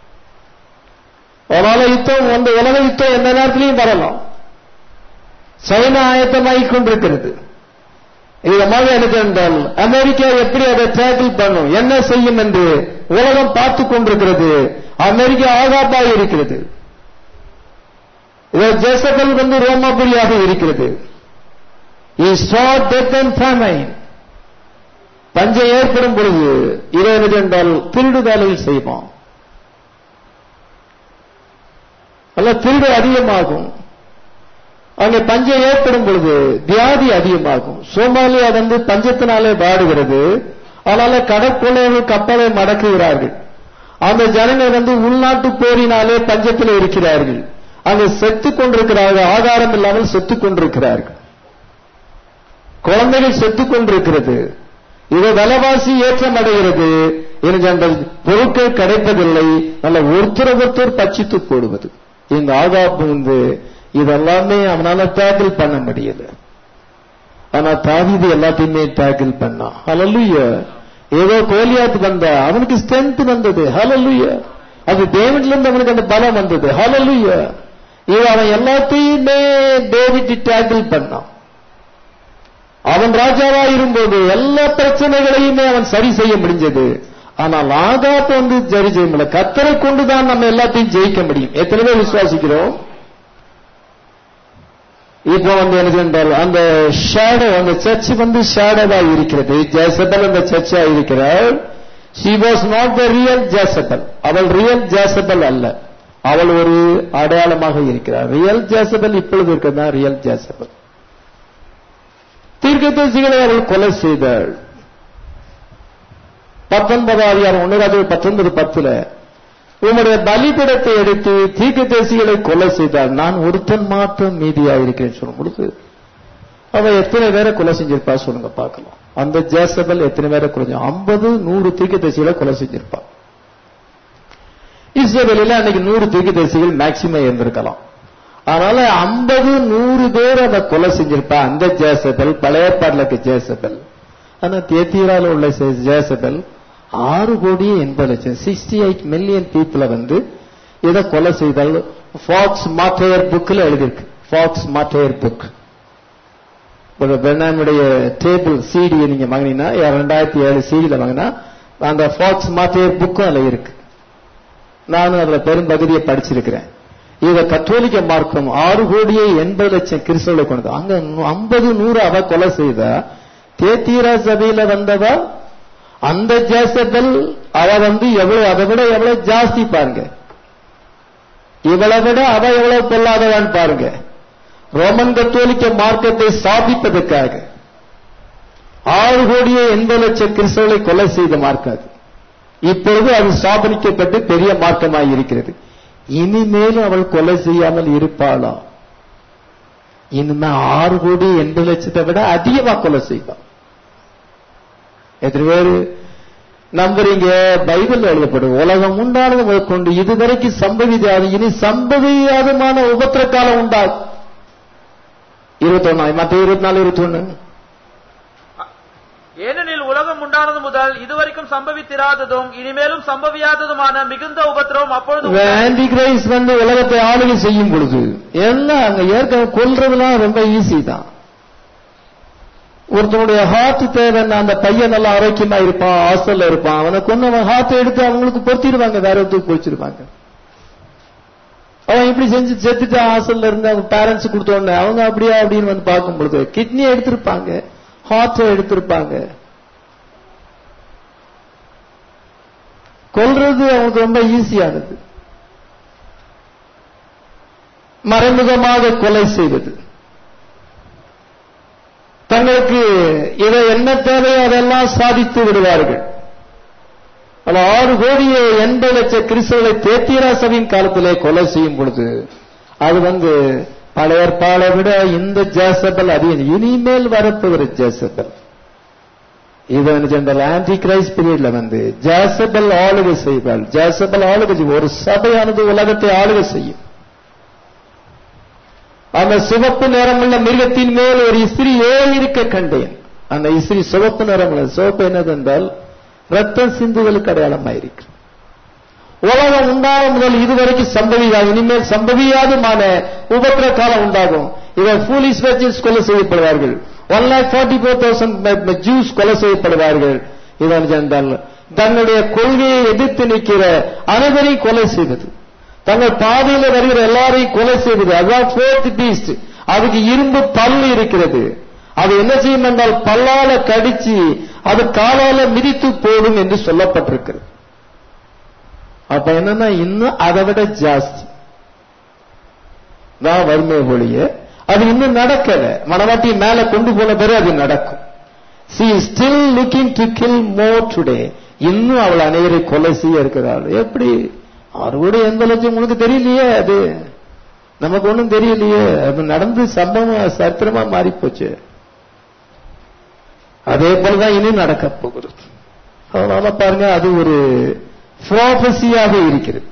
அதனால யுத்தம் அந்த உலக யுத்தம் எந்த நேரத்திலையும் வரலாம் சைனா ஆயத்தமாகிக் கொண்டிருக்கிறது இது மாதிரி எனக்கு என்றால் அமெரிக்கா எப்படி அதை டேக்கிள் பண்ணும் என்ன செய்யும் என்று உலகம் பார்த்து கொண்டிருக்கிறது அமெரிக்கா ஆகாப்பாக இருக்கிறது இது ஜெசபல் வந்து ரோமாபுரியாக இருக்கிறது He saw death and famine. பஞ்சம் ஏற்படும் பொழுது இதை என்ன என்றால் திருடு வேலையில் செய்வான் அல்ல திருடு அதிகமாகும் அங்கே பஞ்சம் ஏற்படும் பொழுது வியாதி அதிகமாகும் சோமாலியா வந்து பஞ்சத்தினாலே வாடுகிறது அதனால கடற்கொள்ளையர்கள் கப்பலை மடக்குகிறார்கள் அந்த ஜனங்கள் வந்து உள்நாட்டு போரினாலே பஞ்சத்தில் இருக்கிறார்கள் அங்கு செத்துக் கொண்டிருக்கிறார்கள் ஆகாரம் இல்லாமல் செத்துக் கொண்டிருக்கிறார்கள் குழந்தைகள் செத்துக் கொண்டிருக்கிறது இது விலைவாசி ஏற்றம் அடைகிறது என்று பொருட்கள் கிடைப்பதில்லை நல்ல ஒருத்தர் ஒருத்தர் பச்சித்து போடுவது இந்த ஆகாப்பு வந்து இதெல்லாமே அவனால டேக்கிள் பண்ண முடியல ஆனா தாவீது எல்லாத்தையுமே டேக்கிள் பண்ணான் ஹalleluya ஏதோ கோலியாத்து வந்தா அவனுக்கு ஸ்ட்ரென்த் வந்தது ஹalleluya அது டேவிட்ல இருந்து அவனுக்கு அந்த பலம் வந்தது ஹalleluya இது அவன் எல்லாத்தையுமே டேவிட் டேக்கிள் பண்ணான் அவன் ராஜாவா இருக்கும்போது எல்லா பிரச்சனைகளையுமே அவன் சரி செய்ய முடிஞ்சது ஆனால் ஆகாப் வந்து சரி செய்ய முடியல கத்தரை கொண்டுதான் நம்ம எல்லாத்தையும் ஜெயிக்க முடியும் எத்தனை பேர் விசுவாசிக்கிறோம் இப்போ வந்து என்ன என்றால் அந்த ஷேடோ அந்த சர்ச் வந்து ஷேடோவா இருக்கிறது ஜேசபல் அந்த சர்ச்சா இருக்கிறாள் she was not the real Jezebel அவள் ரியல் ஜேசபல் அல்ல அவள் ஒரு அடையாளமாக இருக்கிறார் ரியல் ஜேசபல் இப்பொழுது இருக்கிறதா ரியல் ஜேசபல் தீர்க்கதரிசிகளை அவள் கொலை செய்தாள் பத்தொன்பதாம் அதிகாரம் ஒன்றாவது பத்தொன்பது பத்துல உம்முடைய பலிபிடத்தை எடுத்து தீர்க்கதரிசிகளை கொலை செய்தாள் நான் ஒருத்தன் மாற்றம் மீதியா இருக்கிறேன் சொல்லும் பொழுது அவ எத்தனை பேரை கொலை செஞ்சிருப்பா சொல்லுங்க பார்க்கலாம் அந்த ஜேசபல் எத்தனை பேரை கொலை ஐம்பது நூறு தீர்க்கதரிசிகளை கொலை செஞ்சிருப்பா இஸ்ரேலில் அன்னைக்கு நூறு தீர்க்கதரிசிகள் மேக்சிமம் இருந்திருக்கலாம் அதனால ஐம்பது நூறு பேர் அதை கொலை செஞ்சிருப்பா அந்த ஜேசபல் பழைய பாடலுக்கு ஜேசபல் ஆனா தேத்தீரால உள்ள ஜேசபல் ஆறு கோடி எண்பது லட்சம் சிக்ஸ்டி எயிட் மில்லியன் பீப்புளை வந்து இதை கொலை செய்தால் ஃபாக்ஸ் மாட்டையர் புக்கில் எழுதியிருக்கு ஃபாக்ஸ் மாட்டையர் புக் ஒரு பெர்னானுடைய டேபிள் சிடி நீங்க வாங்கினீங்கன்னா ரெண்டாயிரத்தி ஏழு சிடியில் வாங்கினா அந்த ஃபாக்ஸ் மாட்டையர் புக்கும் அதுல இருக்கு நானும் அதுல பெரும்பகுதியை படிச்சிருக்கிறேன் இத கத்தோலிக்க மார்க்கம் ஆறு கோடியே எண்பது லட்சம் கிறிஸ்தவர்களை கொண்டது அங்க ஐம்பது நூறு அவ கொலை செய்தா தேத்தீரா சபையில வந்தவா அந்த ஜேசபல் அவ வந்து எவ்வளவு அதை விட எவ்வளவு ஜாஸ்தி பாருங்க இவளை விட அவ எவ்வளவு பொல்லாதவான்னு பாருங்க ரோமன் கத்தோலிக்க மார்க்கத்தை ஸ்தாபிப்பதற்காக ஆறு கோடியே எண்பது லட்சம் கிறிஸ்தவர்களை கொலை செய்த மார்க்கம் அது இப்பொழுது அது ஸ்தாபனிக்கப்பட்டு பெரிய மார்க்கமாய் இருக்கிறது இனிமேலும் அவள் கொலை செய்யாமல் இருப்பாளா இனிமே ஆறு கோடி எண்பது லட்சத்தை விட அதிகமா கொலை செய்வாள் எத்தனை பேரு நம்புறீங்க பைபிள் எழுதப்படும் உலகம் உண்டானது முதற்கொண்டு இதுவரைக்கும் சம்பவிக்காது இனி சம்பவியாதமான உபத்திர காலம் உண்டாகும் இருபத்தொன்னா மற்ற இருபத்தி நாலு இருபத்தி ஒண்ணு ஏனெனில் உலகம் உண்டானது முதல் இதுவரைக்கும் சம்பவித்திராததும் இனிமேலும் சம்பவியாததுமான மிகுந்த உபத்திரவம் அப்பொழுது உண்டாகும். ஆன்டி கிரைஸ்ட் வந்து உலகத்தை ஆளுகை செய்யும் பொழுது எல்லாம் அங்க ஏற்கனவே கொல்றதுலாம் ரொம்ப ஈஸி தான் ஒருத்தனுடைய ஹார்ட் தேவைன்னா அந்த பையன் நல்லா ஆரோக்கியமா இருப்பான் ஹாஸ்டல்ல இருப்பான் அவனை கொண்டு அவன் ஹார்ட்டை எடுத்து அவங்களுக்கு பொருத்திடுவாங்க வேற ஒருத்தருக்கு பொறிச்சிருவாங்க அவன் இப்படி செஞ்சு செத்துட்டு ஹாஸ்டல்ல இருந்து அவங்க பேரண்ட்ஸ் கொடுத்த உடனே அவங்க அப்படியா அப்படின்னு வந்து பார்க்கும் பொழுது கிட்னி எடுத்திருப்பாங்க ஹார்ட்டை எடுத்திருப்பாங்க கொல்றது அவங்களுக்கு ரொம்ப ஈஸியானது மறைமுகமாக கொலை செய்வது தங்களுக்கு இதை என்ன தேவையோ அதெல்லாம் சாதித்து விடுவார்கள் பல ஆறு கோடியே எண்பது லட்சம் கிறிஸ்தவர்களை தேத்திரா சபையின் காலத்திலே கொலை செய்யும் பொழுது அது வந்து பழைய ஏற்பாடை விட இந்த ஜேசபல் அதிகம் இனிமேல் வரப்போகிற ஜேசபல் இது என்ன சென்றால் ஆன்டி கிரைஸ்ட் பீரியட்ல வந்து ஜேசபல் ஆளுகை செய்வாள் ஜேசபல் ஆளுகை செய்யும் ஒரு சபையானது உலகத்தை ஆளுகை செய்யும் அந்த சிவப்பு நிறமுள்ள மிருகத்தின் மேல் ஒரு இஸ்திரி ஏறி இருக்க கண்டேன் அந்த இஸ்திரி சிவப்பு நிறமுள்ள சிவப்பு என்னது என்றால் ரத்தம் சிந்துதலுக்கு அடையாளமாயிருக்கு உலகம் உண்டாகும் முதல் இதுவரைக்கும் சம்பவியாது இனிமேல் சம்பவியாதுமான உபத்திர காலம் உண்டாகும் இவர் ஃபூலிஸ் வெர்ஜின்ஸ் கொலை செய்யப்படுவார்கள் one lakh forty four thousand Jews கொலை செய்யப்படுவார்கள் இதன் சென்றால் தன்னுடைய கொள்கையை எதிர்த்து நிற்கிற அனைவரையும் கொலை செய்வது தங்கள் பாதையில் வருகிற எல்லாரையும் கொலை செய்வது அதுதான் ஃபோர்த் பீஸ்ட் அதுக்கு இரும்பு பல் இருக்கிறது அது என்ன செய்யும் என்றால் பல்லால கடிச்சு அது காலால மிதித்து போடும் என்று சொல்லப்பட்டிருக்கிறது அப்ப என்னன்னா இன்னும் அதை விட ஜாஸ்தி தான் வறுமை ஒழிய அது இன்னும் நடக்கல மனவாட்டி மேல கொண்டு போன பிறகு அது நடக்கும் she still looking to kill more today இன்னும் அவள் அனைவரை கொலை செய்ய இருக்கிறாள் எப்படி அறுவடை எந்த லட்சம் உனக்கு தெரியலையே அது நமக்கு ஒண்ணும் தெரியலையே அது நடந்து சம்பவம் சரித்திரமா மாறி போச்சு அதே போலதான் இனி நடக்க போகிறது அதனால பாருங்க அது ஒரு ப்ராபசியாக இருக்கிறது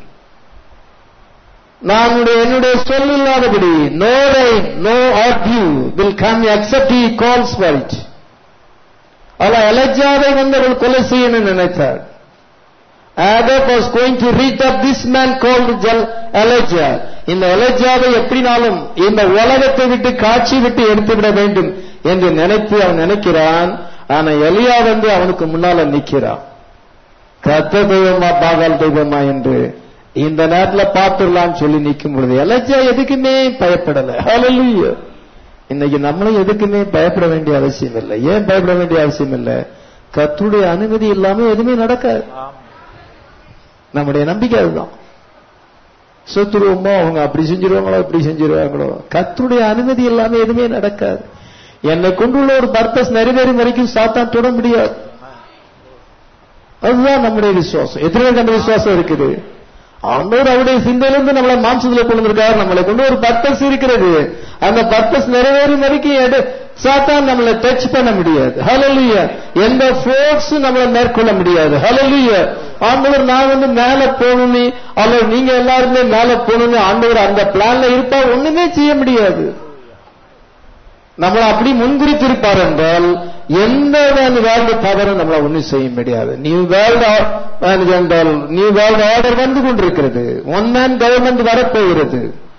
நான் என்னுடைய சொல் இல்லாதபடி no rain no add you will come except he calls for it அவள் எலஜாவை வந்து அவள் கொலை செய்யணும்னு நினைத்தாள் Ahab was going to reach up this man called Jal Elijah. இந்த எலஜாவை எப்படினாலும் இந்த உலகத்தை விட்டு காட்சி விட்டு எடுத்துவிட வேண்டும் என்று நினைத்து அவன் நினைக்கிறான் ஆனா எலியா வந்து அவனுக்கு முன்னால நிக்கிறான் கத்த தெய்வமா பாகால் தெய்வமா என்று இந்த நேரத்துல பார்த்துடலாம் சொல்லி நிக்கும் பொழுது எலஜா எதுக்குமே பயப்படல ஹalleluya இன்னைக்கு நம்மளும் எதுக்குமே பயப்பட வேண்டிய அவசியம் இல்லை ஏன் பயப்பட வேண்டிய அவசியம் இல்லை கத்துடைய அனுமதி இல்லாம எதுவுமே நடக்காது நம்முடைய நம்பிக்கை அதுதான் சொத்துருவோமோ அவங்க அப்படி செஞ்சிருவாங்களோ இப்படி செஞ்சிருவாங்களோ கத்துடைய அனுமதி இல்லாம எதுவுமே நடக்காது என்னை கொண்டுள்ள ஒரு பர்பஸ் நிறைவேறும் வரைக்கும் சாத்தான் தொட முடியாது அதுதான் நம்முடைய விசுவாசம் எத்தனை பேருக்கு அந்த விசுவாசம் இருக்குது ஆண்டவர் அவருடைய சிந்தையிலிருந்து நம்மளை மாம்சத்துல கொண்டு வந்திருக்காரு நம்மளை கொண்டு ஒரு பர்பஸ் இருக்கிறது அந்த பர்பஸ் நிறைவேறும் வரைக்கும் எடு சாத்தான் நம்மளை டச் பண்ண முடியாது ஹalleluya எந்த ஃபோர்ஸ் நம்மளை மேற்கொள்ள முடியாது ஹalleluya ஆண்டவர் நான் வந்து மேல போகணும்னு அல்லது நீங்க எல்லாருமே மேல போகணும்னு ஆண்டவர் அந்த பிளான்ல இருப்பா ஒண்ணுமே செய்ய முடியாது நம்மளை அப்படி முன்குறித்திருப்பார் என்றால் எந்த வேர்ல்டு பவரும் நம்மளை ஒண்ணும் செய்ய முடியாது நியூ வேர்ல்டு என்றால் நியூ வேர்ல்டு ஆர்டர் வந்து கொண்டிருக்கிறது ஒன் மேன் கவர்மெண்ட் வரப்போகிறது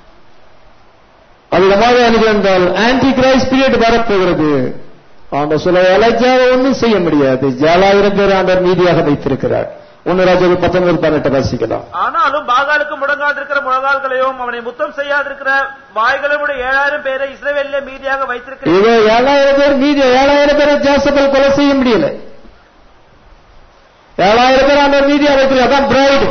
அது மாதிரி அனுப்பி என்றால் ஆன்டி கிரைஸ்ட் பீரியட் வரப்போகிறது ஆண்ட சொல்ல எலஜாவை ஒன்றும் செய்ய முடியாது ஏழாயிரம் பேர் ஆண்டவர் நீதியாக வைத்திருக்கிறார் ஒன்னு ராஜாவுக்கு பத்தொன்பது பதினெட்டு வாசிக்கலாம் ஆனாலும் பாகாலுக்கு முடங்காதிருக்கிற முழங்கால்களையும் அவனை முத்தம் செய்யாதிருக்கிற வாய்களுடைய ஏழாயிரம் பேரை இஸ்ரவேலிலே மீதியாக வைத்திருக்கிறேன் இது ஏழாயிரம் பேர் மீதி ஏழாயிரம் பேரை ஜாசபல் கொலை செய்ய முடியல ஏழாயிரம் பேர் ஆண்டவர் மீதியா வைத்திருக்க அதான் பிரைடு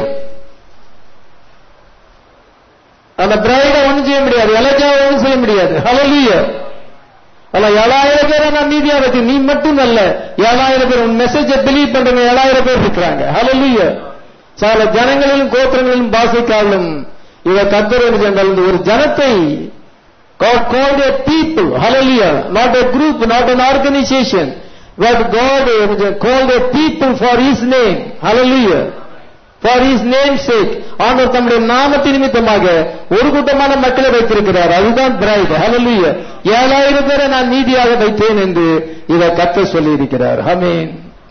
அந்த பிரைட ஒண்ணும் செய்ய முடியாது எலஜாவை ஒண்ணும் செய்ய முடியாது ஹalleluya அல்ல ஏழாயிரம் பேரை நான் மீதியா வைத்து நீ மட்டும் அல்ல ஏழாயிரம் பேர் உன் மெசேஜை பிலீவ் பண்றவங்க ஏழாயிரம் பேர் இருக்கிறாங்க ஹalleluya சில ஜனங்களிலும் கோத்திரங்களிலும் பாசைக்காலும் இவ கத்தர் என்று சொன்னால் இந்த ஒரு ஜனத்தை God called a people, hallelujah, not a group, not an organization, but God uh, called a people for His name, hallelujah. For His name's sake, ஆண்டவர் தம்முடைய நாமத்தின் நிமித்தமாக ஒரு கூட்டமான மக்களை வைத்திருக்கிறார் அதுதான் பிரைட் ஹalleluya ஏழாயிரம் பேரை நான் நீதியாக வைத்தேன் என்று இதை கத்த சொல்லி இருக்கிறார் ஆமென்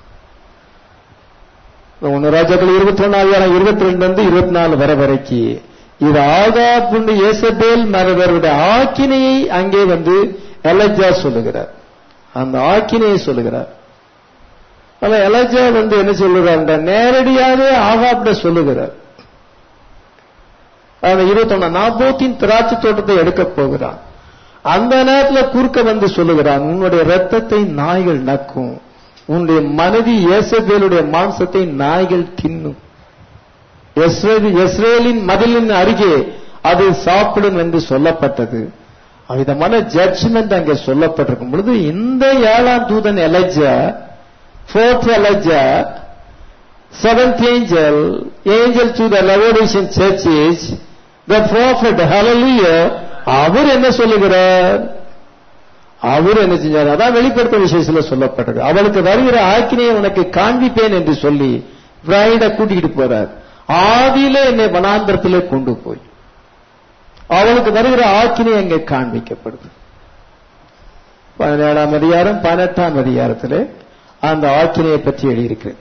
ஒன்னு ராஜாக்கள் இருபத்தி ஒன்னாவது இருபத்தி ரெண்டு வந்து இருபத்தி நாலு வர வரைக்கும் இது ஆகாப்புண்டு ஏசபேல் மரபருடைய ஆக்கினையை அங்கே வந்து எலஜா சொல்லுகிறார் அந்த ஆக்கினையை சொல்லுகிறார் ஆனா எலஜா வந்து என்ன சொல்லுறார் நேரடியாகவே ஆகாப்ட சொல்லுகிறார் அந்த இருபத்தொன்னா நாபோத்தின் திராட்சை தோட்டத்தை எடுக்கப் போகிறான் அந்த நேரத்தில் குறுக்க வந்து சொல்லுகிறான் உன்னுடைய ரத்தத்தை நாய்கள் நக்கும் உன்னுடைய மனைவி ஏசபேலுடைய மாംசத்தை நாய்கள் தின்னும் இஸ்ரேலின் மதிலின் அருகே அது சாப்பிடும் என்று சொல்லப்பட்டது விதமான ஜட்ஜ்மெண்ட் அங்கே சொல்லப்பட்டிருக்கும் பொழுது இந்த ஏழாம் தூதன் Elijah fourth Elijah seventh angel angel to the revelation churches the prophet hallelujah அவர் என்ன சொல்லுகிறார் அவர் என்ன செஞ்சார் அதான் வெளிப்படுத்த விஷயத்துல சொல்லப்பட்டது அவளுக்கு வருகிற ஆக்கினையை உனக்கு காண்பிப்பேன் என்று சொல்லி பிரைட கூட்டிகிட்டு போறார் ஆதியில என்னை வனாந்திரத்திலே கொண்டு போய் அவளுக்கு வருகிற ஆக்கினை அங்கே காண்பிக்கப்படுது பதினேழாம் அதிகாரம் பதினெட்டாம் அதிகாரத்திலே அந்த ஆக்கினையை பற்றி எழுதியிருக்கிறது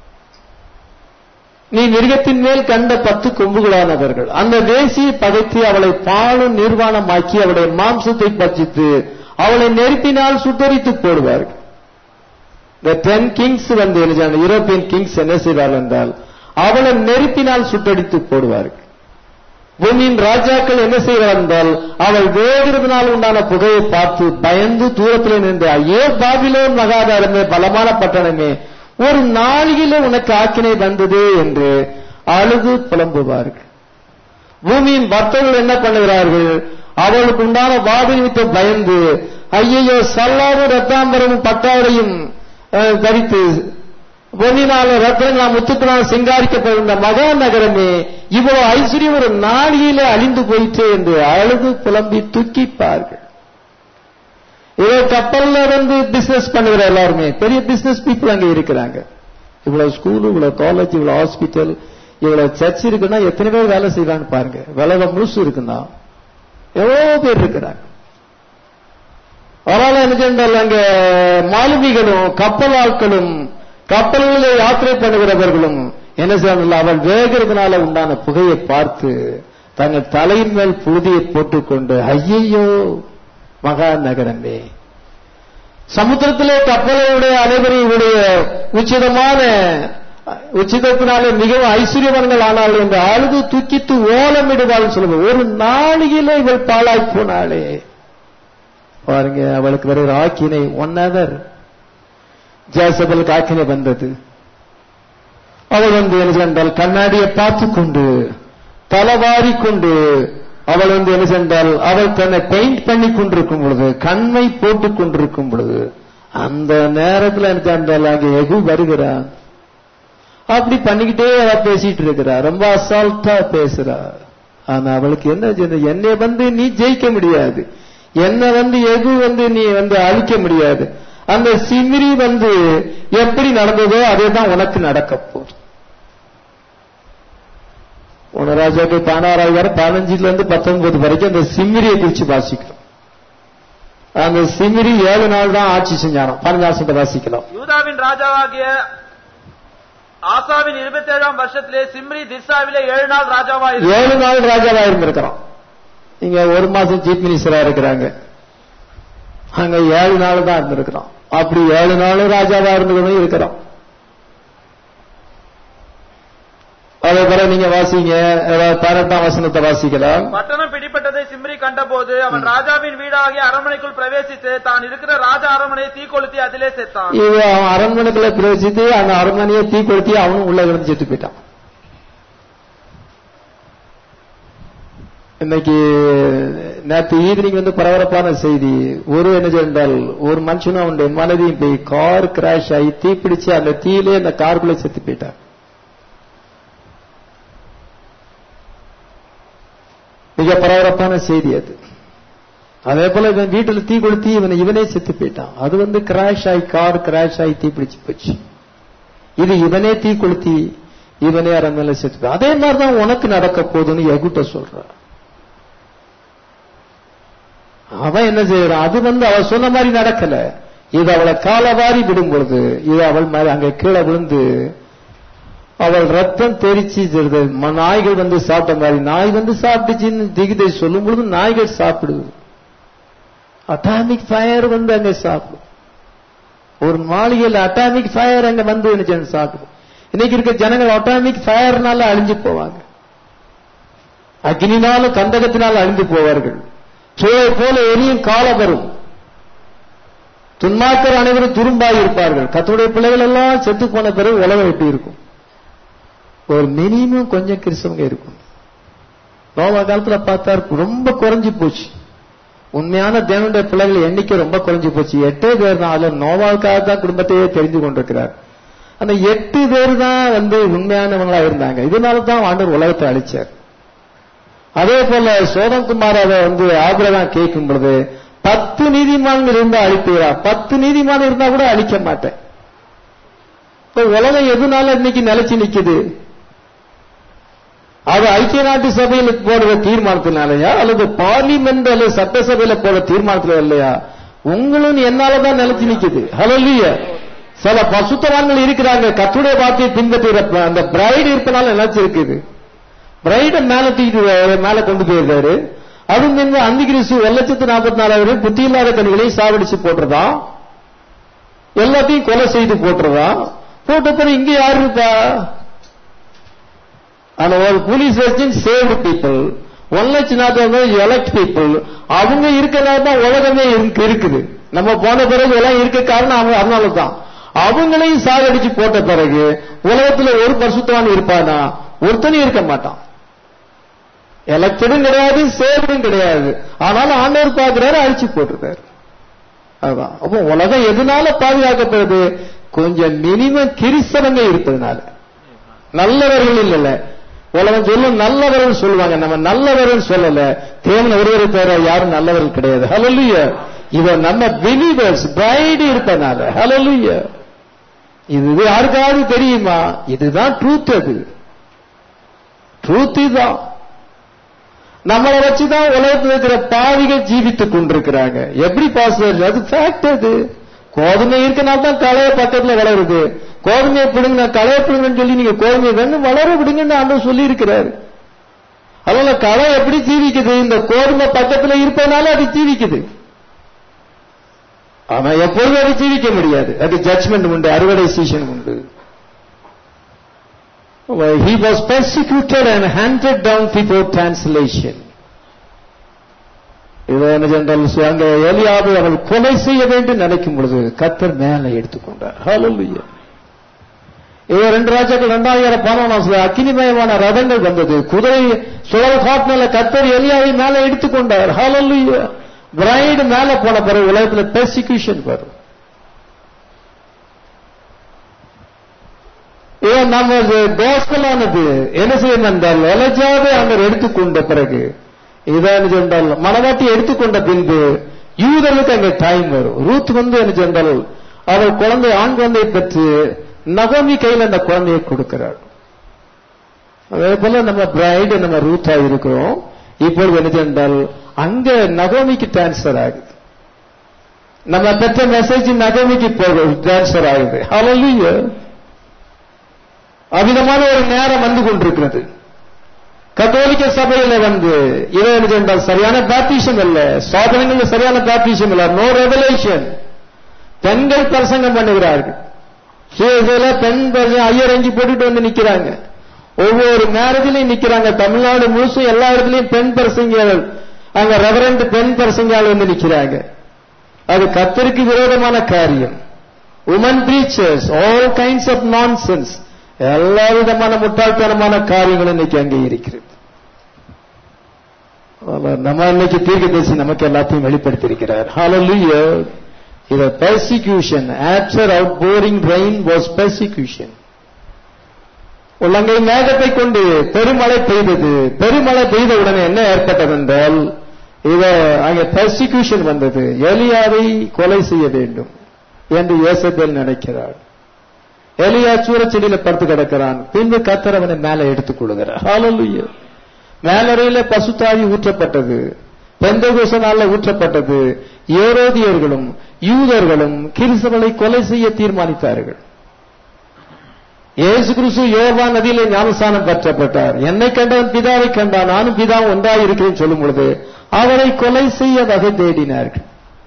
நீ மிருகத்தின் மேல் கண்ட பத்து கொம்புகளானவர்கள் அந்த தேசியை பகைத்து அவளை பாலும் நிர்வாணமாக்கி அவளுடைய மாம்சத்தை பச்சித்து அவளை நெருப்பினால் சுட்டரித்து போடுவார்கள் இந்த டென் கிங்ஸ் வந்து யூரோப்பியன் கிங்ஸ் என்ன செய்வார்கள் என்றால் அவளை நெருப்பினால் சுட்டடித்து போடுவார்கள் பூமியின் ராஜாக்கள் என்ன செய்வார் என்றால் அவள் வேகிறதுனால் உண்டான புகையை பார்த்து பயந்து தூரத்தில் நின்று ஐயோ பாபிலோன் மகாதாரமே பலமான பட்டணமே ஒரு நாளிலே உனக்கு ஆக்கினை வந்தது என்று அழுது புலம்புவார்கள் பூமியின் பக்தர்கள் என்ன பண்ணுகிறார்கள் அவளுக்கு உண்டான வாதி நிமித்த பயந்து ஐயையோ சல்லாவும் ரத்தாம்பரமும் பட்டாடையும் தரித்து பொன்னினால ரத்தனால் முத்துக்களால் சிங்காரிக்கப்பட்டிருந்த மகா நகரமே இவ்வளவு ஐஸ்வர்யம் ஒரு நாளியில அழிந்து போயிற்று என்று அழுது புலம்பி துக்கிப்பார்கள் இதோ கப்பல்ல வந்து பிசினஸ் பண்ணுகிற எல்லாருமே பெரிய பிசினஸ் பீப்புள் அங்க இருக்கிறாங்க இவ்வளவு ஸ்கூல் இவ்வளவு காலேஜ் இவ்வளவு ஹாஸ்பிட்டல் இவ்வளவு சர்ச் இருக்குன்னா எத்தனை பேர் வேலை செய்யறான்னு பாருங்க விலக முழுசு இருக்குன்னா எவ்வளவு பேர் இருக்கிறாங்க அதனால என்ன சென்றால் அங்க மாலுமிகளும் கப்பல் ஆட்களும் கப்பல்களில் யாத்திரை பண்ணுகிறவர்களும் என்ன செய்யணும் அவள் வேகிறதுனால உண்டான புகையை பார்த்து தங்கள் தலையின் மேல் புழுதியை போட்டுக்கொண்டு ஐயையோ மகா நகரமே சமுத்திரத்திலே கப்பலுடைய அனைவரையுடைய உச்சிதமான உச்சிதத்தினாலே மிகவும் ஐஸ்வர்யவான்கள் ஆனாள் என்று அழுது துக்கித்து ஓலமிடுவாள் சொல்லுவோம் ஒரு நாளிலே இவள் பாழாய் போனாளே பாருங்க அவளுக்கு வருகிற ஆக்கினை ஒன் அவர் ஜேசபலுக்கு ஆக்கினை வந்தது அவள் வந்து என்ன சென்றால் கண்ணாடியை பார்த்து கொண்டு தலவாரி கொண்டு அவள் வந்து என்ன சென்றால் அவள் தன்னை பெயிண்ட் பண்ணி கொண்டிருக்கும் பொழுது கண்மை போட்டுக் கொண்டிருக்கும் பொழுது அந்த நேரத்தில் என்ன சென்றால் அங்கே எகு வருகிறான் அப்படி பண்ணிக்கிட்டே அவ பேசிட்டு இருக்கிறா ரொம்ப அசால்ட்டா பேசுறா ஆனா அவளுக்கு என்ன செய்யுது? என்னை வந்து நீ ஜெயிக்க முடியாது என்ன வந்து எகு வந்து நீ வந்து அழிக்க முடியாது அந்த சிமிரி வந்து எப்படி நடந்ததோ அதே தான் உனக்கு நடக்க போகுது உனராஜாக்கு பதினாறாயிரம் பதினஞ்சுல இருந்து பத்தொன்பது வரைக்கும் அந்த சிமிரியை குறிச்சு வாசிக்கிறோம் அந்த சிமிரி ஏழு நாள் தான் ஆட்சி செஞ்சாராம் பதினஞ்சாசத்தை வாசிக்கலாம் யூதாவின் ராஜாவாகிய ஆசாவின் இருபத்தி ஏழாம் வருஷத்திலே சிம்ரி திர்சாவிலே ஏழு நாள் ராஜாவா ஏழு நாள் ராஜாவா இருந்திருக்கிறான் இங்க ஒரு மாசம் சீஃப் மினிஸ்டரா இருக்கிறாங்க அங்க ஏழு நாள் தான் இருந்திருக்கிறான் அப்படி ஏழு நாள் ராஜாவா இருந்துக்கணும் இருக்கிறான் அதே போல நீங்க வாசிங்க ஏதாவது பதினெட்டாம் வசனத்தை வாசிக்கலாம் பட்டணம் பிடிப்பட்டதை சிம்ரி கண்டபோது அவன் ராஜாவின் வீடாகிய அரண்மனைக்குள் பிரவேசித்து தான் இருக்கிற ராஜா அரண்மனையை தீக்கொளுத்தி அதிலே செத்தான் இது அவன் அரண்மனைக்குள்ள பிரவேசித்து அந்த அரண்மனையை தீ கொளுத்தி அவனும் உள்ள இருந்து செத்து போயிட்டான் இன்னைக்கு நேற்று ஈவினிங் வந்து பரபரப்பான செய்தி ஒரு என்ன என்றால் ஒரு மனுஷனும் அவனுடைய மனைவியும் போய் கார் கிராஷ் ஆகி தீ பிடிச்சு அந்த தீயிலே அந்த காருக்குள்ள செத்து போயிட்டான் மிக பரபரப்பான செய்தி அது அதே போல இவன் வீட்டுல தீ கொளுத்தி இவனை இவனே செத்து போயிட்டான் அது வந்து கிராஷ் ஆகி கார் கிராஷ் ஆகி தீ பிடிச்சு போச்சு இது இவனே தீ கொளுத்தி இவனே அரண்மனையில செத்து போய் அதே மாதிரிதான் உனக்கு நடக்க போகுதுன்னு எகுட்ட சொல்றான் அவன் என்ன செய்யறான் அது வந்து அவ சொன்ன மாதிரி நடக்கல இது அவளை காலவாரி விடும் பொழுது இது அவள் மேல அங்க கீழே விழுந்து அவள் ரத்தம் தெரிச்சு செல்லுது. ம- நாய்கள் வந்து சாப்பிட்ட மாதிரி நாய் வந்து சாப்பிட்டுச்சின்னு திகிதை சொல்லும் பொழுது நாய்கள் சாப்பிடுது அட்டாமிக் ஃபயர் வந்து அங்க சாப்பிடும் ஒரு மாளிகையில் அட்டாமிக் ஃபயர் அங்க வந்து என்ன செய்யும் சாப்பிடும் இன்னைக்கு இருக்க ஜனங்கள் அட்டாமிக் ஃபயர்னால அழிஞ்சு போவாங்க அக்னினாலும் கந்தகத்தினால் அழிந்து போவார்கள் சோழை போல எரியும் காலம் வரும் துன்மாக்கர் அனைவரும் துரும்பாய் இருப்பார்கள் கத்தோடைய பிள்ளைகள் எல்லாம் செத்து போன பிறகு உலகம் எப்படி இருக்கும் ஒரு மினிமம் கொஞ்சம் கிறிஸ்தவங்க இருக்கும் நோவா காலத்துல பார்த்தா ரொம்ப குறைஞ்சு போச்சு உண்மையான தேவனுடைய பிள்ளைகள் எண்ணிக்கை ரொம்ப குறைஞ்சு போச்சு எட்டே பேர் தான் அதுல நோவாவுக்காக தான் குடும்பத்தையே தெரிந்து கொண்டிருக்கிறார் அந்த எட்டு பேர் தான் வந்து உண்மையானவங்களா இருந்தாங்க இதனால தான் ஆண்டவர் உலகத்தை அழிச்சார் அதே போல சோதம் குமாராவை வந்து ஆபிரகாம் கேட்கும் பொழுது பத்து நீதிமான்கள் இருந்தா அழிப்பீரா பத்து நீதிமான் இருந்தா கூட அழிக்க மாட்டேன் இப்ப உலகம் எதுனால இன்னைக்கு நிலைச்சு நிக்குது அது ஐக்கிய நாட்டு சபையில் போடுற தீர்மானத்தினாலயா அல்லது பார்லிமெண்ட் அல்லது சட்டசபையில போடுற தீர்மானத்துல இல்லையா உங்களும் என்னாலதான் நிலைச்சு நிக்குது ஹலோலிய சில பசுத்தவான்கள் இருக்கிறாங்க கத்துடைய வார்த்தையை பின்பற்றுகிற அந்த பிரைடு இருப்பனால நிலைச்சு இருக்குது பிரைட மேல தூக்கிட்டு மேல கொண்டு போயிருக்காரு அது நின்று அந்தி கிறிஸ்து ஒரு லட்சத்து நாற்பத்தி நாலாயிரம் புத்தி இல்லாத கண்களையும் சாவடிச்சு போட்டுறதான் எல்லாத்தையும் கொலை செய்து போட்டுறதான் போட்ட பிறகு இங்க யாரு இருப்பா அந்த ஒரு police agent saved people one லட்சம் நாற்பது எலக்ட் பீப்புள் அவங்க இருக்கிறனால தான் உலகமே இருக்கு- இருக்குது நம்ம போன பிறகு எல்லாம் இருக்க காரணம் அவங்க அதனால தான் அவங்களையும் சாகடிச்சு போட்ட பிறகு உலகத்துல ஒரு பரிசுத்தவான் இருப்பானா ஒருத்தனும் இருக்க மாட்டான் எலக்டடும் கிடையாது சேவ்டும் கிடையாது ஆனாலும் ஆண்டவர் பார்க்கிறாரு அழிச்சு போட்டிருக்காரு அதான் அப்போ உலகம் எதனால பாதுகாக்கப்படுது கொஞ்சம் மினிமம் கிறிஸ்தவங்க இருப்பதனால நல்லவர்கள் இல்ல உலகம் சொல்லும் நல்லவர்கள் சொல்லுவாங்க நம்ம நல்லவர்கள் சொல்லல தேவன் ஒருவரை தவிர யாரும் நல்லவர்கள் கிடையாது ஹalleluya இவ நம்ம பிலீவர்ஸ் பிரைடு இருப்பதனால ஹalleluya இது யாருக்காவது தெரியுமா இதுதான் ட்ரூத் அது ட்ரூத் இதுதான் நம்மளை வச்சுதான் உலகத்தில் இருக்கிற பாவிகள் ஜீவித்துக் கொண்டிருக்கிறாங்க எப்படி பாஸ்டர் அது ஃபேக்ட் அது கோதுமை இருக்கனால தான் களைய பக்கத்துல வளருது கோதுமையை பிடுங்க களைய பிடுங்கன்னு சொல்லி நீங்க கோதுமையை வேணும் வளர விடுங்கன்னு ஆண்டவர் சொல்லி இருக்கிறாரு அதனால களை எப்படி ஜீவிக்குது இந்த கோதுமை பக்கத்துல இருப்பதனால அது ஜீவிக்குது ஆனா எப்பொழுதும் அது ஜீவிக்க முடியாது அது ஜட்ஜ்மெண்ட் உண்டு அறுவடை சீசன் உண்டு he was persecuted and handed down before translation இது என்ன சென்றால் அங்க எலியாவை அவள் கொலை செய்ய வேண்டும் நினைக்கும் பொழுது கத்தர் மேலே எடுத்துக்கொண்டார் ஹalleluya இது ரெண்டு ராஜாக்கள் ரெண்டாயிரம் பதினொன்றாம் அக்கினிமயமான ரதங்கள் வந்தது குதிரை சுழல் காட்டினால கத்தர் எலியாவை மேலே எடுத்துக்கொண்டார் ஹalleluya பிரைடு மேல போன பிறகு உலகத்துல பெர்சிக்யூஷன் வரும் இவன் நம்ம கோஸ்பலானது என்ன செய்யும் என்றால் எலஜாவை அவர் எடுத்துக்கொண்ட பிறகு இதான் சென்றால் மனவாட்டி எடுத்துக்கொண்ட பின்பு யூதர்களுக்கு அங்கே டைம் வரும் ரூத் வந்து என்ன சென்றால் அவர் குழந்தை ஆண் குழந்தையை பெற்று நகமி கையில் அந்த குழந்தையை கொடுக்கிறார் அதே போல நம்ம பிரைடு நம்ம ரூத்தா இருக்கிறோம் இப்பொழுது என்ன சென்றால் அங்க நகோமிக்கு டிரான்ஸ்பர் ஆகுது நம்ம பெற்ற மெசேஜ் நகோமிக்கு போகும் டிரான்ஸ்பர் ஆகுது ஹalleluya அவ்விதமான ஒரு நேரம் வந்து கொண்டிருக்கிறது கத்தோலிக்க சபையில வந்து இதை என்றால் சரியான பேப்டிஷம் இல்ல சாதனங்கள் சரியான பேப்டிஷம் இல்ல நோ ரெவலேஷன் பெண்கள் பிரசங்கம் பண்ணுகிறார்கள் சுயசில பெண் ஐயர் அஞ்சு போட்டுட்டு வந்து நிக்கிறாங்க ஒவ்வொரு மேரேஜிலையும் நிக்கிறாங்க தமிழ்நாடு முழுசும் எல்லா இடத்துலயும் பெண் பிரசங்கியாளர் அங்க ரெவரண்ட் பெண் பிரசங்கியாளர் வந்து நிக்கிறாங்க அது கத்தருக்கு விரோதமான காரியம் woman preachers all kinds of nonsense எல்லா விதமான முட்டாள்தனமான காரியங்களும் இன்னைக்கு அங்கே இருக்கிறது நம்ம இன்னைக்கு தீர்க்கதரிசி நமக்கு எல்லாத்தையும் வெளிப்படுத்தியிருக்கிறார் ஹalleluya இத persecution after outpouring rain was persecution உள்ளங்கை மேகத்தை கொண்டு பெருமழை பெய்தது பெருமழை பெய்த உடனே என்ன ஏற்பட்டது என்றால் இத அங்கே பெர்சிக்யூஷன் வந்தது எலியாவை கொலை செய்ய வேண்டும் என்று இயேசபேல் நினைக்கிறார் எலியா சூரச்செடியில படுத்து கிடக்கிறான் பின்பு கத்தர் அவனை மேல எடுத்துக் கொள்கிறார் ஹalleluya மேலறையில பசுத்தாவி ஊற்றப்பட்டது பெந்தகோச நாள்ல ஊற்றப்பட்டது ஏரோதியர்களும் யூதர்களும் கிறிஸ்தவனை கொலை செய்ய தீர்மானித்தார்கள் இயேசு கிறிஸ்து யோர்தான் நதியிலே ஞானஸ்தானம் பெற்றப்பட்டார் என்னை கண்டவன் பிதாவை கண்டான் நானும் பிதாவும் ஒன்றாக இருக்கிறேன் சொல்லும் பொழுது அவரை கொலை செய்ய வகை தேடினார்கள்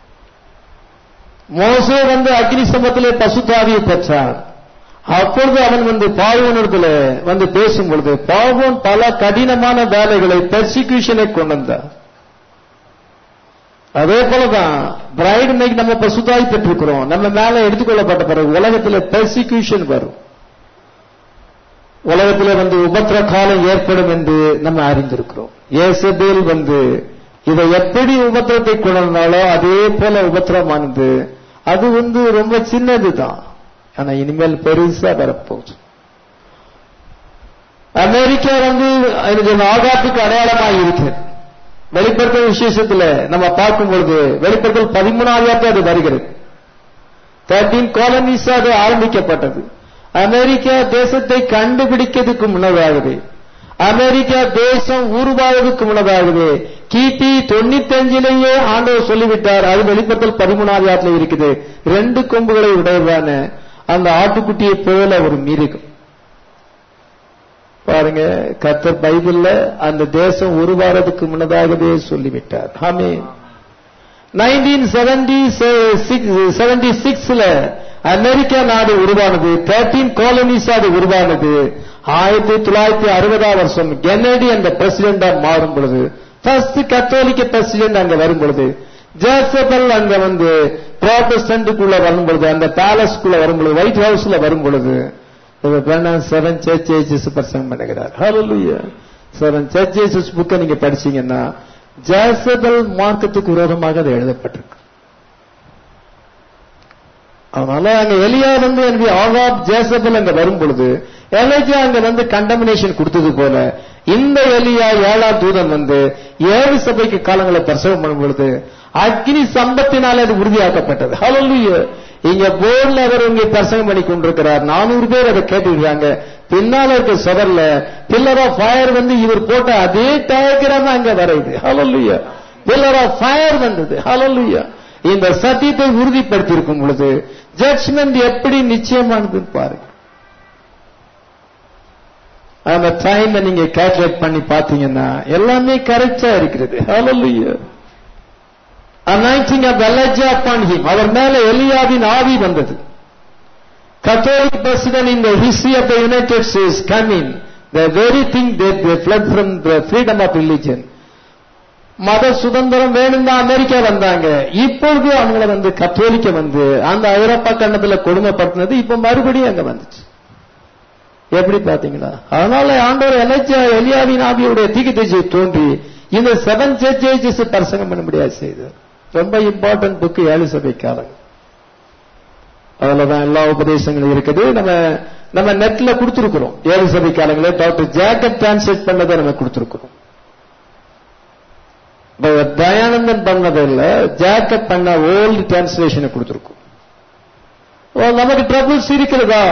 மோசே வந்து அக்னி சம்பத்திலே பசுத்தாவியை பெற்றான் அப்பொழுது அவன் வந்து பார்வனிடத்துல வந்து பேசும் பொழுது பார்வன் பல கடினமான வேலைகளை பெர்சிக்யூஷனை கொண்டு வந்தார் அதே போலதான் பிரைடு இன்னைக்கு நம்ம பசுதாய் பெற்றிருக்கிறோம் நம்ம மேல எடுத்துக்கொள்ளப்பட்ட பிறகு உலகத்துல பெர்சிக்யூஷன் வரும் உலகத்துல வந்து உபத்திர காலம் ஏற்படும் என்று நம்ம அறிந்திருக்கிறோம் ஏசபேல் வந்து இதை எப்படி உபத்திரத்தை கொண்டாலோ அதே போல உபத்திரமானது அது வந்து ரொம்ப சின்னதுதான் ஆனா இனிமேல் பெருசா வரப்போகுது அமெரிக்கா வந்து ஆகாத்துக்கு அடையாளமாக இருக்கிறது வெளிப்படுத்தல் விசேஷத்துல நம்ம பார்க்கும் பொழுது வெளிப்படுத்தல் பதிமூணாவது அது வருகிறது தேர்ட்டீன் காலனிஸ் அது ஆரம்பிக்கப்பட்டது அமெரிக்கா தேசத்தை கண்டுபிடிக்கிறதுக்கு முன்னதாகவே அமெரிக்கா தேசம் உருவாவதற்கு முன்னதாகவே கிபி தொண்ணூத்தி அஞ்சிலேயே ஆண்டவர் சொல்லிவிட்டார் அது வெளிப்படுத்தல் பதிமூணாவது இருக்குது ரெண்டு கொம்புகளை உடையதான அந்த ஆட்டுக்குட்டியை போல ஒரு மிருகம் பாருங்க கத்தர் பைபிள்ல அந்த தேசம் உருவாறதுக்கு முன்னதாகவே சொல்லிவிட்டார் ஆமே நைன்டீன் செவன்டி செவன்டி சிக்ஸ்ல அமெரிக்கா நாடு உருவானது தேர்ட்டீன் காலனிஸ் அது உருவானது ஆயிரத்தி தொள்ளாயிரத்தி அறுபதாம் வருஷம் கென்னடி அந்த பிரசிடென்டா மாறும் பொழுது ஃபர்ஸ்ட் கத்தோலிக்க பிரசிடென்ட் அங்க வரும் பொழுது ஜேசபல் அங்க வந்து ப்ராட்டஸ்டன்ட்டுக்குள்ள வரும் பொழுது அந்த பேலஸ்க்குள்ள வரும் பொழுது ஒயிட் ஹவுஸ்ல வரும் பொழுது செவன் சர்ச்சேஜஸ் பிரசங்கம் பண்ணுகிறார் ஹalleluya செவன் சர்ச்சேஜஸ் புக்கை நீங்க படிச்சீங்கன்னா ஜேசபல் மார்க்கத்துக்கு விரோதமாக அது எழுதப்பட்டிருக்கு அதனால அங்க எலியா வந்து எனக்கு ஆகாப் ஜேசபல் அங்க வரும் பொழுது எலைஜா அங்க வந்து கண்டமினேஷன் கொடுத்தது போல இந்த எலியா ஏழாம் தூதன் வந்து ஏழு சபைக்கு காலங்களை பிரசவம் பண்ணும் பொழுது அக்னி சம்பத்தினால அது உறுதியாக்கப்பட்டது ஹalleluya இங்க போர்ல அவர் இங்க பிரசங்கம் பண்ணி கொண்டிருக்கிறார் நானூறு பேர் அதை கேட்டுருக்காங்க பின்னால இருக்க சுவர்ல பில்லர் ஆஃப் ஃபயர் வந்து இவர் போட்ட அதே டயக்ராம் அங்க வரையுது ஹalleluya பில்லர் ஆஃப் ஃபயர் வந்தது ஹalleluya இந்த சத்தியத்தை உறுதிப்படுத்தி இருக்கும் பொழுது ஜட்ஜ்மெண்ட் எப்படி நிச்சயமானதுன்னு பாருங்க அந்த டைம் நீங்க கால்குலேட் பண்ணி பாத்தீங்கன்னா எல்லாமே கரெக்டா இருக்கிறது ஹalleluya anointing of Elijah upon him அவர் மேல எலியாவின் ஆவி வந்தது Catholic president in the history of the United States coming, the very thing that they fled from the freedom of religion. மத சுதந்திரம் வேணும் தான் அமெரிக்கா வந்தாங்க இப்பொழுது அவங்கள வந்து கத்தோலிக்க வந்து அந்த ஐரோப்பா கண்டத்துல கொடுமைப்படுத்தினது இப்ப மறுபடியும் அங்க வந்துச்சு எப்படி பாத்தீங்களா அதனால ஆண்டவர் எலைச்சா எலியாவின் ஆவியுடைய தீக்கு திசை தோன்றி இந்த செவன் சர்ச்சேஜஸ் பிரசங்கம் பண்ண முடியாது செய்தார் ரொம்ப இம்பார்ட்டன்ட் புக் ஏழு சபை காலங்கள் அதுலதான் எல்லா உபதேசங்களும் இருக்குது நம்ம நம்ம நெட்ல கொடுத்திருக்கிறோம் ஏழு சபை காலங்களே டாக்டர் ஜேக்கப் டிரான்ஸ்லேட் பண்ணதை நம்ம கொடுத்திருக்கிறோம் தயானந்தன் பண்ணது இல்ல ஜேக்கப் பண்ண ஓல்டு டிரான்ஸ்லேஷனை கொடுத்திருக்கோம் ஓ, நமக்கு ட்ரபிள்ஸ் இருக்கிறதா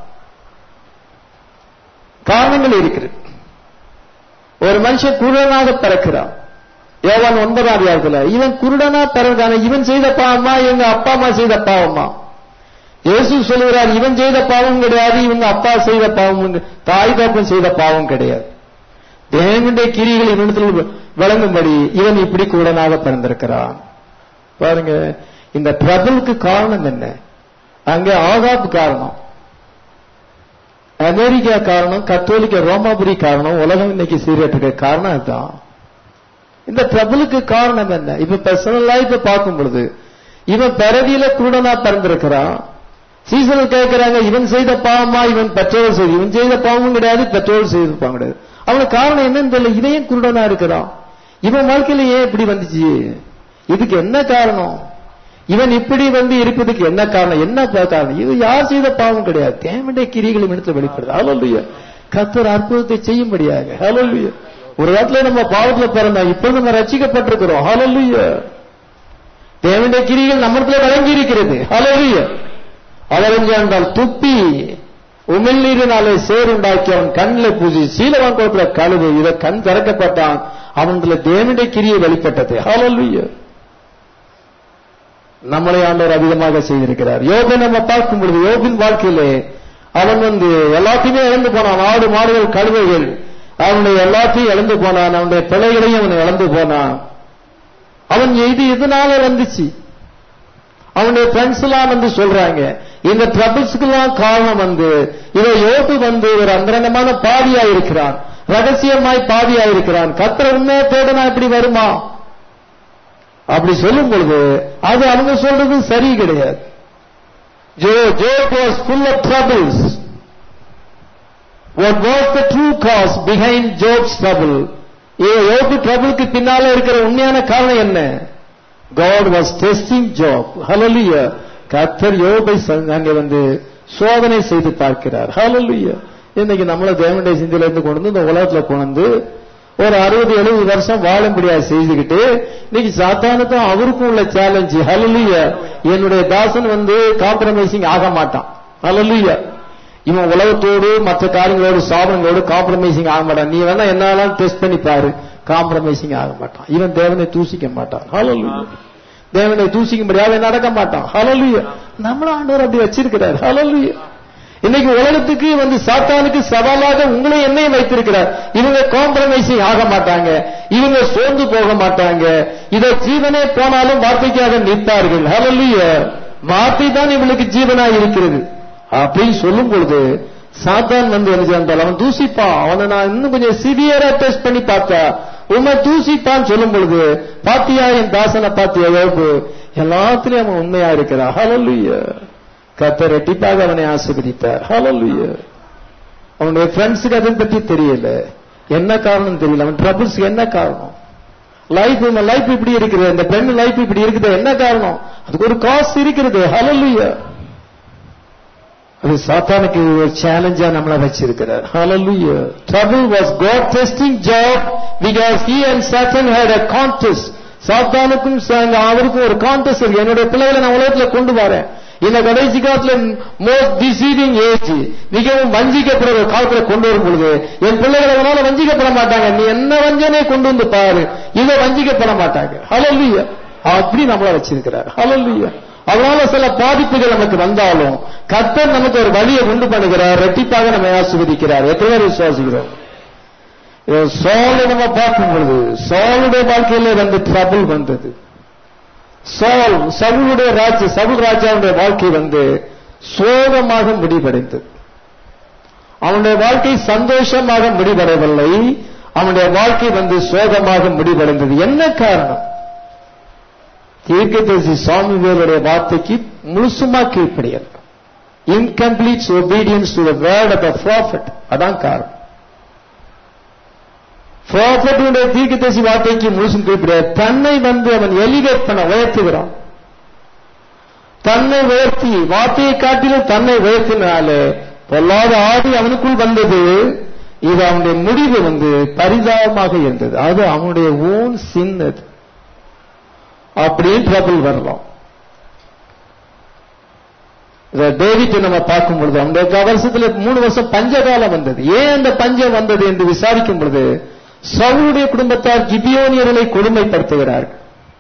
காரணங்கள் இருக்கிறது ஒரு மனுஷன் குருடனாக பிறக்கிறான் யோவான் ஒன்பதாம் அதிகாரத்துல இவன் குருடனா பிறந்தான இவன் செய்த பாவமா எங்க அப்பா அம்மா செய்த பாவமா இயேசு சொல்லுகிறார் இவன் செய்த பாவம் கிடையாது இவங்க அப்பா செய்த பாவம் கிடை- தாய் தகப்பன் செய்த பாவம் கிடையாது தேவனுடைய கிரிகள் இவனிடத்தில் விளங்கும்படி இவன் இப்படி கூடனாக பிறந்திருக்கிறான் பாருங்க இந்த ட்ரபிளுக்கு காரணம் என்ன அங்கே ஆகாப் காரணம் அமெரிக்கா காரணம் கத்தோலிக்க ரோமாபுரி காரணம் உலகம் இன்னைக்கு சீரட்டுக்கு காரணம் அதுதான் இந்த ட்ரபிளுக்கு காரணம் என்ன இப்ப பர்சனல் லைஃப் பார்க்கும் பொழுது இவன் பிறவியில குருடனா பிறந்திருக்கிறான் சீசனில் கேட்கிறாங்க இவன் செய்த பாவமா இவன் பெற்றோர் செய்து இவன் செய்த பாவமும் கிடையாது பெற்றோர் செய்த பாவம் கிடையாது அவனுக்கு காரணம் என்னன்னு தெரியல இவன் ஏன் குருடனா இருக்கிறான் இவன் வாழ்க்கையில ஏன் இப்படி வந்துச்சு இதுக்கு என்ன காரணம் இவன் இப்படி வந்து இருப்பதுக்கு என்ன காரணம் என்ன பா- காரணம் இது யார் செய்த பாவம் கிடையாது தேவனுடைய கிரிகளும் எடுத்து வெளிப்படுது ஹalleluya கர்த்தர் அற்புதத்தை செய்யும்படியாக ஹalleluya ஒரு இடத்துல நம்ம பாவத்துல பிறந்தோம் இப்போ நம்ம ரட்சிக்கப்பட்டிருக்கிறோம் ஹalleluya தேவனுடைய கிரிகள் நம்மளுக்குள்ள வழங்கி இருக்கிறது ஹalleluya அவர் என்றால் துப்பி உமிழ்நீரினாலே சேருண்டாக்கி அவன் கண்ணில் பூசி சீலவான் கோப்புல கழுவு இத கண் திறக்கப்பட்டான் அவன்ல தேவனுடைய கிரியை வெளிப்பட்டது ஹalleluya நம்மளை ஆண்டவர் அதிகமாக செய்திருக்கிறார் யோபை நம்ம பார்க்கும் பொழுது யோபின் வாழ்க்கையிலே அவன் வந்து எல்லாத்தையுமே இழந்து போனான் ஆடு மாடுகள் கழுதைகள் அவனுடைய எல்லாத்தையும் இழந்து போனான் அவனுடைய பிள்ளைகளையும் அவன் இழந்து போனான் அவன் இது இதனால வந்துச்சு அவனுடைய ஃப்ரெண்ட்ஸ் எல்லாம் வந்து சொல்றாங்க இந்த ட்ரபிள்ஸ்க்கெல்லாம் காரணம் வந்து இதை யோபு வந்து ஒரு அந்தரங்கமான பாவியா இருக்கிறான் ரகசியமாய் பாவியா இருக்கிறான் கத்திர உண்மையை தேடனா இப்படி வருமா அப்படி சொல்லும் பொழுது அது அவங்க சொல்றது சரி கிடையாது ஜோ Job was full of troubles what was the true cause behind Job's trouble யோபு ட்ரபிளுக்கு பின்னால இருக்கிற உண்மையான காரணம் என்ன God was testing Job hallelujah கர்த்தர் யோபை ச- அங்கே வந்து சோதனை செய்து பார்க்கிறார் hallelujah இன்னைக்கு நம்மள தேவனுடைய சிந்தையில இருந்து கொண்டு வந்து இந்த உலகத்துல கொண்டு வந்து ஒரு அறுபது எழுபது வருஷம் வாழும்படியா செய்துக்கிட்டு இன்னைக்கு சாத்தானுக்கும் அவருக்கும் உள்ள சேலஞ்சு hallelujah என்னுடைய தாசன் வந்து காம்ப்ரமைசிங் ஆக மாட்டான் hallelujah இவன் உலகத்தோடு மற்ற காரியங்களோடு சாதனங்களோடு காம்ப்ரமைசிங் ஆக மாட்டான் நீ வேணா என்னாலும் டெஸ்ட் பண்ணி பாரு காம்ப்ரமைசிங் ஆக மாட்டான் இவன் தேவனை தூசிக்க மாட்டான் ஹalleluya தேவனை தூசிக்கும்படியாக அவன் நடக்க மாட்டான் ஹalleluya நம்மள ஆண்டவர் அப்படி வச்சிருக்கிறார் ஹalleluya இன்னைக்கு உலகத்துக்கு வந்து சாத்தானுக்கு சவாலாக உங்களை என்னையும் வைத்திருக்கிறார் இவங்க காம்ப்ரமைசிங் ஆக மாட்டாங்க இவங்க சோர்ந்து போக மாட்டாங்க இதை ஜீவனே போனாலும் வார்த்தைக்காக நிற்பார்கள் ஹalleluya வார்த்தை தான் இவங்களுக்கு ஜீவனா இருக்கிறது அப்படின்னு சொல்லும் பொழுது சாத்தான் வந்து என்ன செய்தால் அவன் தூசிப்பான் அவனை நான் இன்னும் கொஞ்சம் சிவியரா டெஸ்ட் பண்ணி பார்த்தா உண்மை தூசிப்பான்னு சொல்லும் பொழுது பாத்தியா என் தாசனை பாத்தியா யோபு எல்லாத்திலையும் அவன் உண்மையா இருக்கிறான் ஹalleluya கர்த்தர் ரெட்டிப்பாக அவனை ஆசீர்வதித்தார் ஹalleluya அவனுடைய ஃப்ரெண்ட்ஸுக்கு அதை பத்தி தெரியல என்ன காரணம் தெரியல அவன் ட்ரபிள்ஸ் என்ன காரணம் லைஃப் இந்த லைஃப் இப்படி இருக்குது இந்த பெண் லைஃப் இப்படி இருக்குது என்ன காரணம் அதுக்கு ஒரு காசு இருக்கிறது ஹalleluya அது சாத்தானுக்கு ஒரு சேலஞ்சா நம்மள வச்சிருக்கிறார் hallelujah trouble was god testing job because he and satan had a contest சாத்தானுக்கும் ச- அவருக்கும் ஒரு கான்டெஸ்ட் இருக்கு என்னுடைய பிள்ளைகளை நான் உலகத்துல கொண்டு வரேன் இந்த கடைசி காலத்துல மோஸ்ட் டிசீவிங் ஏஜ் மிகவும் வஞ்சிக்கப்படுற காலத்துல கொண்டு வரும் பொழுது என் பிள்ளைகள் அதனால வஞ்சிக்கப்பட மாட்டாங்க நீ என்ன வஞ்சனை கொண்டு வந்து பாரு இதை வஞ்சிக்கப்பட மாட்டாங்க ஹalleluya அப்படி நம்மள வச்சிருக்கிறார் ஹalleluya அதனால சில பாதிப்புகள் நமக்கு வந்தாலும் கர்த்தர் நமக்கு ஒரு வழியை உண்டு பண்ணுகிறார் ரெட்டிப்பாக நம்ம ஆசீர்வதிக்கிறார் எத்தனை பேர் விசுவாசிக்கிறோம் சோலை நம்ம பார்க்கும் பொழுது சோளுடைய வாழ்க்கையில வந்து ட்ரபிள் வந்தது சோல் சவுளுடைய ராஜ்ய சவுல் ராஜாவுடைய வாழ்க்கை வந்து சோகமாக முடிவடைந்தது அவனுடைய வாழ்க்கை சந்தோஷமாக முடிவடையவில்லை அவனுடைய வாழ்க்கை வந்து சோகமாக முடிவடைந்தது என்ன காரணம் தீர்க்கதரிசி சாமிவேலுடைய வார்த்தைக்கு முழுசுமா கீழ்ப்படியல் incomplete obedience to the word of the prophet அதான் காரணம் ப்ராஃபட்டுடைய தீர்க்கதரிசி வார்த்தைக்கு முழுசும் கீழ்ப்படிய தன்னை வந்து அவன் எலிவேட் பண்ண உயர்த்துகிறான் தன்னை உயர்த்தி வார்த்தையை காட்டிலும் தன்னை உயர்த்தினாலே பொல்லாத ஆடி அவனுக்குள் வந்தது இது அவனுடைய முடிவு வந்து பரிதாபமாக இருந்தது அது அவனுடைய ஓன் சின் அது அப்படின்னு ட்ரபிள் வரலாம் டேவிட் நம்ம பார்க்கும் பொழுது அந்த வருஷத்துல மூணு வருஷம் பஞ்சகாலம் வந்தது ஏன் அந்த பஞ்சம் வந்தது என்று விசாரிக்கும் பொழுது சவுளுடைய குடும்பத்தார் கிபியோனியர்களை கொடுமைப்படுத்துகிறார்கள்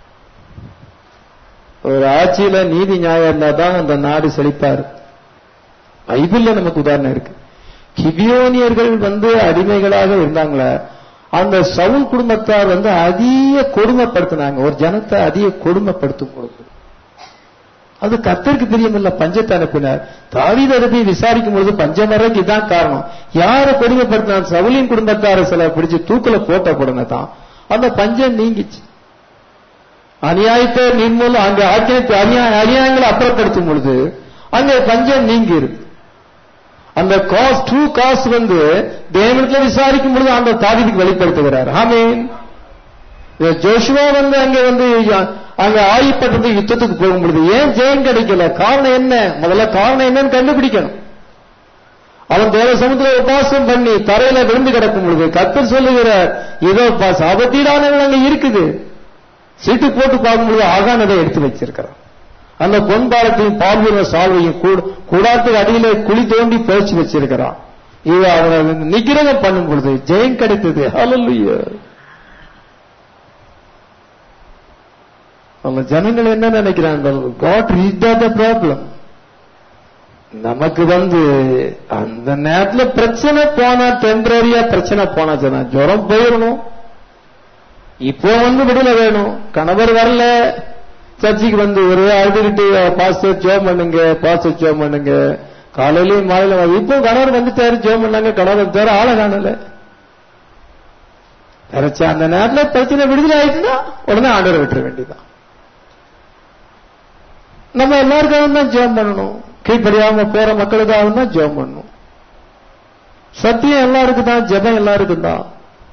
ஒரு ஆட்சியில நீதி நியாயம் இருந்தா தான் அந்த நாடு செழிப்பாரு பைபிள்ல நமக்கு உதாரணம் இருக்கு கிபியோனியர்கள் வந்து அடிமைகளாக இருந்தாங்களே அந்த சவுல் குடும்பத்தார் வந்து அதிக கொடுமைப்படுத்தினாங்க ஒரு ஜனத்தை அதிக கொடுமைப்படுத்தும் பொழுது அது கத்தருக்கு தெரியுமில்ல பஞ்சத்தை அனுப்பினார் தாவீது அதை போய் விசாரிக்கும் பொழுது பஞ்சம் வரைக்கும் இதான் காரணம் யாரை கொடுமைப்படுத்தினார் சவுலின் குடும்பத்தார சில பிடிச்சு தூக்குல போட்ட உடனே தான் அந்த பஞ்சம் நீங்கிச்சு அநியாயத்தை நிர்மூலம் அங்க ஆக்கியத்தை அநியாய அநியாயங்களை அப்புறப்படுத்தும் பொழுது அங்க பஞ்சம் நீங்கிருது அந்த காஸ் ட்ரூ காஸ் வந்து தேவனத்துல விசாரிக்கும் பொழுது அந்த தாவிதுக்கு வெளிப்படுத்துகிறார் ஆமீன் ஜோஷுவா வந்து அங்க வந்து அங்க ஆயுப்பட்டது யுத்தத்துக்கு போகும் பொழுது ஏன் ஜெயம் கிடைக்கல காரணம் என்ன முதல்ல காரணம் என்னன்னு கண்டுபிடிக்கணும் அவன் தேவ சமுத்திர உபாசம் பண்ணி தரையில விழுந்து கிடக்கும் பொழுது கத்தர் சொல்லுகிறார் இதோ உபாசம் அவத்தீடானவள் அங்க இருக்குது சீட்டு போட்டு பார்க்கும் பொழுது ஆகானதை எடுத்து வச்சிருக்கிறான் அந்த பொன் பாலத்தையும் பால்வீர சால்வையும் கூடாத்துக்கு அடியில குழி தோண்டி பேச்சு வச்சிருக்கிறான் இது அவனை நிகிரகம் பண்ணும் பொழுது ஜெயம் கிடைத்தது ஹalleluya அவங்க ஜனங்கள் என்ன நினைக்கிறாங்க காட் ரீச் த ப்ராப்ளம் நமக்கு வந்து அந்த நேரத்துல பிரச்சனை போனா டெம்பரரியா பிரச்சனை போனா சொன்னா ஜுரம் போயிடணும் இப்போ வந்து விடுதலை வேணும் கணவர் வரல சர்ச்சுக்கு வந்து ஒரு அழுதுகிட்டு பாஸ்டர் ஜோம் பண்ணுங்க பாஸ்டர் ஜோம் பண்ணுங்க காலையிலயும் மாலையில இப்போ கணவர் வந்துட்டாரு ஜோம் பண்ணாங்க கணவர் வந்துட்டாரு ஆளை காணல கிடைச்ச அந்த நேரத்துல பிரச்சனை விடுதலை ஆயிட்டுனா உடனே ஆர்டர் விட்டுற வேண்டியதான் நம்ம எல்லாருக்காக தான் ஜோம் பண்ணணும் கீழ்படியாம போற மக்களுக்காக தான் ஜோம் பண்ணணும் சத்தியம் எல்லாருக்கும் தான் ஜெபம் எல்லாருக்கும் தான்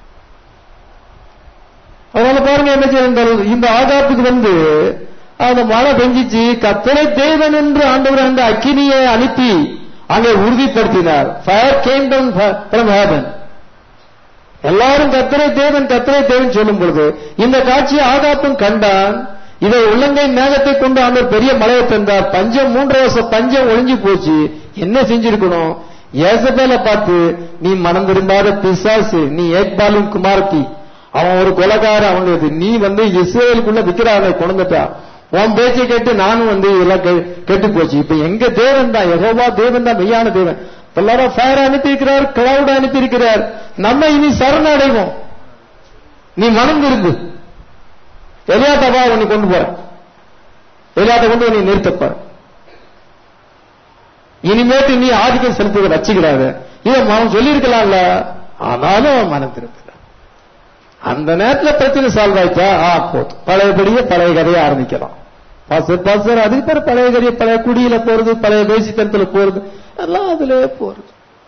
அதனால பாருங்க என்ன செய்ய இந்த ஆகாப்புக்கு வந்து அந்த மழை பெஞ்சிச்சு கத்தரை தேவன் என்று ஆண்டவர் அந்த அக்கினியை அனுப்பி அங்கே உறுதிப்படுத்தினார் fire came down from heaven எல்லாரும் கத்தரை தேவன் கத்தரை தேவன் சொல்லும் பொழுது இந்த காட்சியை ஆகாப்பும் கண்டான் இதை உள்ளங்கை மேகத்தை கொண்டு ஆண்டவர் பெரிய மழையை தந்தார் பஞ்சம் மூன்று வருஷம் பஞ்சம் ஒழிஞ்சு போச்சு என்ன செஞ்சிருக்கணும் ஏசபேல பார்த்து நீ மனம் திரும்பாத பிசாசு நீ ஏக்பாலின் குமாரத்தி அவன் ஒரு கொலகார அவனுக்கு நீ வந்து இஸ்ரேலுக்குள்ள விக்கிராவை கொண்டுட்டா உன் பேச்சை கேட்டு நானும் வந்து இதெல்லாம் கெட்டு போச்சு இப்ப எங்க தேவன் தான் எகோவா தேவன் தான் மெய்யான தேவன் எல்லாரும் ஃபயர் அனுப்பியிருக்கிறார் கிளவுட் அனுப்பியிருக்கிறார் நம்ம இனி சரணடைவோம் நீ மனம் திரும்பு எலியாத்தவா உன்னை கொண்டு போற எலியாத்த கொண்டு உன்னை நிறுத்தப்ப இனிமேட்டு நீ ஆதிக்கம் செலுத்துவதை வச்சுக்கிறாத இதை அவன் சொல்லியிருக்கலாம்ல ஆனாலும் அவன் மனம் திரும்பல அந்த நேரத்துல பிரச்சனை சால்வ் ஆயிட்டா ஆ போதும் பழையபடியே பழைய கதையை ஆரம்பிக்கலாம் பாசர் பாசர் அதுக்கு பேர் பழைய கதையை பழைய குடியில போறது பழைய பேசித்தனத்துல போறது எல்லாம் அதுல போறது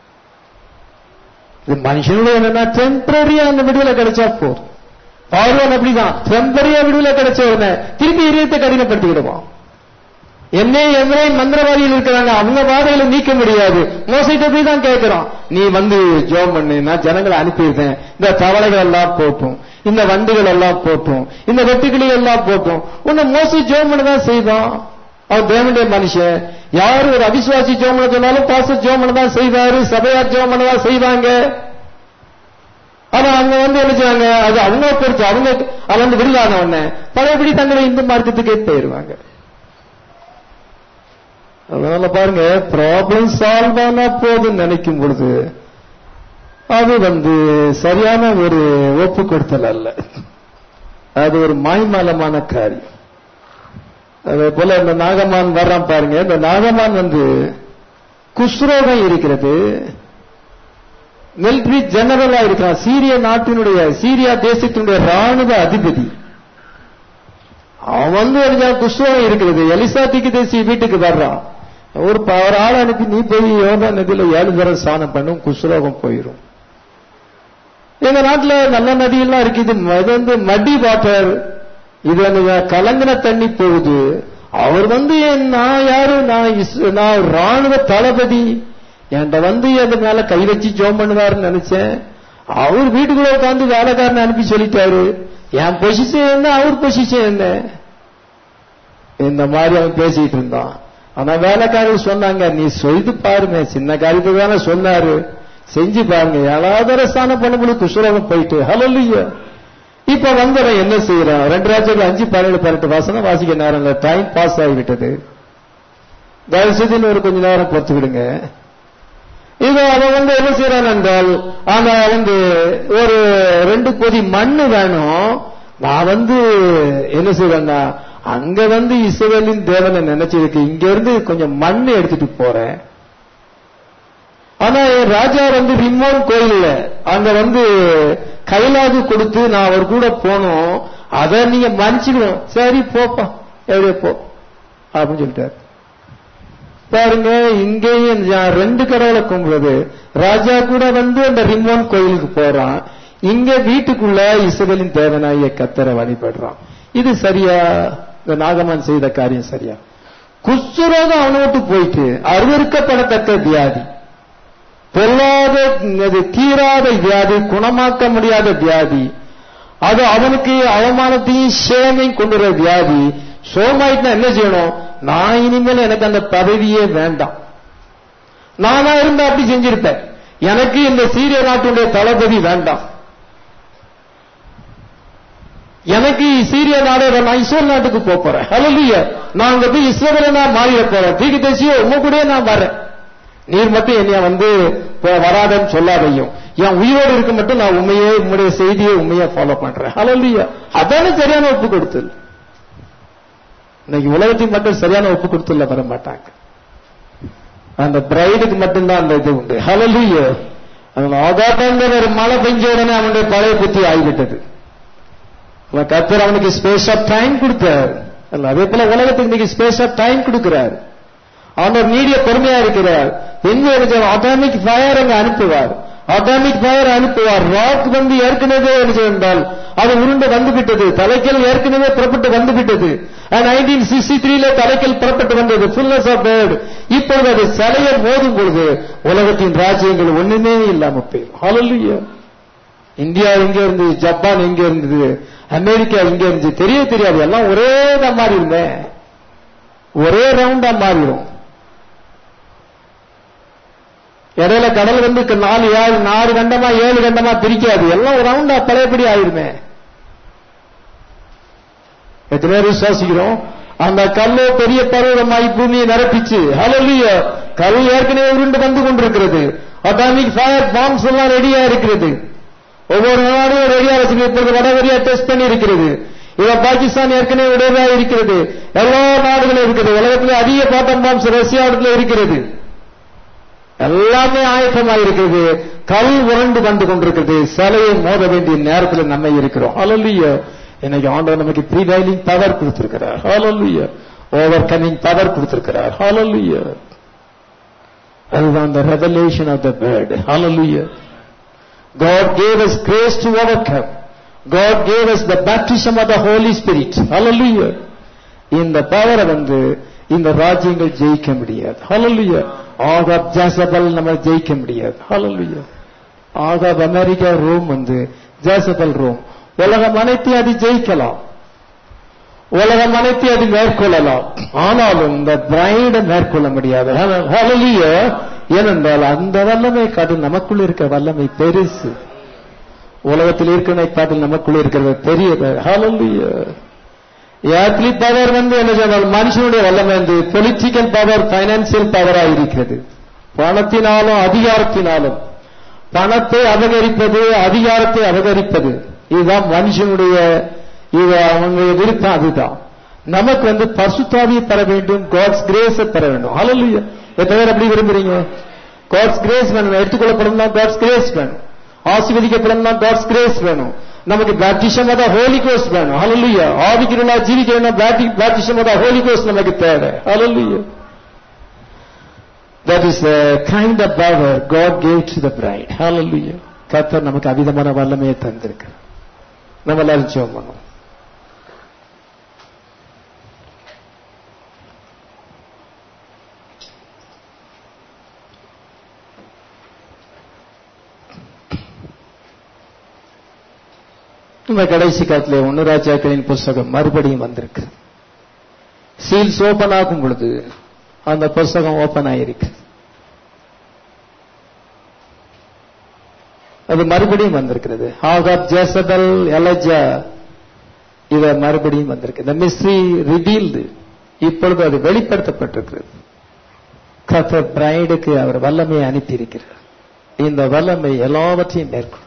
இது மனுஷனுடைய என்னன்னா டெம்பரரியா அந்த விடுதலை கிடைச்சா போதும் பார்வன் அப்படிதான் டெம்பரரியா விடுதலை கிடைச்ச உடனே திருப்பி இதயத்தை கடினப்படுத்திக்கிடுவான் என்னே எவரே மந்திரவாதிகள் இருக்கிறாங்க அவங்க வாதைகளை நீக்க முடியாது மோசிட்ட போய் தான் கேட்கிறோம் நீ வந்து ஜோம் பண்ணு நான் ஜனங்களை அனுப்பியிருக்கேன் இந்த தவளைகள் எல்லாம் போட்டும் இந்த வண்டுகள் எல்லாம் போட்டும் இந்த வெட்டுக்கிளி எல்லாம் போட்டும் உன்னை மோசி ஜோம் பண்ண தான் செய்தோம் அவன் தேவனுடைய மனுஷன் யாரு ஒரு அவிசுவாசி ஜோம் பண்ண சொன்னாலும் பாச ஜோம் பண்ண தான் செய்வாரு சபையார் ஜோம் பண்ண தான் செய்வாங்க ஆனா அங்க வந்து என்ன செய்வாங்க அது அவங்க பொறுத்து அவங்க அவங்க வந்து விடுதான உடனே பழையபடி தங்களை இந்து மார்க்கத்துக்கே போயிருவாங்க அதனால பாருங்க ப்ராப்ளம் சால்வ் ஆனா போதும் நினைக்கும் பொழுது அது வந்து சரியான ஒரு ஒப்பு கொடுத்தல் அல்ல அது ஒரு மாய்மாலமான காரியம் அதே போல இந்த நாகமான் வர்றான் பாருங்க இந்த நாகமான் வந்து குஷ்ரோகம் இருக்கிறது மிலிட்ரி ஜெனரலா இருக்கிறான் சீரிய நாட்டினுடைய சீரியா தேசத்தினுடைய ராணுவ அதிபதி அவன் வந்து ஒரு குஷ்ரோகம் இருக்கிறது எலிசா திக்கு தேசி வீட்டுக்கு வர்றான் ஒரு ப- ஒரு ஆள் அனுப்பி நீ போய் யோகா நதியில ஏழு தடவை ஸ்நானம் பண்ணும் குஷ்ரோகம் போயிரும் எங்க நாட்டுல நல்ல நதியெல்லாம் இருக்குது இது வந்து மடி வாட்டர் இது அந்த கலங்கின தண்ணி போகுது அவர் வந்து நான் யாரு நான் இஸ்- நான் ராணுவ தளபதி என்கிட்ட வந்து அது மேல கை வச்சு ஜோம் பண்ணுவாருன்னு நினைச்சேன் அவர் வீட்டுக்குள்ள உட்காந்து வேலைக்காரனை அனுப்பி சொல்லிட்டாரு என் பொசிஷன் என்ன அவர் பொசிஷன் என்ன இந்த மாதிரி அவன் பேசிட்டு இருந்தான் ஆனா வேலைக்காரர் சொன்னாங்க நீ செய்து பாருங்க சின்ன காரியத்துக்கு தானே சொன்னாரு செஞ்சு பாருங்க ஏழாவது ஸ்தானம் பண்ணும்போது குசுரகம் போயிட்டு ஹலோ இப்ப வந்தவன் என்ன செய்யறான் ரெண்டு ராஜ்யங்கள் அஞ்சு பதினேழு பதினெட்டு வாசனம் வாசிக்க நேரம் இல்ல டைம் பாஸ் ஆகிவிட்டது தயவு செய்து இன்னும் ஒரு கொஞ்ச நேரம் பொறுத்துக்கிடுங்க இது அவன் வந்து என்ன செய்யறான் என்றால் ஆனா வந்து ஒரு ரெண்டு கொதி மண்ணு வேணும் நான் வந்து என்ன செய்வேன்னா அங்க வந்து இஸ்ரவேலின் தேவனை நினைச்சிருக்கு இங்க இருந்து கொஞ்சம் மண் எடுத்துட்டு போறேன் ஆனா என் ராஜா வந்து ரிம்மோன் கோயில்ல அங்க வந்து கைலாகு கொடுத்து நான் அவர் கூட போனோம் அதை நீங்க மன்னிச்சுக்கணும் சரி போப்பா எப்படியோ போ அப்படின்னு சொல்லிட்டாரு பாருங்க இங்கேயும் நான் ரெண்டு கடவுளை கும்பிடுறது ராஜா கூட வந்து அந்த ரிம்மோன் கோயிலுக்கு போறான் இங்க வீட்டுக்குள்ள இசபலின் தேவனாய கத்தரை வழிபடுறான் இது சரியா இந்த நாகமான் செய்த காரியம் சரியா குஷ்டரோகம் அவனை விட்டு போயிட்டு அருவருக்கப்படத்தக்க வியாதி பொல்லாத அது தீராத வியாதி குணமாக்க முடியாத வியாதி அது அவனுக்கு அவமானத்தையும் சேமையும் கொண்டு வர வியாதி சோமாயிட்டுனா என்ன செய்யணும் நான் இனிமேல் எனக்கு அந்த பதவியே வேண்டாம் நானா இருந்தா அப்படி செஞ்சிருப்பேன் எனக்கு இந்த சீரிய நாட்டுடைய தளபதி வேண்டாம் எனக்கு சீரிய நாடு நான் இஸ்ரேல் நாட்டுக்கு போக போறேன் ஹalleluya நான் அங்க போய் இஸ்ரேல நான் மாறிட போறேன் தீக்கு தேசிய உங்க கூட நான் வரேன் நீர் மட்டும் என்னைய வந்து போ- வராதன்னு சொல்லாதையும் என் உயிரோடு இருக்க மட்டும் நான் உண்மையே உம்முடைய செய்தியை உண்மையா ஃபாலோ பண்றேன் ஹalleluya அதானே சரியான ஒப்பு கொடுத்தல் இன்னைக்கு உலகத்துக்கு மட்டும் சரியான ஒப்பு கொடுத்துல வர மாட்டாங்க அந்த பிரைடுக்கு மட்டும்தான் அந்த இது உண்டு ஹalleluya அவன் ஆகாட்டங்கிற ஒரு மழை பெஞ்ச உடனே அவனுடைய பழைய புத்தி ஆகிவிட்டது அவன் கர்த்தர் அவனுக்கு ஸ்பேஸ் ஆஃப் டைம் கொடுத்தார் அல்ல, அதே போல உலகத்துக்கு இன்னைக்கு ஸ்பேஸ் ஆஃப் டைம் கொடுக்கிறார் அவர் நீடிய பொறுமையா இருக்கிறார் எங்க அட்டாமிக் ஃபயர் அங்க அனுப்புவார் அட்டாமிக் ஃபயர் அனுப்புவார் ராக் வந்து ஏற்கனவே என்ன செய்தால் அது உருண்டு வந்துவிட்டது தலைக்கல் ஏற்கனவே புறப்பட்டு வந்துவிட்டது நைன்டீன் சிக்ஸ்டி த்ரீல தலைக்கல் புறப்பட்டு வந்தது ஃபுல்னஸ் ஆஃப் பேர்டு இப்பொழுது அது சிலையை மோதும் பொழுது உலகத்தின் ராஜ்யங்கள் ஒண்ணுமே இல்லாம போயிடும் ஹalleluya இந்தியா எங்க இருந்தது ஜப்பான் எங்க இருந்தது அமெரிக்கா எங்க இருந்துச்சு தெரிய தெரியாது எல்லாம் ஒரே தான் மாறி இருந்தேன் ஒரே ரவுண்டா மாறிடும் இடையில கடல் வந்து க- நாலு ஏழு நாலு கண்டமா ஏழு கண்டமா பிரிக்காது எல்லாம் ஒரு ரவுண்டா பழையபடி ஆயிருமே எத்தனை பேர் விசுவாசிக்கிறோம் அந்த கல்லு பெரிய பருவமாய் பூமியை நிரப்பிச்சு ஹalleluya கல் ஏற்கனவே உருண்டு வந்து கொண்டிருக்கிறது அட்டாமிக் ஃபயர் பாம்ஸ் எல்லாம் ரெடியா இருக்கிறது ஒவ்வொரு நாடும் ரெடியா வச்சிருக்கு இப்பொழுது வடகொரியா டெஸ்ட் பண்ணி இருக்கிறது இத பாகிஸ்தான் ஏற்கனவே உடையதா இருக்கிறது எல்லா நாடுகளும் இருக்குது உலகத்திலே அதிக பாட்டம் பாம்ஸ் ரஷ்யாவிடத்துல இருக்கிறது எல்லாமே ஆயத்தமாக இருக்கிறது கல் உருண்டு வந்து கொண்டிருக்கிறது சிலையை மோத வேண்டிய நேரத்தில் நம்ம இருக்கிறோம் ஹalleluya இன்னைக்கு ஆண்டவர் நமக்கு ப்ரீவைலிங் பவர் கொடுத்திருக்கிறார் ஹalleluya ஓவர் கமிங் பவர் கொடுத்திருக்கிறார் ஹalleluya அதுதான் the revelation of the word hallelujah God gave us grace to overcome God gave us the baptism of the Holy Spirit hallelujah இந்த பவரை வந்து இந்த ராஜ்யங்கள் ஜெயிக்க முடியாது ஹalleluya ஆகாப் ஜாசபல் நம்ம ஜெயிக்க முடியாது ஹalleluya ஆகாப் அமெரிக்கா ரோம் வந்து ஜாசபல் ரோம் உலகம் அனைத்தையும் அது ஜெயிக்கலாம் உலகம் அனைத்து அது மேற்கொள்ளலாம் ஆனாலும் இந்த பிரைட மேற்கொள்ள முடியாது ஹalleluya ஏனென்றால் அந்த வல்லமை காட்டில் நமக்குள் இருக்க வல்லமை பெருசு உலகத்தில் இருக்கிறதை காட்டில் நமக்குள் இருக்கிறது பெரியது ஹalleluya ஏர்த்லி பவர் வந்து என்ன சொன்னால் மனுஷனுடைய வல்லமை வந்து பொலிட்டிக்கல் பவர் பைனான்சியல் பவராக இருக்கிறது பணத்தினாலும் அதிகாரத்தினாலும் பணத்தை அபகரிப்பது அதிகாரத்தை அபகரிப்பது இதுதான் மனுஷனுடைய இது அவனுடைய விருப்பம் அதுதான் நமக்கு வந்து பசுத்தாவியை பெற வேண்டும் காட்ஸ் கிரேஸ் பெற வேண்டும் ஹalleluya எத்தனை பேர் அப்படி விரும்புறீங்க காட்ஸ் கிரேஸ் வேணும் எடுத்துக்கொள்ளப்படணும்னா காட்ஸ் கிரேஸ் வேணும் ஆசீர்வதிக்கப்படணும்னா காட்ஸ் கிரேஸ் வேணும் நமக்கு பேப்டிஷம் ஆஃப் ஹோலி கோஸ்ட் வேணும் ஹalleluya ஆவிக்கிறவளா ஜீவிக்கணும் பேப்டிஷம் ஆஃப் ஹோலி கோஸ்ட் நமக்கு தேவை ஹalleluya That is the kind of power God gave to the bride. Hallelujah. கர்த்தர் நமக்கு அவிதமான வல்லமையை தந்திருக்கு நம்ம எல்லாரும் ஜெபம் பண்ணுவோம் இந்த கடைசி காலத்திலே ஒன்னு ராஜாக்களின் புஸ்தகம் மறுபடியும் வந்திருக்கு சீல்ஸ் ஓபன் ஆகும் பொழுது அந்த புஸ்தகம் ஓபன் ஆயிருக்கு அது மறுபடியும் வந்திருக்கிறது ஆகாப் ஜேசபல் எலஜா இத மறுபடியும் வந்திருக்கு இந்த மிஸ்ரி ரிவீல்டு இப்பொழுது அது வெளிப்படுத்தப்பட்டிருக்கிறது கத்தர் பிரைடுக்கு அவர் வல்லமையை அனுப்பியிருக்கிறார் இந்த வல்லமை எல்லாவற்றையும் மேற்கொள்ளும்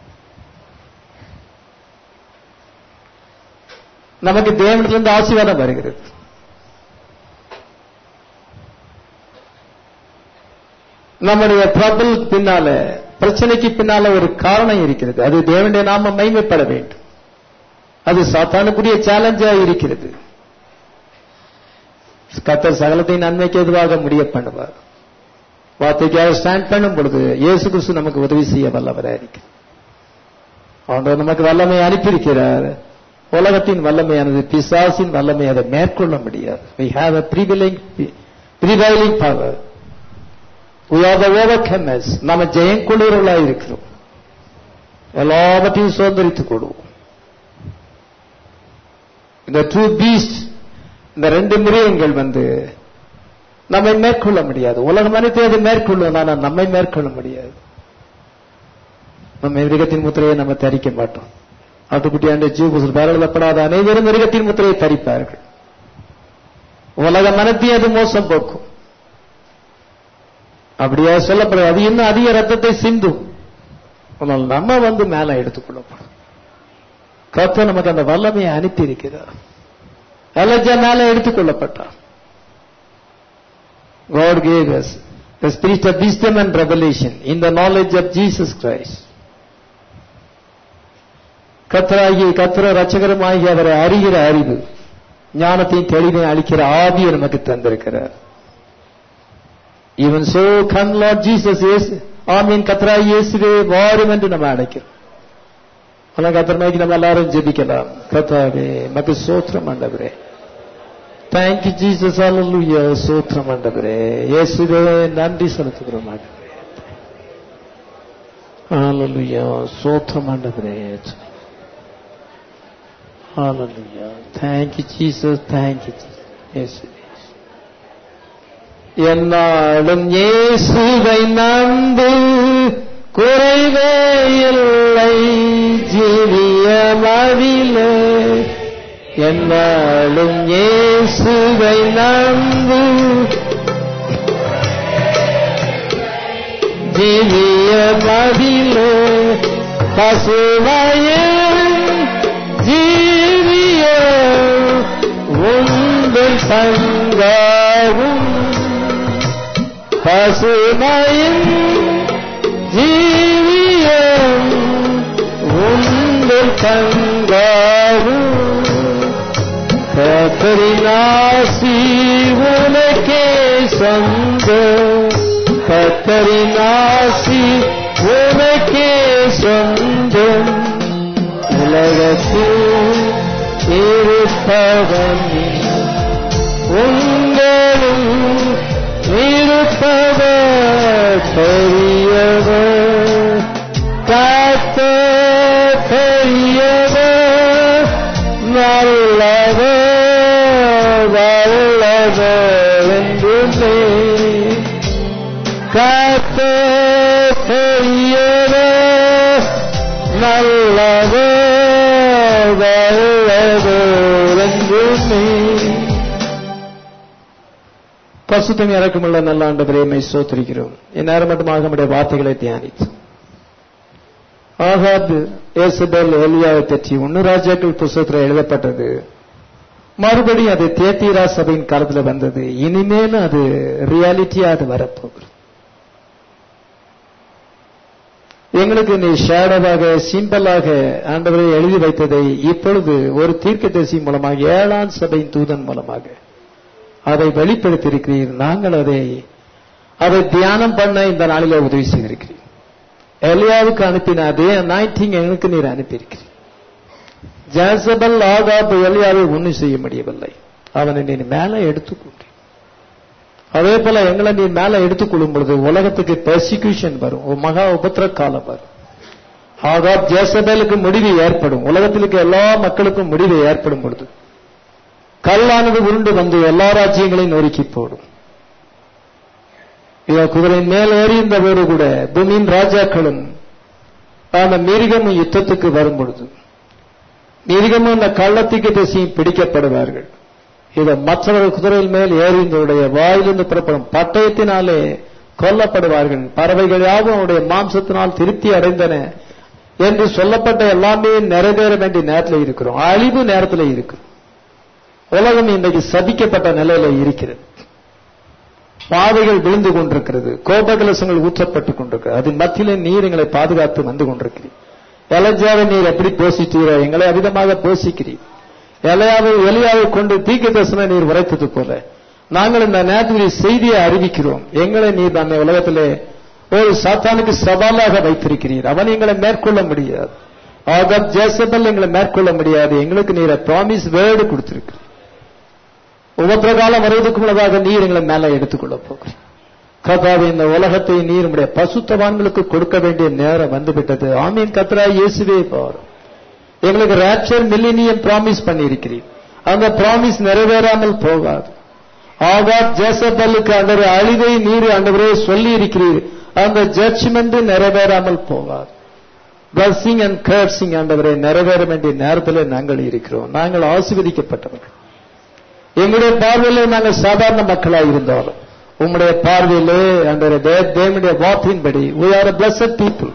நமக்கு தேவனிலிருந்து ஆசீர்வாதம் வருகிறது நம்முடைய ட்ரபிள் பின்னால பிரச்சனைக்கு பின்னால ஒரு காரணம் இருக்கிறது அது தேவனுடைய நாம மைமைப்பட வேண்டும் அது சாத்தானுக்குரிய சேலஞ்சா இருக்கிறது கத்தர் சகலத்தின் நன்மைக்கு எதுவாக முடிய பண்ணுவார் வார்த்தைக்காக ஸ்டாண்ட் பண்ணும் பொழுது இயேசு கிறிஸ்து நமக்கு உதவி செய்ய வல்லவராக இருக்கு அவர் நமக்கு வல்லமை அனுப்பியிருக்கிறார் உலகத்தின் வல்லமையானது பிசாசின் வல்லமை அதை மேற்கொள்ள முடியாது we have a prevailing prevailing power we are the overcomers நாம ஜெயம் கொள்ளுறவர்களா இருக்கிறோம் எல்லாவற்றையும் சுதந்திரித்துக் கொள்வோம் இந்த டூ பீஸ்ட் இந்த ரெண்டு மிருகங்கள் வந்து நம்மை மேற்கொள்ள முடியாது உலகம் அனைத்தையும் அதை மேற்கொள்ளும் ஆனால் நம்மை மேற்கொள்ள முடியாது நம்ம மிருகத்தின் முத்திரையை நம்ம தரிக்க மாட்டோம் ஆட்டுக்குட்டியாண்ட ஜீவபுசல் பேரளப்படாத அனைவரும் மிருகத்தின் முத்திரையை தரிப்பார்கள் உலக மனத்தையும் அது மோசம் போக்கும் அப்படியா சொல்லப்படாது அது இன்னும் அதிக ரத்தத்தை சிந்தும் ஆனால் நம்ம வந்து மேல எடுத்துக்கொள்ளப்படும் கத்த நமக்கு அந்த வல்லமையை அனுப்பி இருக்கிறார் எலஜா மேல எடுத்துக்கொள்ளப்பட்டார் God gave us the spirit of wisdom and revelation in the knowledge of Jesus Christ. கத்தராகி கத்திர ரச்சகரமாகி அவரை அறிகிற அறிவு ஞானத்தையும் தெளிவையும் அளிக்கிற ஆவியை நமக்கு தந்திருக்கிறார் even so come lord Jesus இயேசு ஆமீன் கத்தராகி இயேசுவே வாரும் என்று நம்ம அழைக்கிறோம் ஆனால் கத்தர் நோக்கி நம்ம எல்லாரும் ஜெபிக்கலாம் கத்தாவே மக்கு சோத்திரம் ஆண்டவரே தேங்க்யூ ஜீசஸ் அல்லூயா சோத்திரம் ஆண்டவரே இயேசுவே நன்றி செலுத்துகிறோம் ஆண்டவரே அல்லூயா சோத்திரம் ஆண்டவரே Hallelujah. Thank you, Jesus. Thank you, Jesus. Yes, yes. என்னாலும் இயேசுவை நம்பு குறைவே இல்லை ஜீவிய மதிலே என்னாலும் இயேசுவை நம்பு ஜீவிய மதிலே பசுமையில் ஜீவிய உங்கள் சங்காவும் பசுமையின் ஜீவியம் உங்கள் சங்காவும் கத்தரினாசி உனக்கே சொந்தம் கத்தரினாசி உனக்கே சொந்தம் உலகத்தில் இருப்பவன் உங்களும் இருப்பவர் பெரியவர் காத்த பெரியவர் நல்லவர் உள்ளதோரெங்குமே பசுத்தம் இறக்கமுள்ள நல்ல ஆண்டு பிரேமை சோத்திருக்கிறோம் இந்நேரம் மட்டுமாக நம்முடைய வார்த்தைகளை தியானித்து ஆகாது ஏசபேல் எலியாவை பற்றி ஒன்னு ராஜாக்கள் புஸ்தகத்தில் எழுதப்பட்டது மறுபடியும் அது தேத்தீரா சபையின் காலத்தில் வந்தது இனிமேல் அது ரியாலிட்டியா அது வரப்போகிறது எங்களுக்கு நீ ஷேடோவாக சிம்பிளாக ஆண்டவரை எழுதி வைத்ததை இப்பொழுது ஒரு தீர்க்கதரிசி மூலமாக ஏழாம் சபையின் தூதன் மூலமாக அதை வெளிப்படுத்தியிருக்கிறீர் நாங்கள் அதை அதை தியானம் பண்ண இந்த நாளிலே உதவி செய்திருக்கிறீர் எலியாவுக்கு அனுப்பின அதே நைன்டீன் எங்களுக்கு நீர் அனுப்பியிருக்கிறீர் ஜாசபல் ஆகாப் எலியாவை ஒன்றும் செய்ய முடியவில்லை அவனை நீ மேலே எடுத்துக்கொண்டு அதே போல எங்களை நீ மேல எடுத்துக்கொள்ளும் பொழுது உலகத்துக்கு பெர்சிக்யூஷன் வரும் ஒரு மகா உபத்திர காலம் வரும் ஆகாப் ஜேசபேலுக்கு முடிவு ஏற்படும் உலகத்தில் இருக்க எல்லா மக்களுக்கும் முடிவு ஏற்படும் பொழுது கல்லானது உருண்டு வந்து எல்லா ராஜ்யங்களையும் நொறுக்கி போடும் இத குதிரையின் மேல் ஏறியிருந்த போது கூட பூமியின் ராஜாக்களும் அந்த மிருகமும் யுத்தத்துக்கு வரும் பொழுது மிருகமும் அந்த கள்ளத்திற்கு திசையும் பிடிக்கப்படுவார்கள் இதை மற்றவர்கள் குதிரையில் மேல் ஏறிந்தவருடைய வாயிலிருந்து புறப்படும் பட்டயத்தினாலே கொல்லப்படுவார்கள் பறவைகள் யாவும் அவருடைய மாம்சத்தினால் திருப்தி அடைந்தன என்று சொல்லப்பட்ட எல்லாமே நிறைவேற வேண்டிய நேரத்தில் இருக்கிறோம் அழிவு நேரத்தில் இருக்கிறோம் உலகம் இன்றைக்கு சபிக்கப்பட்ட நிலையில இருக்கிறது பாதைகள் விழுந்து கொண்டிருக்கிறது கோபகலசங்கள் ஊற்றப்பட்டுக் கொண்டிருக்கிறது அது மத்தியிலே நீர் எங்களை பாதுகாத்து வந்து கொண்டிருக்கிறீர் எலஜாவை நீர் எப்படி போசிட்டீரோ எங்களை அதிகமாக போசிக்கிறீர் எலையாவை எலியாவை கொண்டு தீக்க தரிசன நீர் உரைத்தது போல நாங்கள் இந்த நேரத்தில் செய்தியை அறிவிக்கிறோம் எங்களை நீர் அந்த உலகத்திலே ஒரு சாத்தானுக்கு சவாலாக வைத்திருக்கிறீர் அவன் எங்களை மேற்கொள்ள முடியாது ஆகப் ஜேசபல் எங்களை மேற்கொள்ள முடியாது எங்களுக்கு நீர் ப்ராமிஸ் வேர்டு கொடுத்திருக்கு உபப்பிரகாலம் வருவதற்கு முன்னதாக நீர் எங்களை மேல எடுத்துக்கொள்ள போகிறேன் கதாவை இந்த உலகத்தை நீர் உடைய பசுத்தவான்களுக்கு கொடுக்க வேண்டிய நேரம் வந்துவிட்டது ஆமீன் கத்ரா இயேசுவே பாரும் எங்களுக்கு ரேப்சர் மில்லினியம் ப்ராமிஸ் பண்ணியிருக்கிறீர் அந்த ப்ராமிஸ் நிறைவேறாமல் போகாது ஆகாத் ஜேசபல்லுக்கு அந்த அழிவை நீர் ஆண்டவரே சொல்லி இருக்கிறீர் அந்த ஜட்ஜ்மெண்ட் நிறைவேறாமல் போகாது பிளஸிங் அண்ட் கர்சிங் ஆண்டவரை நிறைவேற வேண்டிய நேரத்தில் நாங்கள் இருக்கிறோம் நாங்கள் ஆசீர்வதிக்கப்பட்டவர்கள் எங்களுடைய பார்வையிலே நாங்கள் சாதாரண மக்களாக இருந்தாலும் உம்முடைய பார்வையிலே அந்த தேவனுடைய வார்த்தையின்படி we are a blessed people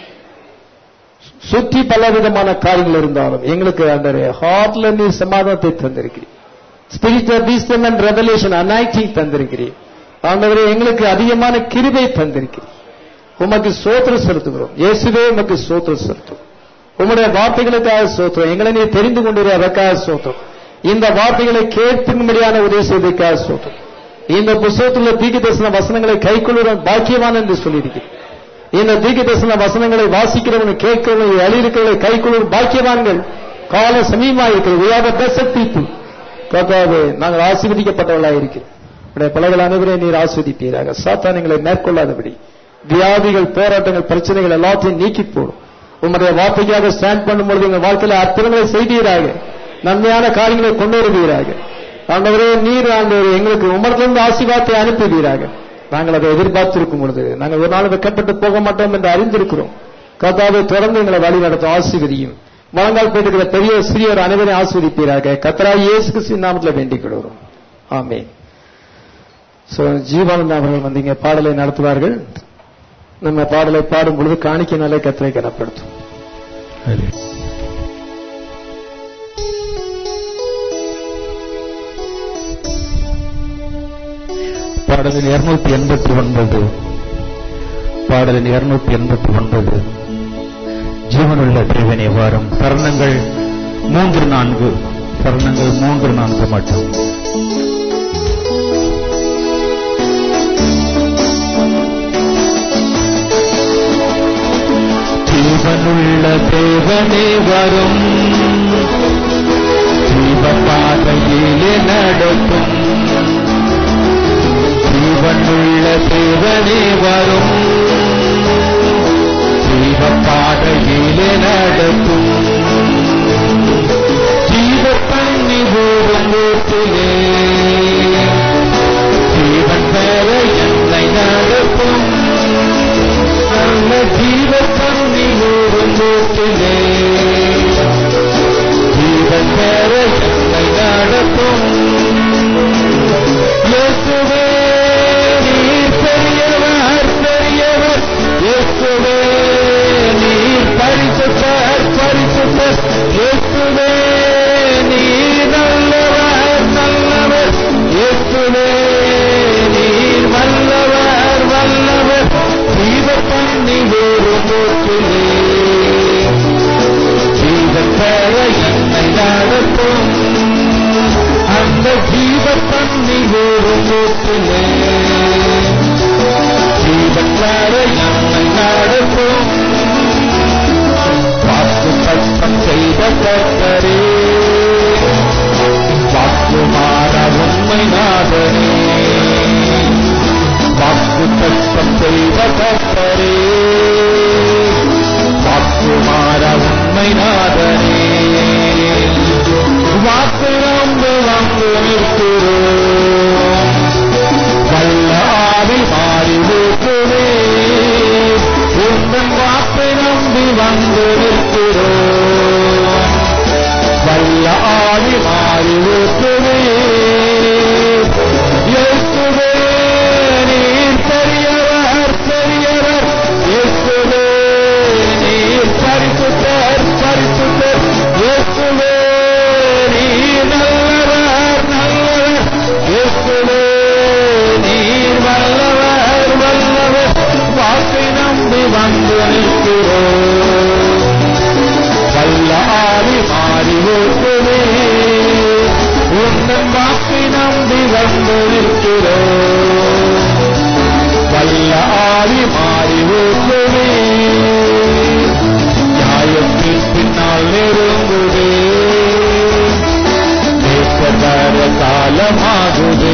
சுற்றி பலவிதமான காரியங்கள் இருந்தாலும் எங்களுக்கு அந்த ஹார்ட்ல நீ சமாதானத்தை தந்திருக்கிறீர் spiritual wisdom and revelation anointing தந்திருக்கிறீர் ஆண்டவரே எங்களுக்கு அதிகமான கிருபை தந்திருக்கிறீர் உமக்கு சோத்திரம் செலுத்துகிறோம் இயேசுவே உமக்கு சோத்திரம் செலுத்தும் உம்முடைய வார்த்தைகளுக்காக சோத்திரம் எங்களை நீ தெரிந்து கொண்டிரு அதற்காக சோத்திரம் இந்த வார்த்தைகளை கேட்கும்படியான உதவி செய்வதற்காக சோத்திரம் இந்த புத்தகத்தில் தீக்க தரிசன வசனங்களை கைக்கொள்ளுடன் பாக்கியவான் என்று சொல்லியிருக்கிறேன் இந்த தீக்க தரிசன வசனங்களை வாசிக்கிறவன் கேட்கிறவன் அழியிருக்கிறவர்களை கைக்கொள்ளும் பாக்கியவான்கள் கால சமீபமாக இருக்கிறது we are the blessed people கர்த்தாவே நாங்கள் ஆசீர்வதிக்கப்பட்டவர்களாக இருக்கிறோம் உடைய பலகள் அனைவரையும் நீர் ஆஸ்வதிப்பீராக சாத்தான் எங்களை மேற்கொள்ளாதபடி வியாதிகள் போராட்டங்கள் பிரச்சனைகள் எல்லாத்தையும் நீக்கி போடும் உங்களுடைய வார்த்தைக்காக ஸ்டாண்ட் பண்ணும்பொழுது எங்கள் வாழ்க்கையில அற்புதங்களை செய்தீராக நன்மையான காரியங்களை கொண்டு வருவீராக ஆண்டவரே நீர் ஆண்டவர் எங்களுக்கு உமர்ந்திருந்து ஆசீர்வாதத்தை அனுப்புவீராக நாங்கள் அதை எதிர்பார்த்திருக்கும் பொழுது நாங்கள் ஒரு நாள் வெக்கப்பட்டு போக மாட்டோம் என்று அறிந்திருக்கிறோம் கர்த்தாவை தொடர்ந்து எங்களை வழி நடத்தும் ஆசீர்வதியும் முழங்கால் போட்டுக்கிற பெரிய சிறியோர் அனைவரையும் ஆஸ்வதிப்பீராக கத்தரா இயேசு கிறிஸ்து நாமத்தில் வேண்டிக் கொள்கிறோம் ஆமே சோ ஜீவானந்த அவர்கள் வந்து இங்க பாடலை நடத்துவார்கள் நம்ம பாடலை பாடும் பொழுது காணிக்கைனாலே கத்தரை கனப்படுத்தும் பாடலில் இருநூத்தி எண்பத்தி ஒன்பது பாடலில் இருநூத்தி எண்பத்தி ஒன்பது ஜீவனுள்ள தேவனே வாரம் சரணங்கள் மூன்று நான்கு சரணங்கள் மூன்று நான்கு மட்டும் ஜீவனுள்ள தேவனே வரும் ஜீவ பாதையிலே நடக்கும் ஜீவனுள்ள தேவனே வரும் ஜீவ பாதையிலே நடக்கும் ஜீவ தண்ணி ஓடும் வீட்டிலே ஜீவன் பெற என்னை நடக்கும் நல்ல ஜீவ தண்ணி ஓடும் வீட்டிலே ஜீவன் பெற பூங்கோட்டிலே ஜீவன் பெற என்னை நடத்தும் அந்த ஜீவ தண்ணி ஓடும் ஊற்றிலே ஜீவன் பெற என்னை நடத்தும் வாக்கு தத்தம் செய்த கர்த்தரே வாக்கு மாற உண்மை நாதனே வாக்கு தத்தம் செய்த கர்த்தரே வாக்கு மாற உண்மை நாதனே வாக்கு நம்பு வந்து நிற்கிறோம் வல்ல ஆவி மாறி ஊற்றுவே உங்கள் வாக்கு நம்பி வந்து நிற்கிறோம் வல்ல ஆவி மாறி ஊற்றுவே இயேசுவே நீர் பெரியவர் பெரியவர் இயேசுவே நீர் பரிசுத்தர் பரிசுத்தர் இயேசுவே நீர் நல்லவர் நல்லவர் இயேசுவே நீர் வல்லவர் வல்லவர் வாக்கை நம்பி வந்து நிற்கிறோம் வல்ல ஆவி மாறி ஓட்டுவே உந்தன் வாக்கை நம்பி வந்து நிற்கிறோம் வல்ல ஆவி மாறி ஓட்டுவே நியாயத்தின் பின்னால் நெருங்குதே நேற்றதர காலமாகுதே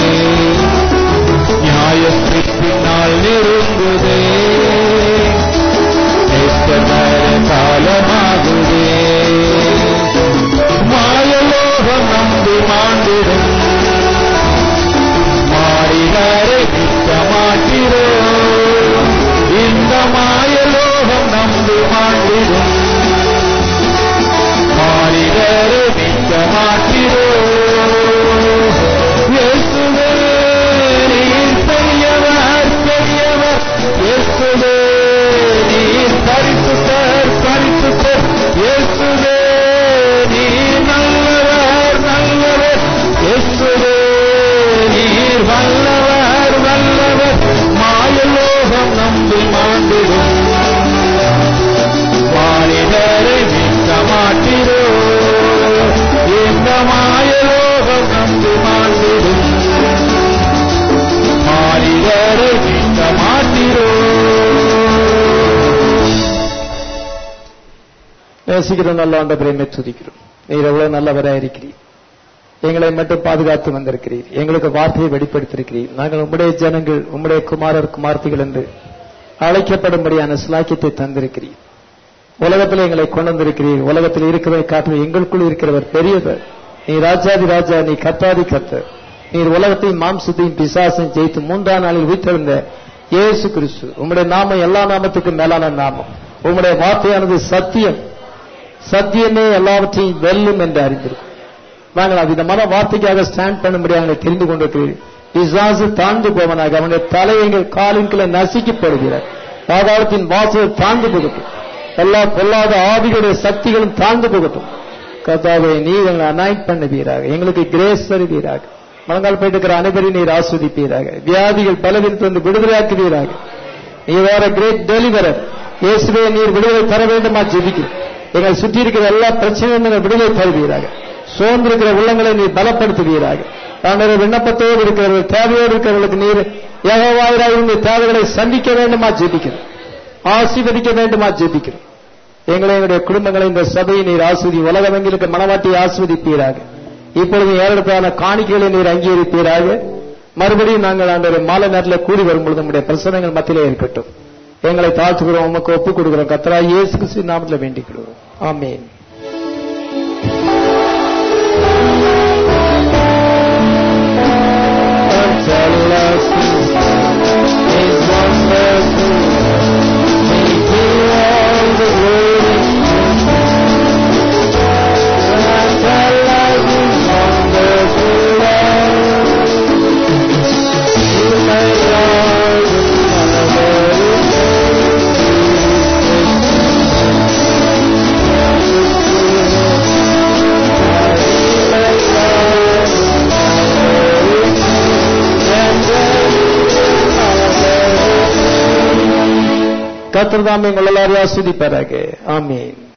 நியாயத்தின் பின்னால் நெருங்குதே நேற்றதர காலமாகுதே மாயலோகம் நம்பி மாண்டிடும் மாறிவரை நிற்க மாட்டிரோ இந்த மாயலோகம் நம்பி மாண்டிடும் மாறிவரை நிற்க மாட்டிரோ இயேசுவே நீர் பெரியவர் பெரியவர் இயேசுவே நீர் பரிசுத்தர் பரிசுத்தர் இயேசுவே நீர் நல்லவர் நல்லவர் இயேசுவே நீர் வல்லவர் வல்லவர் மாயலோகம் நம்பி மாண்டிடும் மாறினரை நிற்க மாட்டிரோ இந்த மாயலோகம் நம்பி மாண்டிடும் மாறினரை நிற்க மாட்டிரோ நேசிக்கிற நல்ல ஆண்டவரை துதிக்கிறோம் நீர் எவ்வளவு நல்லவராக இருக்கிறீர் எங்களை மட்டும் பாதுகாத்து வந்திருக்கிறீர் எங்களுக்கு வார்த்தையை வெளிப்படுத்தியிருக்கிறீர் நாங்கள் உம்முடைய ஜனங்கள் உம்முடைய குமாரர் குமார்த்திகள் என்று அழைக்கப்படும்படியான சிலாக்கியத்தை தந்திருக்கிறீர் உலகத்தில் எங்களை கொண்டு வந்திருக்கிறீர் உலகத்தில் இருக்கிறதை காட்டும் எங்களுக்குள் இருக்கிறவர் பெரியவர் நீ ராஜாதி ராஜா நீ கத்தாதி கத்தர் நீர் உலகத்தையும் மாம்சத்தையும் பிசாசையும் ஜெயித்து மூன்றாம் நாளில் வீட்டிருந்த இயேசு கிறிஸ்து உம்முடைய நாமம் எல்லா நாமத்துக்கும் மேலான நாமம் உம்முடைய வார்த்தையானது சத்தியம் சத்தியமே எல்லாவற்றையும் வெல்லும் என்று அறிந்திருக்கும் நாங்கள் அவ்விதமான வார்த்தைக்காக ஸ்டாண்ட் பண்ணும்படியாக தெரிந்து கொண்டிருக்கிறீர்கள் பிசாசு தாழ்ந்து போவனாக அவனுடைய தலை எங்கள் காலின் கீழே நசுக்கப்படுகிறார் பாதாளத்தின் வாசல் தாழ்ந்து போகட்டும் எல்லா பொல்லாத ஆவிகளுடைய சக்திகளும் தாழ்ந்து போகட்டும் கர்த்தாவே நீர் எங்களை அனாய்ட் பண்ணுவீராக எங்களுக்கு கிரேஸ் தருவீராக மலங்கால் போயிட்டு இருக்கிற அனைவரையும் நீர் ஆஸ்வதிப்பீராக வியாதிகள் பலவிலிருந்து விடுதலையாக்குவீராக நீ வேற கிரேட் டெலிவரர் இயேசுவே நீர் விடுதலை தர வேண்டுமா ஜெபிக்கிறேன் எங்களை சுற்றி இருக்கிற எல்லா பிரச்சனையும் நீங்கள் விடுதலை தருவீராக சோர்ந்திருக்கிற உள்ளங்களை நீர் பலப்படுத்துவீராக தாங்கள் விண்ணப்பத்தோடு இருக்கிறவர்கள் தேவையோடு இருக்கிறவர்களுக்கு நீர் ஏகவாயிராக இந்த தேவைகளை சந்திக்க வேண்டுமா ஜெபிக்கிறேன் ஆசீர்வதிக்க வேண்டுமா ஜெபிக்கிறேன் எங்களை எங்களுடைய குடும்பங்களை இந்த சபையை நீர் ஆஸ்வதி உலகமெங்கிலுக்கு மனவாட்டியை ஆஸ்வதிப்பீராக இப்பொழுது ஏறெடுப்பான காணிக்கைகளை நீர் அங்கீகரிப்பீராக மறுபடியும் நாங்கள் அந்த மாலை நேரத்தில் கூடி வரும்பொழுது நம்முடைய பிரசனங்கள் மத்தியிலே இருக்கட்டும் எங்களை தாழ்த்துகிறோம் உமக்கு ஒப்புக் கொடுக்கிறோம் கத்தரா இயேசு கிறிஸ்து நாமத்தில் வேண்டிக் கொள்கிறோம் ஆமென் Thank கத்திரதாமே உங்கள் எல்லாரையும் ஆஸ்வதிப்பாராக ஆமீன்